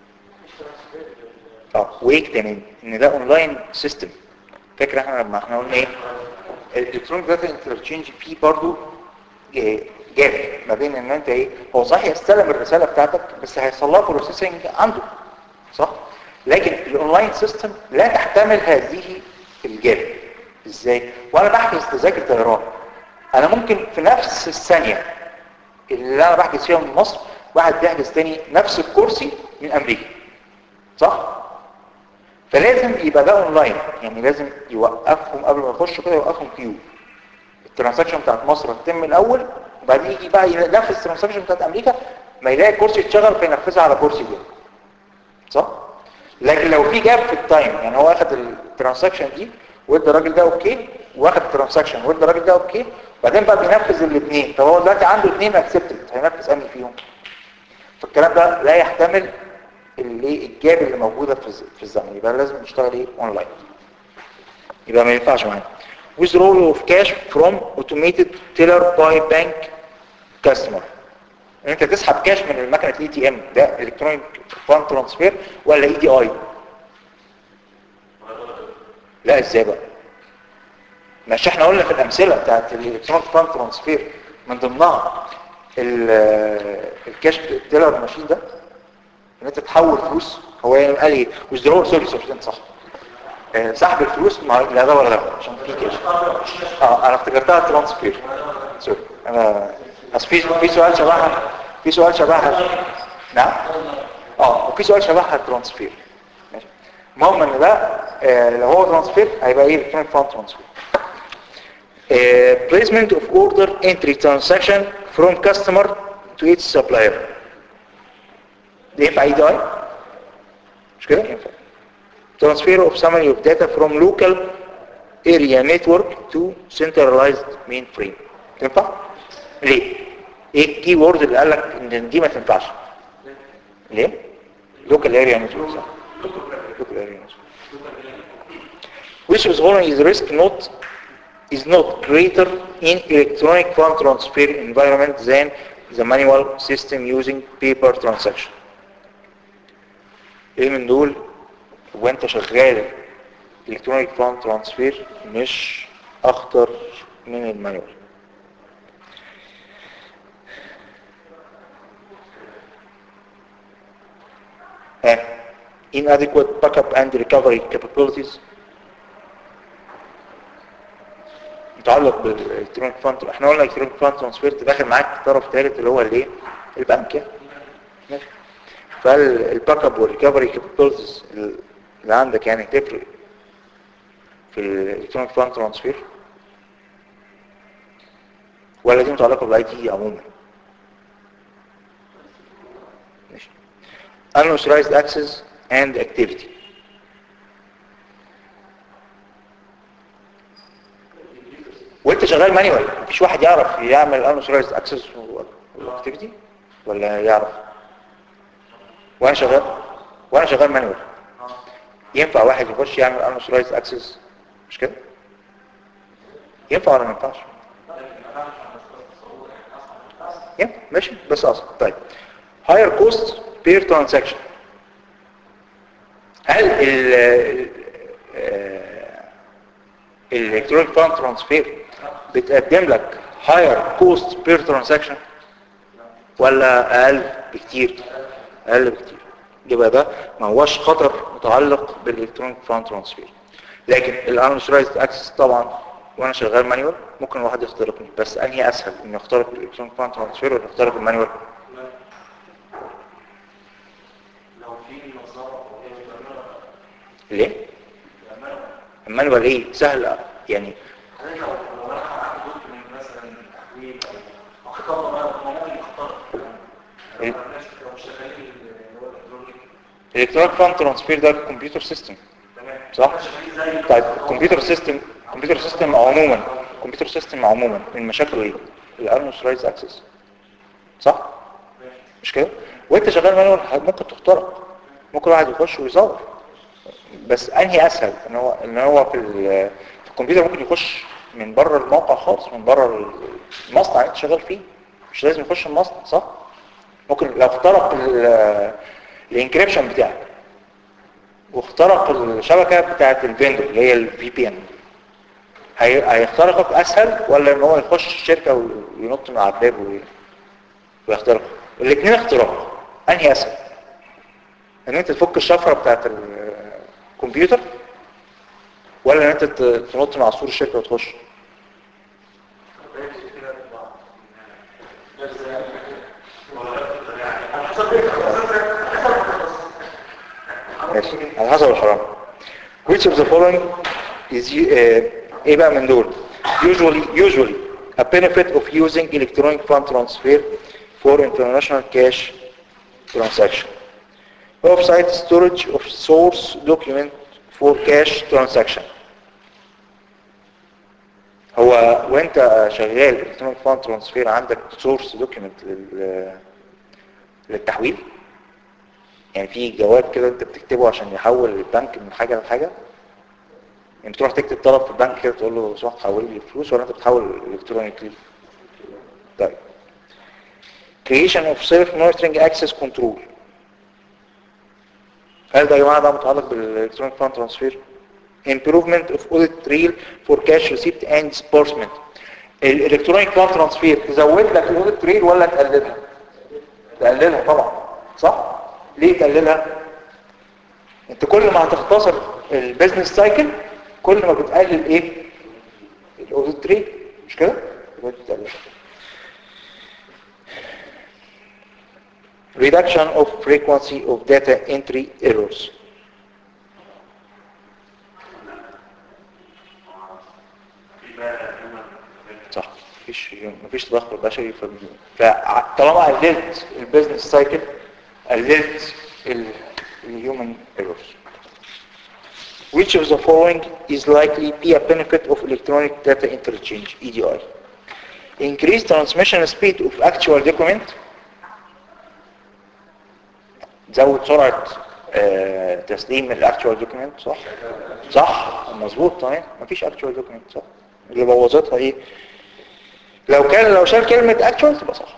اه واكتب ان ان ده اونلاين سيستم فاكر احنا لما احنا قلنا ايه الالكترونيك داتا انترتشينج فيه برضو جاب ما بين ان انت ايه هو صحيح يستلم الرساله بتاعتك بس هيحصل لها بروسيسنج عنده صح لكن الاونلاين سيستم لا تحتمل هذه الجاب ازاي وانا بحجز تذاكر طيران انا ممكن في نفس الثانيه اللي انا بحجز فيها من مصر واحد بيحجز تاني نفس الكرسي من امريكا صح فلازم يبقى ده اونلاين يعني لازم يوقفهم قبل ما يخشوا كده يوقفهم كيو الترانزاكشن بتاعت مصر هتتم الاول وبعدين يجي بقى ينفذ الترانزاكشن بتاعت امريكا ما يلاقي الكرسي اتشغل فينفذها على كرسي ده صح لكن لو في جاب في التايم يعني هو اخد الترانزاكشن دي وادى الراجل ده اوكي واخد الترانزاكشن وادى الراجل ده اوكي بعدين بقى بينفذ الاثنين طب هو دلوقتي عنده اثنين اكسبتد هينفذ انهي فيهم فالكلام ده لا يحتمل اللي الجاب اللي موجوده في الز- في الزمن يبقى لازم نشتغل ايه اونلاين يبقى ما ينفعش معانا withdrawal of cash from automated teller by bank customer انت تسحب كاش من المكنه الاي تي ام ده الكترونيك فان ترانسفير ولا اي دي اي لا ازاي بقى مش احنا قلنا في الامثله بتاعت الالكترونيك فان ترانسفير من ضمنها ال- الكاش تيلر ماشين ده ان انت تحول فلوس هو يعني قال ايه ويزدرور سوري سوري انت صح آه، سحب الفلوس مع لا ده ولا ده عشان في كاش اه انا افتكرتها ترانسفير سوري انا بس في في سؤال شبهها في سؤال شبهها نعم اه وفي سؤال شبهها ترانسفير ماشي المهم ان ده آه، لو هو ترانسفير هيبقى ايه الكترونيك فاند ترانسفير uh, placement of order entry transaction from customer to its supplier ده ينفع اي دي اي مش كده ينفع transfer of summary of data from local area network to centralized mainframe تنفع ليه ايه الكي وورد اللي قال لك ان دي ما تنفعش ليه local area network صح local area network which is only is risk not is not greater in electronic fund transfer environment than the manual system using paper transaction ايه من دول وانت شغال electronic fund transfer مش اخطر من المانيوال ها inadequate backup and recovery capabilities متعلق بالالكترونيك فاند احنا قلنا الالكترونيك فاند ترانسفير داخل معاك طرف ثالث اللي هو الايه البنك يعني ماشي فالباك اب والريكفري كابابيلتيز اللي عندك يعني تفرق في الالكترونيك فاند ترانسفير ولا دي متعلقه بالاي تي عموما ماشي unauthorized access and activity وانت شغال مانيوال مفيش واحد يعرف يعمل unauthorized access والاكتيفيتي ولا يعرف وانا شغال وانا شغال مانيوال ينفع واحد يخش يعمل unauthorized access مش كده ينفع ولا ما ينفعش ينفع ماشي بس اصلا طيب higher cost per transaction هل ال الالكترونيك فاند ترانسفير بتقدم لك higher cost per transaction ولا اقل بكتير اقل بكتير يبقى ده ما هوش خطر متعلق بالالكترونيك فاند ترانسفير لكن الانشرايزد اكسس طبعا وانا شغال مانيوال ممكن الواحد يخترقني بس انهي اسهل انه يخترق الالكترونيك فاند ترانسفير ولا يخترق المانيوال لو في نظارة ليه المانيوال ايه سهل يعني انا لو لو انا عندي دوكيومنت مثلا تحويل او اختار ما ممكن اختار إيه؟ الناس لو شغالين اللي هو الالكترونيك الالكترونيك فاند ترانسفير ده كمبيوتر سيستم تمام صح شغالين زي طيب كمبيوتر سيستم كمبيوتر سيستم عموما كمبيوتر سيستم عموما من مشاكله ايه الانوثرايز اكسس صح مش كده وانت شغال مانوال ممكن تخترق ممكن واحد يخش ويزور بس انهي اسهل ان هو ان هو في ال- في الكمبيوتر ممكن يخش من بره الموقع خالص من بره المصنع اللي انت شغال فيه مش لازم يخش المصنع صح ممكن لو اخترق الانكريبشن بتاعك واخترق الشبكه بتاعت الفيندور اللي هي الفي بي ان هيخترقك اسهل ولا ان هو يخش الشركه وينط من على الباب وي- ويخترق الاثنين اختراق انهي اسهل ان انت تفك الشفره بتاعت الكمبيوتر ولا ان انت ت- تنط من على سور الشركه وتخش ماشي على حسب الحرام which of the following is uh, ايه بقى من دول usually usually a benefit of using electronic fund transfer for international cash transaction offsite storage of source document for cash transaction هو وانت شغال electronic fund transfer عندك source document لل للتحويل يعني في جواب كده انت بتكتبه عشان يحول البنك من حاجة لحاجة يعني تروح تكتب طلب في البنك كده تقول له سمح حول لي فلوس ولا انت بتحول الكترونيكلي طيب creation of self monitoring access control هل ده يا جماعه ده متعلق بالالكترونيك فاند ترانسفير improvement of audit trail for cash receipt and disbursement الالكترونيك فاند ترانسفير تزود لك الاوديت تريل ولا تقللها تقللها طبعا صح ليه تقللها انت كل ما هتختصر البيزنس سايكل كل ما بتقلل ايه الاوديت تريل مش كده يبقى بتقللها reduction of frequency of data entry errors يبقى لما مفيش مفيش تدخل بشري في فطالما قللت البيزنس سايكل قللت الهيومن ايرورز Which of the following is likely be a benefit of electronic data interchange EDI? Increase transmission speed of actual document زود سرعة آه، تسليم الاكتوال دوكيمنت صح صح مظبوط تمام مفيش اكتوال دوكيمنت صح اللي بوظتها ايه لو كان لو شال كلمة اكتوال تبقى صح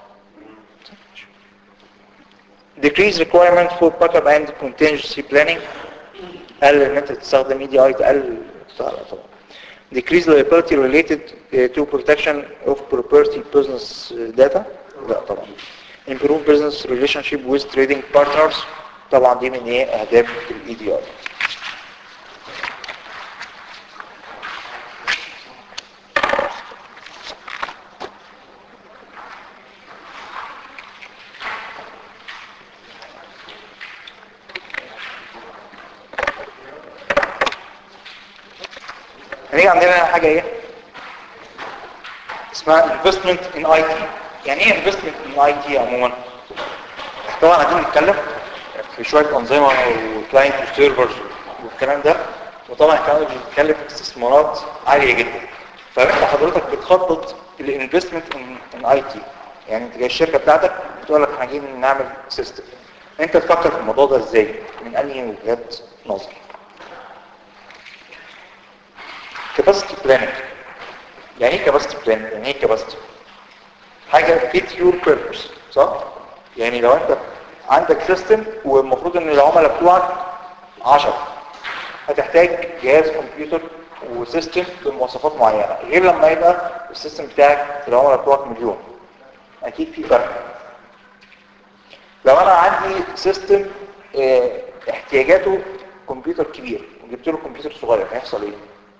decrease requirement for backup and contingency planning قال ان انت تستخدم اي دي اي تقلل طبعا decrease liability related uh, to protection of property business data لا طبعا improve business relationship with trading partners طبعا دي من ايه اهداف الاي دي اي هنيجي عندنا حاجة ايه اسمها investment in IT يعني ايه investment in IT عموما طبعا عايزين نتكلم في شوية انظمة وكلاينت وسيرفرز والكلام ده وطبعا الكلام ده بيتكلم في استثمارات عالية جدا فانت حضرتك بتخطط الانفستمنت ان اي تي يعني انت جاي الشركة بتاعتك بتقول لك احنا عايزين نعمل سيستم انت تفكر في الموضوع ده ازاي من انهي وجهات نظر كاباسيتي بلاننج يعني ايه كاباسيتي بلاننج يعني ايه كاباسيتي حاجه فيت يور بيربس صح يعني لو انت عندك سيستم والمفروض ان العملاء بتوعك 10 هتحتاج جهاز كمبيوتر وسيستم بمواصفات معينه غير لما يبقى السيستم بتاعك العملاء بتوعك مليون اكيد في فرق لو انا عندي سيستم اه احتياجاته كمبيوتر كبير وجبت له كمبيوتر صغير هيحصل ايه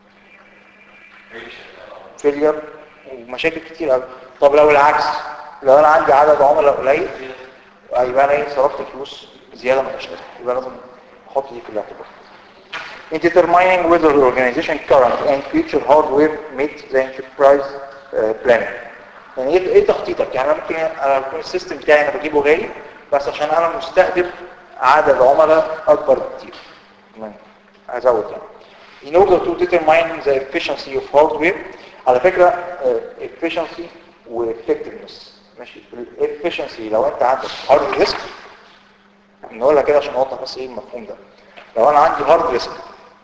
فيلير ومشاكل كتير قوي طب لو العكس لو انا عندي عدد عملاء قليل يبقى انا ايه صرفت فلوس زياده ما لهاش لازمه يبقى لازم احط دي في الاعتبار In determining whether the organization current and future hardware meet the enterprise uh, planning. يعني ايه ايه تخطيطك؟ يعني انا ممكن انا يكون السيستم بتاعي انا بجيبه غالي بس عشان انا مستهدف عدد عملاء اكبر بكتير. هزود يعني. in order to determine the efficiency of hardware على فكرة uh, efficiency و effectiveness ماشي ال efficiency لو انت عندك hard disk نقولها كده عشان اوضح بس ايه المفهوم ده لو انا عندي hard disk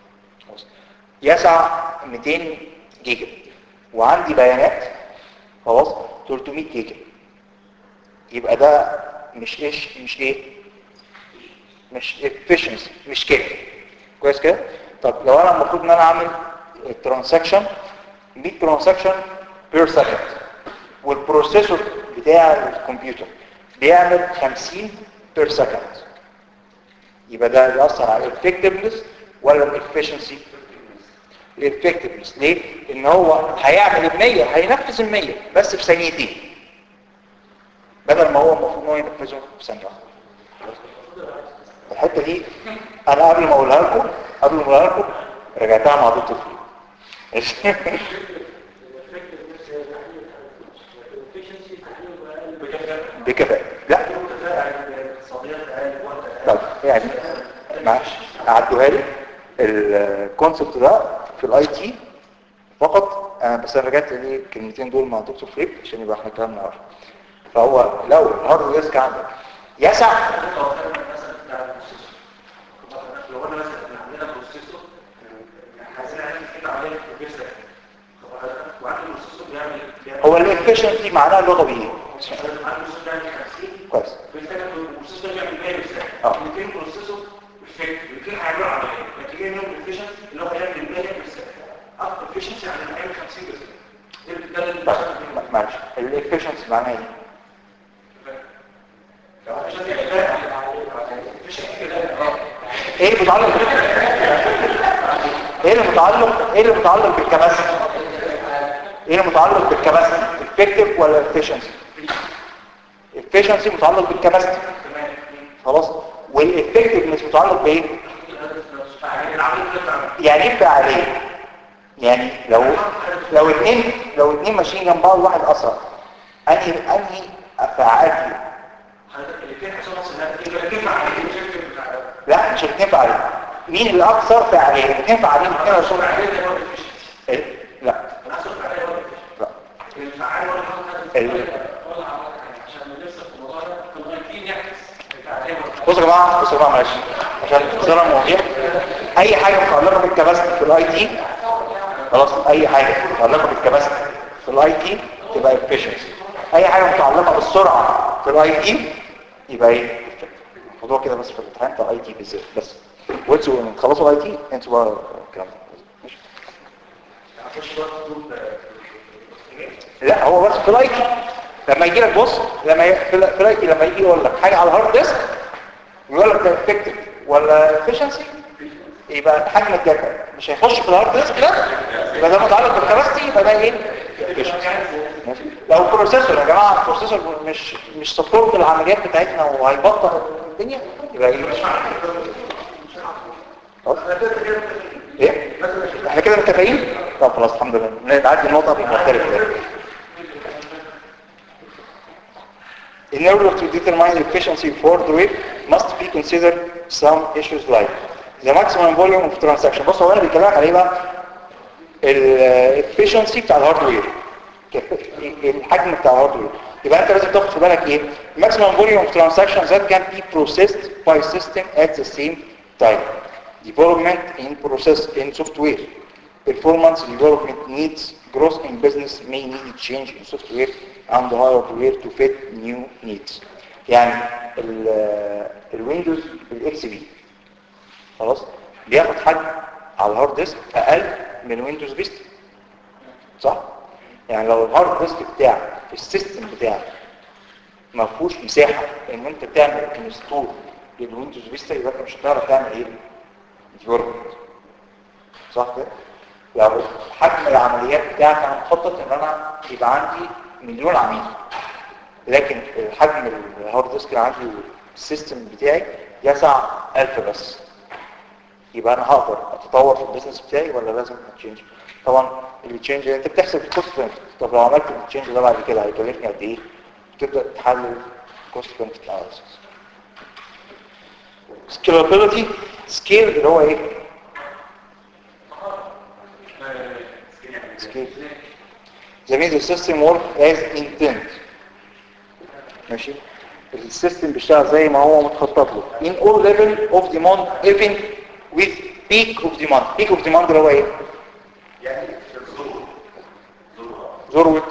يسع 200 جيجا وعندي بيانات خلاص 300 جيجا يبقى ده مش ايش مش ايه مش efficiency مش كافي كويس كده طب لو انا المفروض ان انا اعمل ترانزاكشن 100 ترانزاكشن بير سكند والبروسيسور بتاع الكمبيوتر بيعمل 50 بير سكند يبقى ده بيأثر على الافكتفنس ولا الافشنسي الافكتفنس ليه ان هو هيعمل ال 100 هينفذ ال 100 بس في ثانيتين بدل ما هو المفروض ان هو ينفذه في ثانيه واحده الحته دي انا قبل ما اقولها لكم قبل ما اقولها لكم رجعتها مع دكتور فيه بكفاءة لا طب يعني معلش عدوها لي الكونسبت ده في الاي تي فقط انا بس انا رجعت لي الكلمتين دول مع دكتور فريك عشان يبقى احنا كلامنا واحد فهو لو الهارد ديسك عندك يسع لو انا مثلا عندنا بروسيسور عايزين نعمل كده عمليه بروسيسور وعندي بروسيسور بيعمل هو الافشنسي معناها لغه بايه عندي بروسيسور بيعمل 50 كويس بيحتاج بروسيسور بيعمل 100 بالساعه اه. الاثنين بروسيسور الاثنين هيعملوا عمليه نتيجه منهم الافشنسي اللي هو هيعمل 100 بالساعه اكتر افشنسي يعني هيعمل 50 بالساعه ده اللي بس ما- معلش الافشنسي معناها ايه لو عشان يبقى efficiency كده اه ايه متعلق بال- ايه اللي متعلق ايه اللي متعلق بالكباسيتي ايه اللي متعلق بالكباسيتي افكتيف ولا efficiency efficiency متعلق بالكباسيتي خلاص والافكتيفنس متعلق بايه يعني العمليه بتطلع يعني ايه فعاليه يعني لو لو اتنين لو اتنين ماشيين جنب بعض واحد اسرع انهي انهي فعال فيهم حضرتك الاثنين عشان نص الاثنين مع الاثنين لا مش الاثنين فعالين مين اللي اكثر فعاليه الاثنين فعالين الاثنين عشان ايه لا لا ال- بصوا يا جماعه بصوا يا جماعه معلش عشان تخسروا المواضيع اي حاجه متعلقه بالكباستي في الاي تي خلاص اي حاجه متعلقه بالكباستي في الاي تي تبقى efficiency اي حاجه متعلقه بالسرعه في الاي تي يبقى ايه الموضوع كده بس في الامتحان بتاع الاي تي بالذات بس وانتوا لما تخلصوا الاي تي انتوا بقى الكلام ده ماشي لا هو بس في الاي تي لما يجي لك بص لما ي... في ال- في الاي تي لما يجي يقول لك حاجه على الهارد ديسك يقول لك ده افكتيف ولا efficiency يبقى حجم الداتا مش هيخش في الهارد ديسك لا يبقى ده متعلق بالكباستي يبقى ده ايه efficiency. ماشي؟ لو بروسيسور يا جماعه البروسيسور مش مش سبورت العمليات بتاعتنا وهيبطل الدنيا يبقى ايه خلاص؟ ايه احنا كده متفقين طب خلاص الحمد لله نعدي النقطه دي ونختلف تاني In order to determine the efficiency for the web must be considered some issues like the maximum volume of transaction بص هو انا بيكلمك على ايه بقى الافشنسي بتاع الهاردوير الحجم بتاع الهاردوير يبقى انت لازم تاخد في بالك ايه maximum volume of transactions that can be processed by system at the same time development in process in software performance development needs growth in business may need change in software and hardware to fit new needs يعني ال- الويندوز بالاكس بي خلاص بياخد حجم على الهارد ديسك اقل من ويندوز فيستا صح يعني لو الهارد ديسك بتاعك السيستم بتاعك ما فيهوش مساحه ان انت تعمل انستول للويندوز فيستا يبقى انت مش هتعرف تعمل ايه ديفلوبمنت صح كده لو حجم العمليات بتاعك انا مخطط ان انا يبقى عندي مليون عميل لكن حجم الهارد ديسك اللي عندي السيستم بتاعي يسع 1000 بس يبقى انا هقدر اتطور في البيزنس بتاعي ولا لازم اتشينج طبعا التشينج انت بتحسب الكوست طب لو عملت التشينج ده بعد كده هيكلفني قد ايه تبدا تحلل كوست بنفيت اناليسيس سكيلابيلتي سكيل اللي هو ايه سكيل ده means the system work as intent ماشي السيستم بيشتغل زي ما هو متخطط له in all level of demand even with peak of demand peak of demand اللي هو ايه يعني الظروف ذروة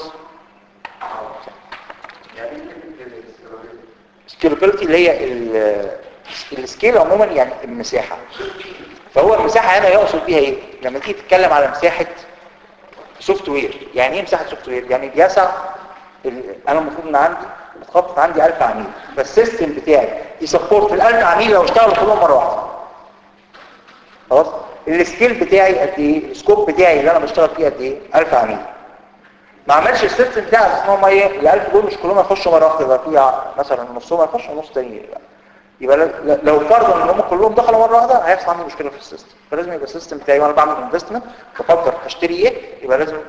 يعني سكيلابيلتي اللي هي ال- السكيل عموما يعني المساحة فهو المساحة هنا يقصد بيها ايه لما تيجي تتكلم على مساحة سوفت وير يعني ايه مساحة سوفت وير يعني بيسع ال- انا المفروض ان عندي متخطط عندي 1000 عميل فالسيستم بتاعي يسبورت ال 1000 عميل لو اشتغلوا كلهم مرة واحدة خلاص السكيل بتاعي قد ايه السكوب بتاعي اللي انا بشتغل فيه قد ايه 1000 عميل ما عملش السيستم بتاعي على اساس ان هم ايه ال 1000 دول مش كلهم يخشوا مره واحده يبقى في مثلا نصهم هيخشوا ونص تاني يبقى. يبقى ل- لو فرضا ان هم كلهم دخلوا مره واحده هيحصل عندي مشكله في السيستم فلازم يبقى السيستم بتاعي وانا بعمل انفستمنت بفكر هشتري ايه يبقى لازم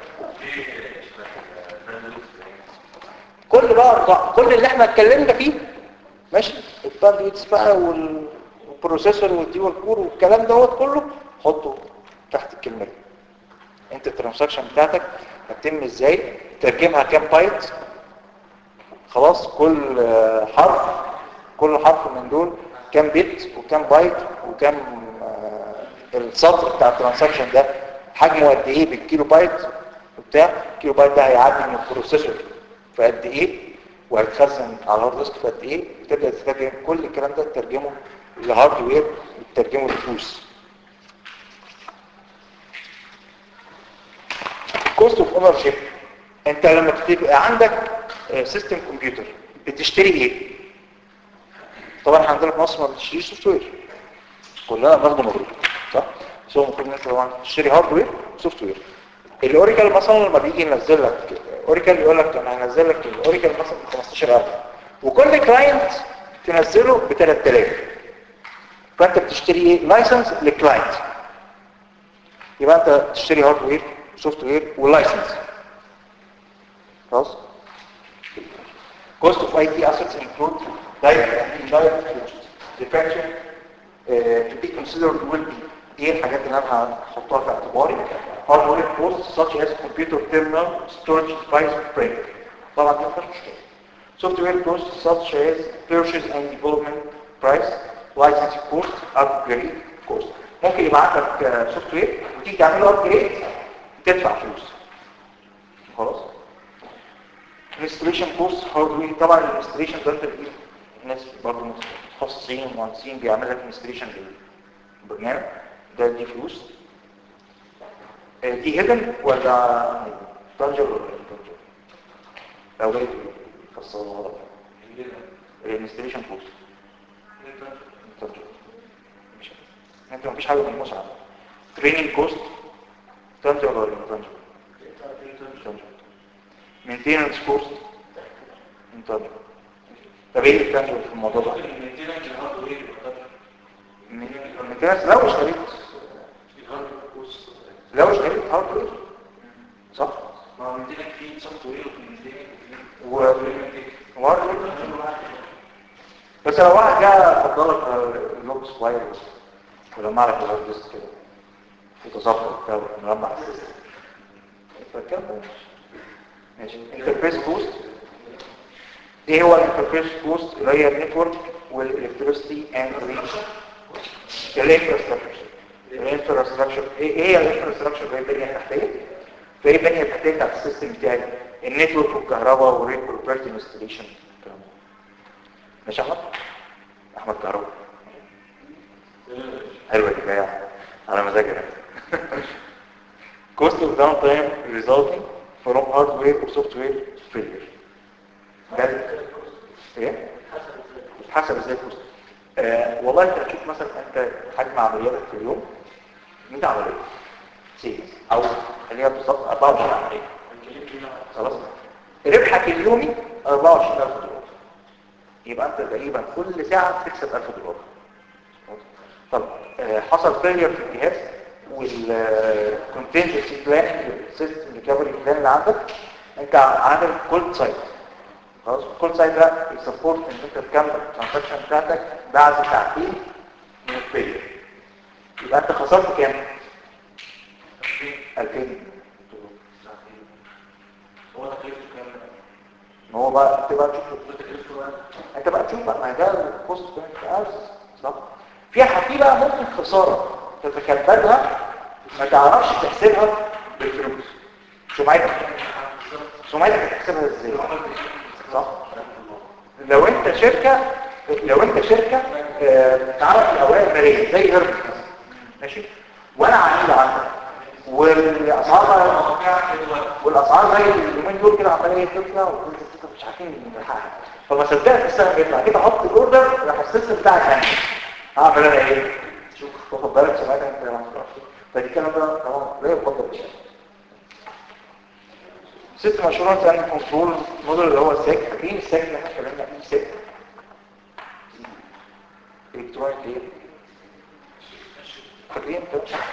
كل بقى كل اللي احنا اتكلمنا فيه ماشي الباندويتس بقى وال- والبروسيسور والديوال كور والكلام دوت كله حطه تحت الكلمه دي انت الترانزاكشن بتاعتك هتتم ازاي ترجمها كام بايت خلاص كل آه، حرف كل حرف من دول كام بت وكام بايت وكام آه، السطر بتاع الترانزاكشن ده حجمه قد ايه بالكيلو بايت وبتاع الكيلو بايت ده هيعدي من البروسيسور في قد ايه وهيتخزن على الهارد ديسك في قد ايه تبدا تترجم كل الكلام ده تترجمه لهاردوير وتترجمه لفلوس كوست اوف اونر شيب انت لما بتبقى عندك سيستم كمبيوتر بتشتري ايه طبعا احنا عندنا في مصر ما بتشتريش سوفت وير كلنا بناخده مبروك صح بس هو المفروض ان انت طبعا تشتري هاردوير وسوفت وير الاوريكل مثلا لما بيجي ينزل لك اوريكل يقول لك انا هنزل لك الاوريكل مثلا ب 15000 وكل كلاينت تنزله ب 3000 فانت بتشتري ايه لايسنس لكلاينت يبقى انت تشتري هاردوير سوفت وير ولايسنس خلاص Cost of IT assets include direct and indirect costs. The factor uh, to be considered will be ايه الحاجات اللي انا هحطها في اعتباري hardware costs such as computer terminal storage device frame طبعا دي مفيش مشكله software costs such as purchase and development price license cost upgrade cost ممكن يبعت لك سوفت وير وتيجي تعمل له ابجريد تدفع فلوس خلاص انستليشن كورس هاردوير طبعا الانستليشن ده انت بتجيب ناس برضه متخصصين مهندسين بيعمل لك انستليشن للبرنامج ده دي فلوس آه، دي هيدن ولا تنجر ولا تنجر لو جاي فصلوا غلط الانستليشن كورس تنجر مش انت مفيش حاجه ملموسه عنها تريننج كوست تنجر ولا تنجر تنجر مينتيننس كوست تنجر طب ايه التنجر في الموضوع ده مينتيننس لو اشتريت لو اشتريت هاردوير صح و وهاردوير بس لو واحد جه فضلك لوكس وايرلس ولما اعرف الهارد ديسك كده وتظبط كده مربع السيستم فكده ماشي انترفيس كوست ايه هو الانترفيس كوست اللي هي النتورك والالكتريسيتي اند ريتش الانفراستراكشر الانفراستراكشر ايه هي الانفراستراكشر اللي هي البنيه التحتيه فايه البنيه التحتيه بتاعت السيستم بتاعي النتورك والكهرباء والريت بروبرتي انستليشن ماشي يا احمد احمد كهرباء حلوه الكفايه على مزاجك cost of downtime resulting from hardware or software failure ده ايه حسب ازاي الكوست آه والله انت هتشوف مثلا انت حجم عملياتك في اليوم 100 عمليه سيز او خليها بالظبط 24 عمليه خلاص ربحك اليومي 24000 دولار يبقى انت تقريبا كل ساعه بتكسب 1000 دولار طب آه حصل فيلير في الجهاز والكونتنجنسي بلان السيستم ريكفري بلان اللي عندك انت عامل كل سايت خلاص كل سايت ده يسبورت ان انت تكمل الترانزاكشن بتاعتك بعد ساعتين من الفيلير يبقى انت خسرت كام 2000 ما هو بقى انت بقى تشوف انت بقى تشوف بقى ما ده الكوست بتاعك صح في في بقى ممكن خساره تتكبدها ما تعرفش تحسبها بالفلوس سمعتك سمعتك هتحسبها ازاي صح لو انت شركة لو انت شركة اه تعرف الاوراق المالية زي هرب ماشي وانا عميل عندك والاسعار والاسعار زي اليومين دول كده عماليه تطلع مش عارفين نلحقها فما صدقت السنه بيطلع كده احط الاوردر راح السيستم بتاعك هاني هعمل انا ايه شوف واخد بالك سمعت انت ما تعرفش فدي الكلام ده طبعا لا يفضل بشيء سيستم اشورنس اند كنترول موديل اللي هو الساك فاكرين الساك اللي احنا اتكلمنا فيه الساك الكترونيك ايه فاكرين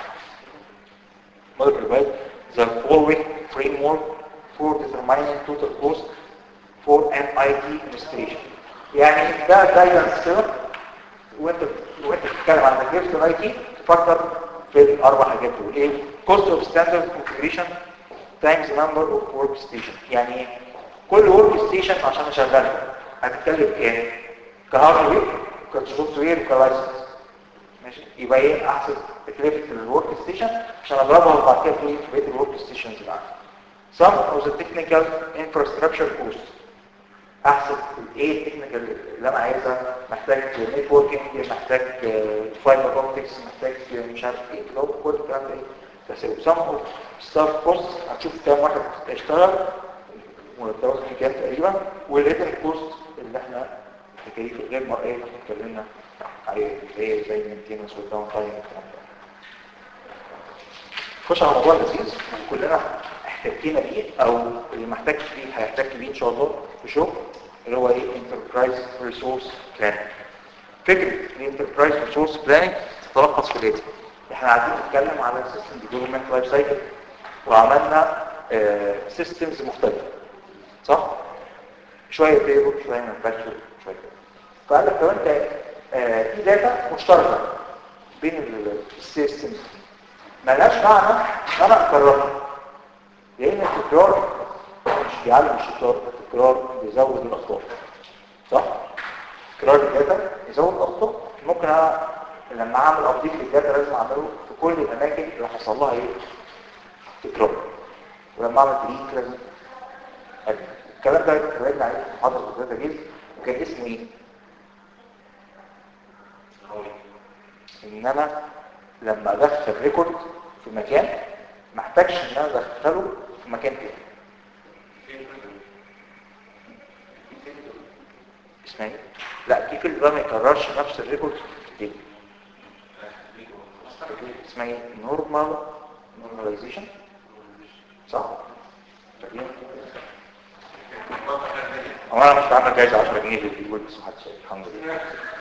موديل provide the following framework for determining total cost for an IT administration يعني ده guidance كده وانت وانت بتتكلم عن تكلفه الاي تي تفكر في الاربع حاجات دول ايه cost of standard configuration times number of workstation يعني كل ورك ستيشن عشان اشغلها هتتكلم كام كهاردوير كسوفت وير وكلايسنس ماشي يبقى ايه احسب تكلفه الورك ستيشن عشان اضربها بعد كده في بقيه الورك ستيشنز اللي عندي some of the technical infrastructure costs احسب ايه التكنيكال اللي انا عايزها محتاج نتوركينج محتاج فايبر اوبتكس محتاج مش عارف ايه لو كل الكلام ده ايه تحسب سم اوف ستاف كوست هتشوف كام واحد اشتغل مرتبات كام تقريبا والريتن كوست اللي احنا التكاليف غير مرئيه اللي احنا اتكلمنا عليه زي زي المينتيننس والداون تايم والكلام ده خش على موضوع لذيذ كلنا احتكينا بيه او اللي محتاج فيه هيحتاج بيه ان شاء الله في شغل اللي هو ايه انتربرايز ريسورس بلاننج فكره الانتربرايز ريسورس بلاننج تتلخص في الاتي احنا قاعدين نتكلم على سيستم ديفلوبمنت لايف سايكل وعملنا سيستمز مختلفه صح شويه بيبل شويه مانفاكتشر شويه كده فقال لك لو انت آه، في داتا مشتركه بين السيستمز ملهاش معنى ان انا اكررها لان التكرار مش بيعلم الشطار التكرار بيزود الاخطاء صح تكرار الداتا يزود الاخطاء ممكن انا لما اعمل ابديت للداتا لازم اعمله في كل الاماكن اللي حصل لها ايه تكرار ولما اعمل ديليت لازم أدي. الكلام ده اتكلمنا عليه في محاضره الداتا جيز وكان اسمه ايه ان انا لما ادخل ريكورد في مكان ما احتاجش ان انا ادخله في مكان تاني اسمها ايه؟ لا كيف ده ما يكررش نفس الريكورد دي اسمها ايه؟ نورمال نورماليزيشن صح؟ فاكرين؟ هو انا مش بعمل جايزه 10 جنيه للجول بس محدش شايف. الحمد لله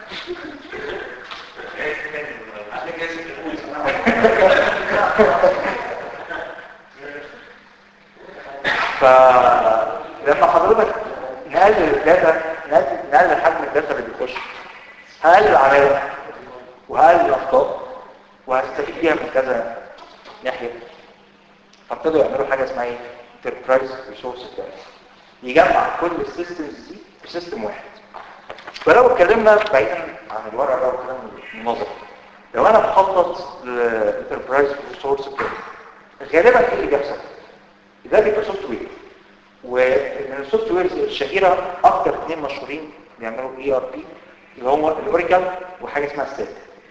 فلما حضرتك نقلل الداتا نقلل نقلل حجم الداتا اللي بيخش هقلل العماله وهقلل الاخطاء وهستفيد بيها من كذا ناحيه فابتدوا يعملوا حاجه اسمها ايه انتربرايز ريسورس يجمع كل السيستمز دي في سيستم واحد فلو اتكلمنا بعيدا عن الورق ده والكلام النظري لو انا بخطط لانتربرايز ريسورس غالبا ايه اللي بيحصل ده بيبقى سوفت وير ومن السوفت ويرز الشهيره اكتر اثنين مشهورين بيعملوا اي ار بي اللي هو الاوريكل وحاجه اسمها السيت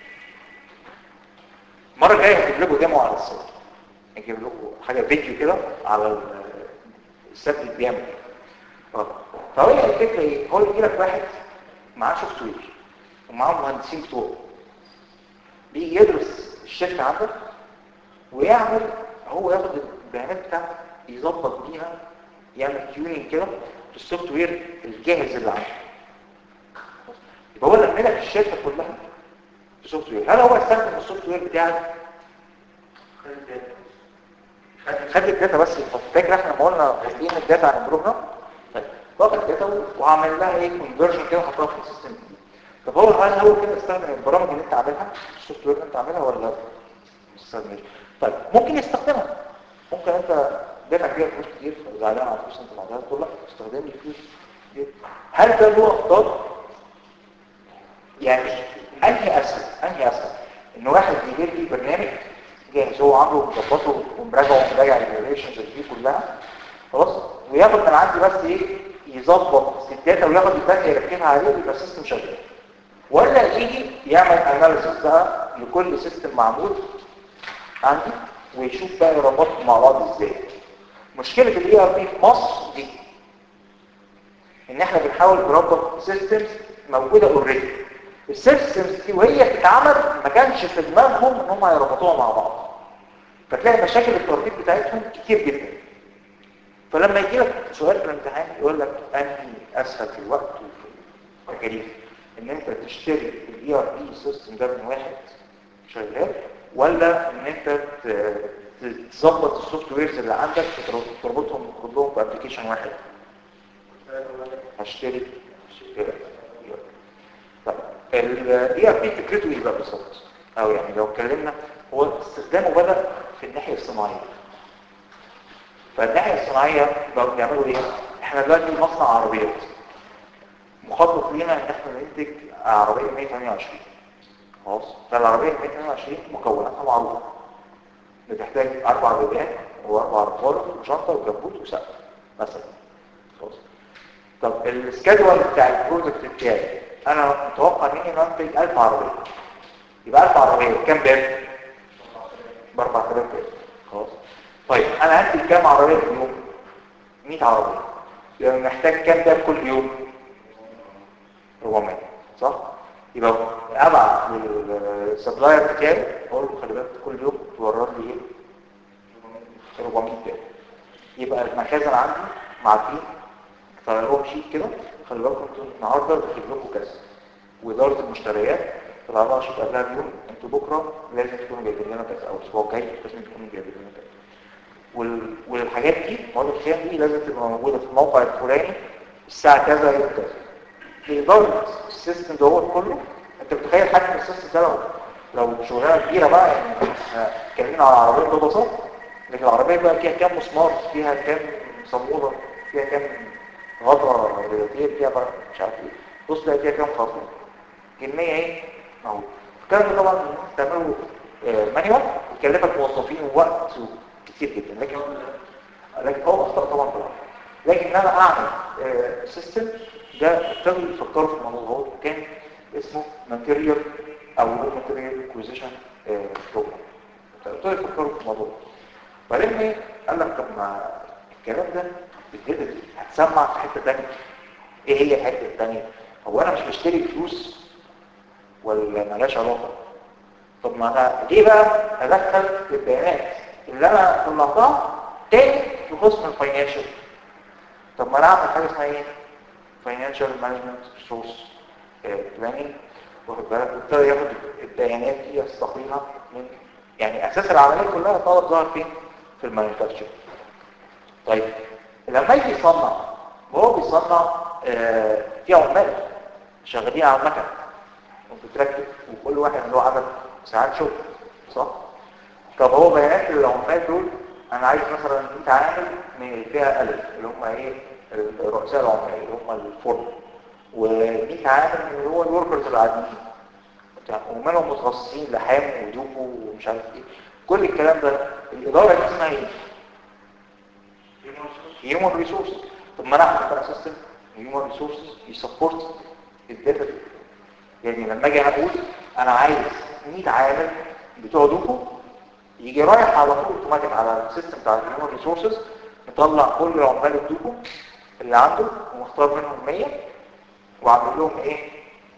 المره الجايه هجيب لكم ديمو على السيت هجيب لكم حاجه فيديو كده على ال- السيت اللي بيعمل اه فهي الفكره ايه هو يجي لك واحد معاه سوفت وير ومعاه مهندسين بتوعه بيجي يدرس الشركه عندك ويعمل هو ياخد البيانات بتاعتك يظبط بيها يعمل تيونينج كده في السوفت وير الجاهز اللي عنده يبقى هو لما لك الشركه كلها في سوفت وير هل هو استخدم السوفت وير بتاعك خد الداتا بس فاكر احنا لما قلنا واخدين الداتا عن البروجرام طيب واخد الداتا وعمل لها ايه كونفرجن كده وحطها في السيستم الجديد. طب هو هل هو كده استخدم البرامج اللي انت عاملها السوفت وير اللي انت عاملها ولا لا؟ مش استخدمش طيب ممكن يستخدمها ممكن انت دافع فيها فلوس كتير وزعلان على فلوس انت بعدها تقول لا استخدم لي فلوس كتير. هل ده له اخطاء يعني انهي اسهل انهي اسهل ان واحد يجيب لي برنامج جاهز هو عامله مظبطه ومراجعه ومراجع الريليشنز دي كلها خلاص وياخد من عندي بس ايه يظبط الداتا وياخد الداتا يركبها عليه ويبقى السيستم شغال ولا يجي يعمل اناليسيس بقى لكل سيستم معمول عندي ويشوف بقى يربطهم مع بعض ازاي مشكله الاي ار بي في مصر دي ان احنا بنحاول نربط سيستمز موجوده اوريدي السيستمز دي وهي بتتعمل ما كانش في دماغهم ان هم يربطوها مع بعض فتلاقي مشاكل التربيط بتاعتهم كتير جدا فلما يجي لك سؤال في الامتحان يقول لك انهي اسهل في الوقت وفي التكاليف ان انت تشتري الاي ار بي سيستم ده من واحد شغال ولا ان انت ت- ت- تظبط السوفت ويرز اللي عندك وتربطهم كلهم في ابلكيشن واحد هشتري هشتري طب الاي ار بي فكرته ايه بقى بالظبط او يعني لو اتكلمنا هو استخدامه بدا في الناحيه الصناعيه فالناحيه الصناعيه بقوا بيعملوا ايه احنا دلوقتي مصنع عربيات مخطط لينا ان احنا ننتج عربيه 128 خلاص فالعربيه 128 مكوناتها معروفه بتحتاج اربع بيبان واربع رفار وشنطه وكبوت وسقف مثلا خلاص طب السكادول بتاع البرودكت بتاعي انا متوقع مني ان انتج 1000 عربيه يبقى 1000 عربيه بكام باب ب 4000 باب خلاص طيب انا هنتج كام عربيه في اليوم 100 عربيه يبقى محتاج كام باب كل يوم 400 صح يبقى ابعت للسبلاير بتاعي اقول له خلي بالك كل يوم تورد لي ايه 400 باب يبقى المخازن عندي معدين طلع لهم شيت كده خلي بالكم انتوا النهارده بجيب لكم كذا واداره المشتريات في ال 24 قبلها بيوم انتوا بكره لازم تكونوا جايبين لنا كذا او الاسبوع الجاي لازم تكونوا جايبين لنا كذا وال... والحاجات دي مواد الخيام دي لازم تبقى موجوده في الموقع الفلاني الساعه كذا يوم كذا بإدارة السيستم دوت كله انت متخيل حجم السيستم ده لو لو شغلانه كبيره بقى يعني احنا اتكلمنا على العربيه ببساطه لكن العربيه بقى فيها كام مسمار فيها كام صموله فيها كام غطرة رياضيه فيها بقى مش عارف ايه بص تلاقي فيها كام خطوه كميه ايه اهو الكلام ده طبعا تعمله مانيوال يكلفك موظفين ووقت كتير جدا لكن لكن هو اخطاء طبعا طبعا لكن ان انا اعمل سيستم ده ابتدوا يفكروا في الموضوع هو كان اسمه ماتيريال او ماتيريال اكوزيشن بروجرام ابتدوا يفكروا في الموضوع بعدين ايه قال لك طب ما الكلام ده الجدة دي هتسمع في حته ثانيه ايه هي الحته الثانيه هو انا مش بشتري فلوس ولا مالهاش علاقه طب ما انا ليه بقى ادخل البيانات اللي انا طلعتها تاني في قسم الفاينانشال طب ما انا اعمل حاجه اسمها ايه فاينانشال مانجمنت ريسورس بلاننج واخد بالك وابتدى ياخد البيانات دي يستقيها من يعني اساس العمليه كلها طالب ظهر فين في المانيفاكتشر طيب لما يجي يصنع وهو بيصنع آه في عمال شغالين على المكن وبتركب وكل واحد له عدد ساعات شغل صح طب هو بيانات العمال دول انا عايز مثلا 100 عامل من فيها الف اللي هم ايه رؤساء العمال اللي هم الفرن و100 عامل اللي هو الوركرز العاديين ومنهم متخصصين لحام ودوكو ومش عارف ايه كل الكلام ده الاداره دي اسمها ايه هيومن ريسورس طب ما انا اعمل بقى سيستم هيومن ريسورس يسبورت الداتا دي يعني لما اجي اقول انا عايز 100 عامل بتوع دوكو يجي رايح على طول اوتوماتيك على السيستم بتاع الهيومن ريسورسز مطلع كل عمال الدوكو اللي عنده ومختار منهم 100 وعامل لهم ايه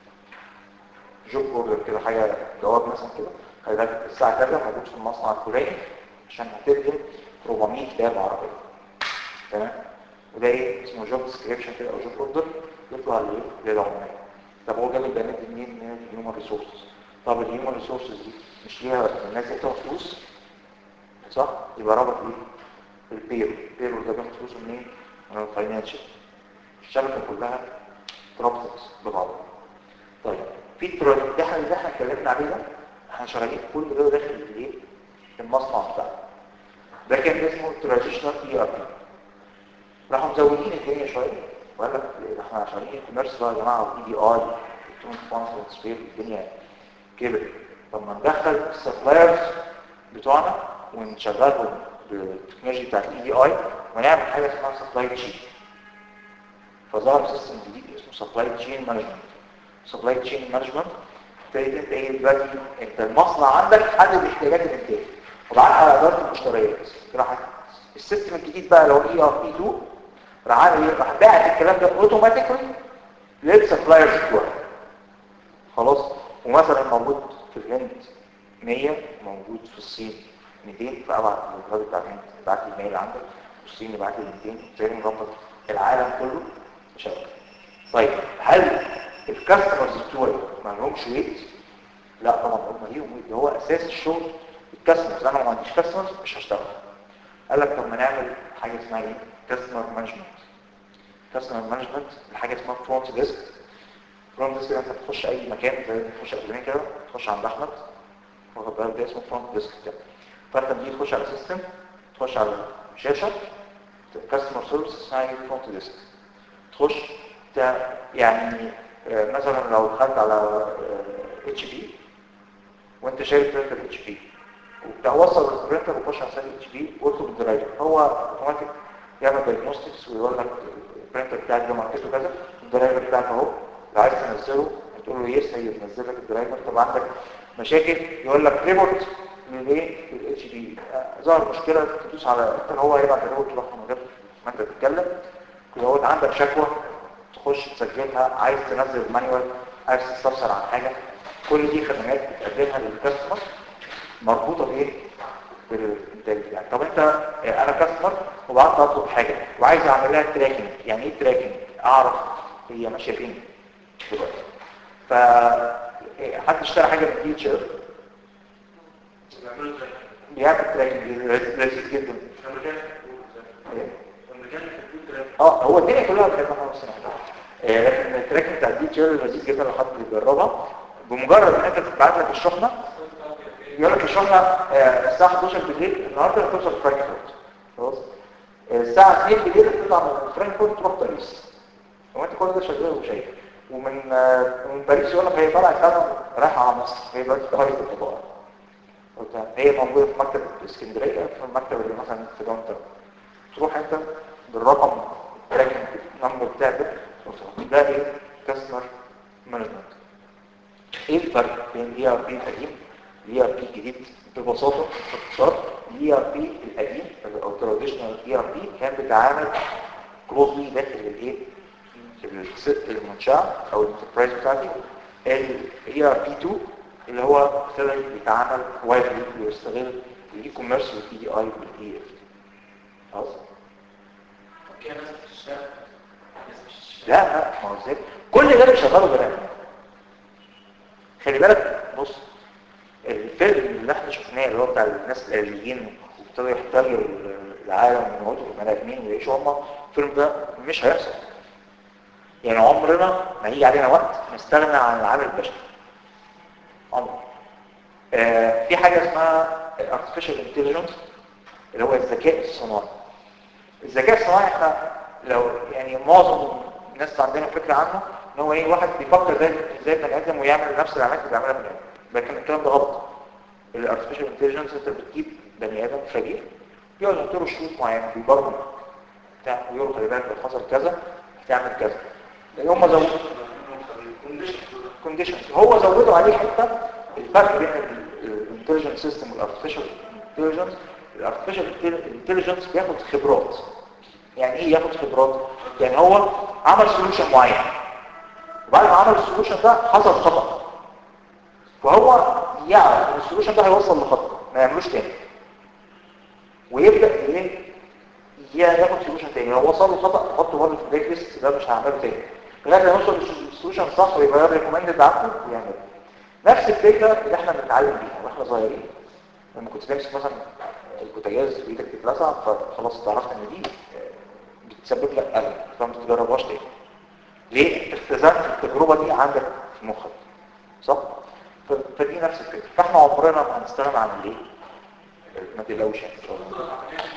جوب اوردر كده حاجه جواب مثلا كده خلي بالك الساعه كذا موجود في المصنع الفلاني عشان هتخدم 400 باب عربيه تمام وده ايه اسمه جوب ديسكريبشن كده او جوب اوردر يطلع للايه للعمال طب هو جاب البيانات دي منين من الهيومن ريسورسز طب الهيومن ريسورسز دي مش ليها الناس دي بتاخد فلوس صح يبقى ربط ايه البيرو البيرو ده بياخد فلوسه منين من الفاينانشال الشبكه كلها ربطت ببعضها طيب في الترا- ده اللي احنا اتكلمنا عليه ده احنا شغالين كل ده داخل الايه المصنع بتاعنا ده كان اسمه تراديشنال اي ار بي راحوا مزودين الدنيا شويه وقال لك احنا شغالين كوميرس بقى يا جماعه اي دي اي الكترونيك فاينانس ترانسفير الدنيا كبرت طب ما ندخل السبلايرز بتوعنا ونشغلهم بالتكنولوجي بتاعت الاي دي اي ونعمل حاجه اسمها سبلاي تشين فظهر سيستم جديد اسمه سبلاي تشين مانجمنت سبلاي تشين مانجمنت ابتديت انت ايه دلوقتي انت المصنع عندك حدد احتياجات الانتاج وبعدها على اداره المشتريات راح السيستم الجديد بقى لو اي ار بي 2 راح عامل ايه راح باعت الكلام ده اوتوماتيكلي للسبلايرز بتوعك خلاص ومثلا موجود في الهند 100 موجود في الصين 200 فابعت للراجل بتاع الهند بعت لي الميل عندك والصين يبعت لي 200 زي مربط العالم كله شغال طيب هل الكاستمرز بتوعي ما لهمش ويت؟ لا طبعا هم ليهم ويت هو اساس الشغل الكاستمرز انا ما عنديش كاستمرز مش هشتغل قال لك طب ما نعمل حاجه اسمها ايه؟ كاستمر مانجمنت كاستمر مانجمنت حاجه اسمها فرونت ديسك فرونت ديسك انت بتخش اي مكان زي ما تخش اكاديميه كده تخش عند احمد واخد بالك ده اسمه فرونت ديسك كده فانت بتيجي تخش على سيستم تخش على شاشه كاستمر سيرفيس اسمها ايه فرونت ديسك تخش ت- يعني آه، مثلا لو دخلت على اتش بي وانت شايف برينتر اتش بي وتوصل البرينتر وتخش على سايت اتش بي واطلب الدرايفر هو اوتوماتيك يعمل دايجنوستكس ويقول لك البرينتر بتاعك ده ماركته كذا الدرايفر بتاعك اهو لو عايز تنزله هتقول له يس هينزل لك الدرايفر طب عندك مشاكل يقول لك ريبورت للايه للاتش بي ظهر مشكله تدوس على انت هو هيبعت الريبورت تروح من غير ما انت تتكلم لو انت عندك شكوى تخش تسجلها عايز تنزل مانيوال عايز تستفسر عن حاجه كل دي خدمات بتقدمها للكاستمر مربوطه بايه بالانتاج يعني طب انت انا كاستمر وبعت اطلب حاجه وعايز اعمل لها تراكنج يعني ايه تراكنج اعرف هي ماشيه فين دلوقتي إيه، حد اشترى حاجه من دي شير بيعملوا زي بيعمل تراكنج لذيذ جدا الامريكان إيه. الامريكان في التراك اه هو الدنيا كلها بتبقى خلاص آه، لكن التراك بتاع الدي تشير لذيذ جدا لو حد بيجربها بمجرد ان انت تبعت لك الشحنه يقول لك الشحنه آه، الساعه 11 بالليل النهارده هتوصل فرانكفورت خلاص آه، الساعه 2 بالليل تطلع من فرانكفورت تروح باريس هو انت كل ده شغال وشايف ومن آه، من باريس يقول لك هي طالعه فعلا رايحه على مصر هي دلوقتي في خريطه الفضاء قلت هي موجوده في مكتب اسكندريه في المكتب اللي مثلا في داون تاون تروح انت بالرقم التراكنج نمبر بتاعك ده ايه كاستمر مانجمنت ايه الفرق بين الاي ار بي القديم والاي ار بي الجديد ببساطه باختصار الاي ار بي القديم او التراديشنال اي ار بي كان بيتعامل كلوزلي داخل الايه الس- المنشاه او الانتربرايز بتاعتي الاي ار بي 2 اللي هو ابتدى بيتعامل وايدلي ويستغل الاي كوميرس والاي دي اي والاي اف خلاص كده ناس بتشتغل ناس بتشتغل لا لا ما هو ازاي كل ده بيشغله بنات خلي بالك بص الفيلم اللي احنا شفناه اللي هو بتاع الناس الاليين وابتدوا يحتلوا العالم ويموتوا البني ادمين ويعيشوا هم الفيلم ده مش هيحصل يعني عمرنا ما هيجي علينا وقت نستغنى عن العامل البشري عمر آه في حاجه اسمها artificial intelligence اللي هو الذكاء الصناعي الذكاء الصناعي احنا لو يعني معظم الناس عندنا فكره عنه ان هو ايه واحد بيفكر زي زي البني ادم ويعمل نفس العمليات اللي بيعملها البني ادم لكن الكلام ده غلط الارتفيشال انتليجنس انت بتجيب بني ادم فقير يقعد يحط له شروط معينه بيبرمج بتاع ويقول خلي بالك لو حصل كذا هتعمل كذا لان هم زودوا كونديشنز هو زودوا عليه حته الفرق بين الانتليجنس سيستم والارتفيشال انتليجنس الارتفيشال انتليجنس بياخد خبرات يعني ايه ياخد خبرات يعني هو عمل سولوشن معين وبعد ما عمل السولوشن ده حصل خطأ فهو يعرف ان السولوشن ده هيوصل لخطأ ما يعملوش تاني ويبدأ ايه ياخد سولوشن تاني لو وصل له خطأ يحطه برضه في البلاك ليست ده مش هعمله تاني لغايه ما يوصل للسولوشن صح ويبقى الريكومندد عنده ويعمله نفس الفكره اللي احنا بنتعلم بيها واحنا صغيرين لما كنت تمسك مثلا البوتاجاز بايدك تتلسع فخلاص تعرفت ان دي آه، بتسبب لك الم فما تجربهاش تاني ليه اختزلت التجربه دي عندك في مخك صح ف- فدي نفس الفكره فاحنا عمرنا ما هنستغنى عن الايه ما تقلقوش يعني ان شاء الله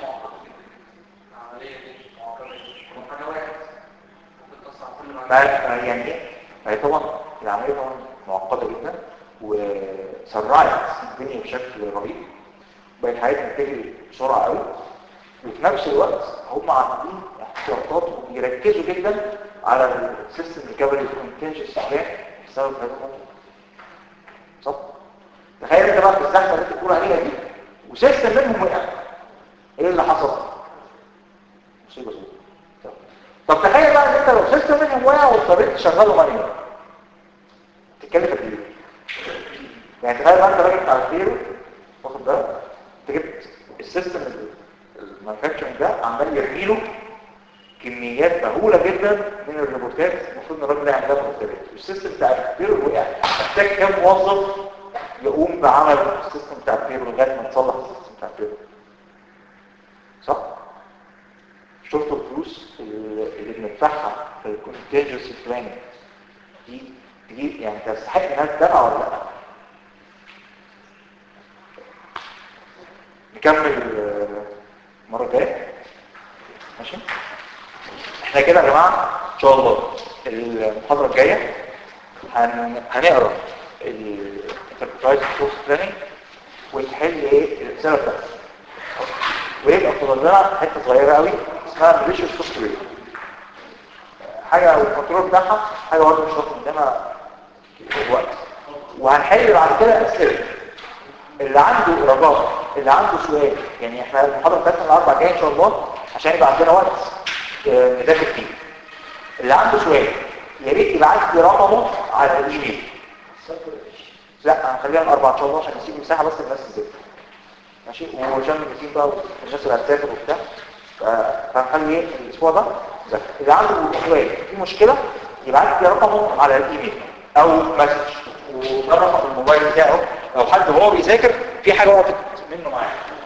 العملية دي معقدة وحاجة واحد ممكن تصنع كل ما ما ما يعني ايه ما هي طبعا العمليه طبعا معقده جدا وسرعت الدنيا بشكل رهيب بقت حياتنا بتجري بسرعه قوي وفي نفس الوقت هم عاملين احتياطات وبيركزوا جدا على السيستم ريكفري كونتنجنس بلان بسبب هذا الموضوع صح تخيل انت بقى في الزحمه اللي انت بتقول عليها دي وسيستم منهم وقع ايه اللي حصل مصيبه سوداء طب. طب تخيل بقى ان انت لو سيستم منهم وقع واضطريت تشغله مانيوال تتكلف قد ايه يعني تخيل بقى انت راجل بتاع الفيرو واخد بالك انت جبت السيستم المانيفاكتشرنج ده عمال يرمي له كميات مهوله جدا من الروبوتات المفروض ان الراجل ده يعملها مرتبات والسيستم بتاع الفيرو وقع محتاج كام موظف يقوم بعمل السيستم بتاع الفيرو لغايه ما تصلح السيستم بتاع الفيرو صح شفتوا الفلوس اللي اللي بندفعها في الكونتينجنسي بلاننج دي دي يعني تستحق انها تدفع ولا لا نكمل آه، المره الجايه ماشي احنا كده يا جماعه ان شاء الله المحاضره الجايه هن... هنقرا الانتربرايز كورس بلاننج ونحل ايه الرساله بتاعتها ويبقى فاضل لنا حته صغيره قوي اسمها ميليشيا سوفت وير حاجه الكنترول بتاعها حاجه برضه مش واخد مننا وقت وهنحل بعد كده اسئله اللي عنده رجاء اللي عنده سؤال يعني احنا المحاضره بتاعتنا الاربع جايه ان شاء الله عشان يبقى عندنا وقت آه، نذاكر فيه اللي عنده سؤال يا ريت يبعت لي رقمه على الايميل لا هنخليها الاربع ان شاء الله عشان نسيب مساحه بس للناس تذاكر ماشي وعشان النسيم بقى الناس اللي هتسافر وبتاع ف- فهنخلي ايه الاسبوع ده ذاكر اللي عنده سؤال في مشكله يبعت لي رقمه على الايميل او مسج وده رقم الموبايل بتاعه لو حد وهو بيذاكر في حاجه وقفت منه معاه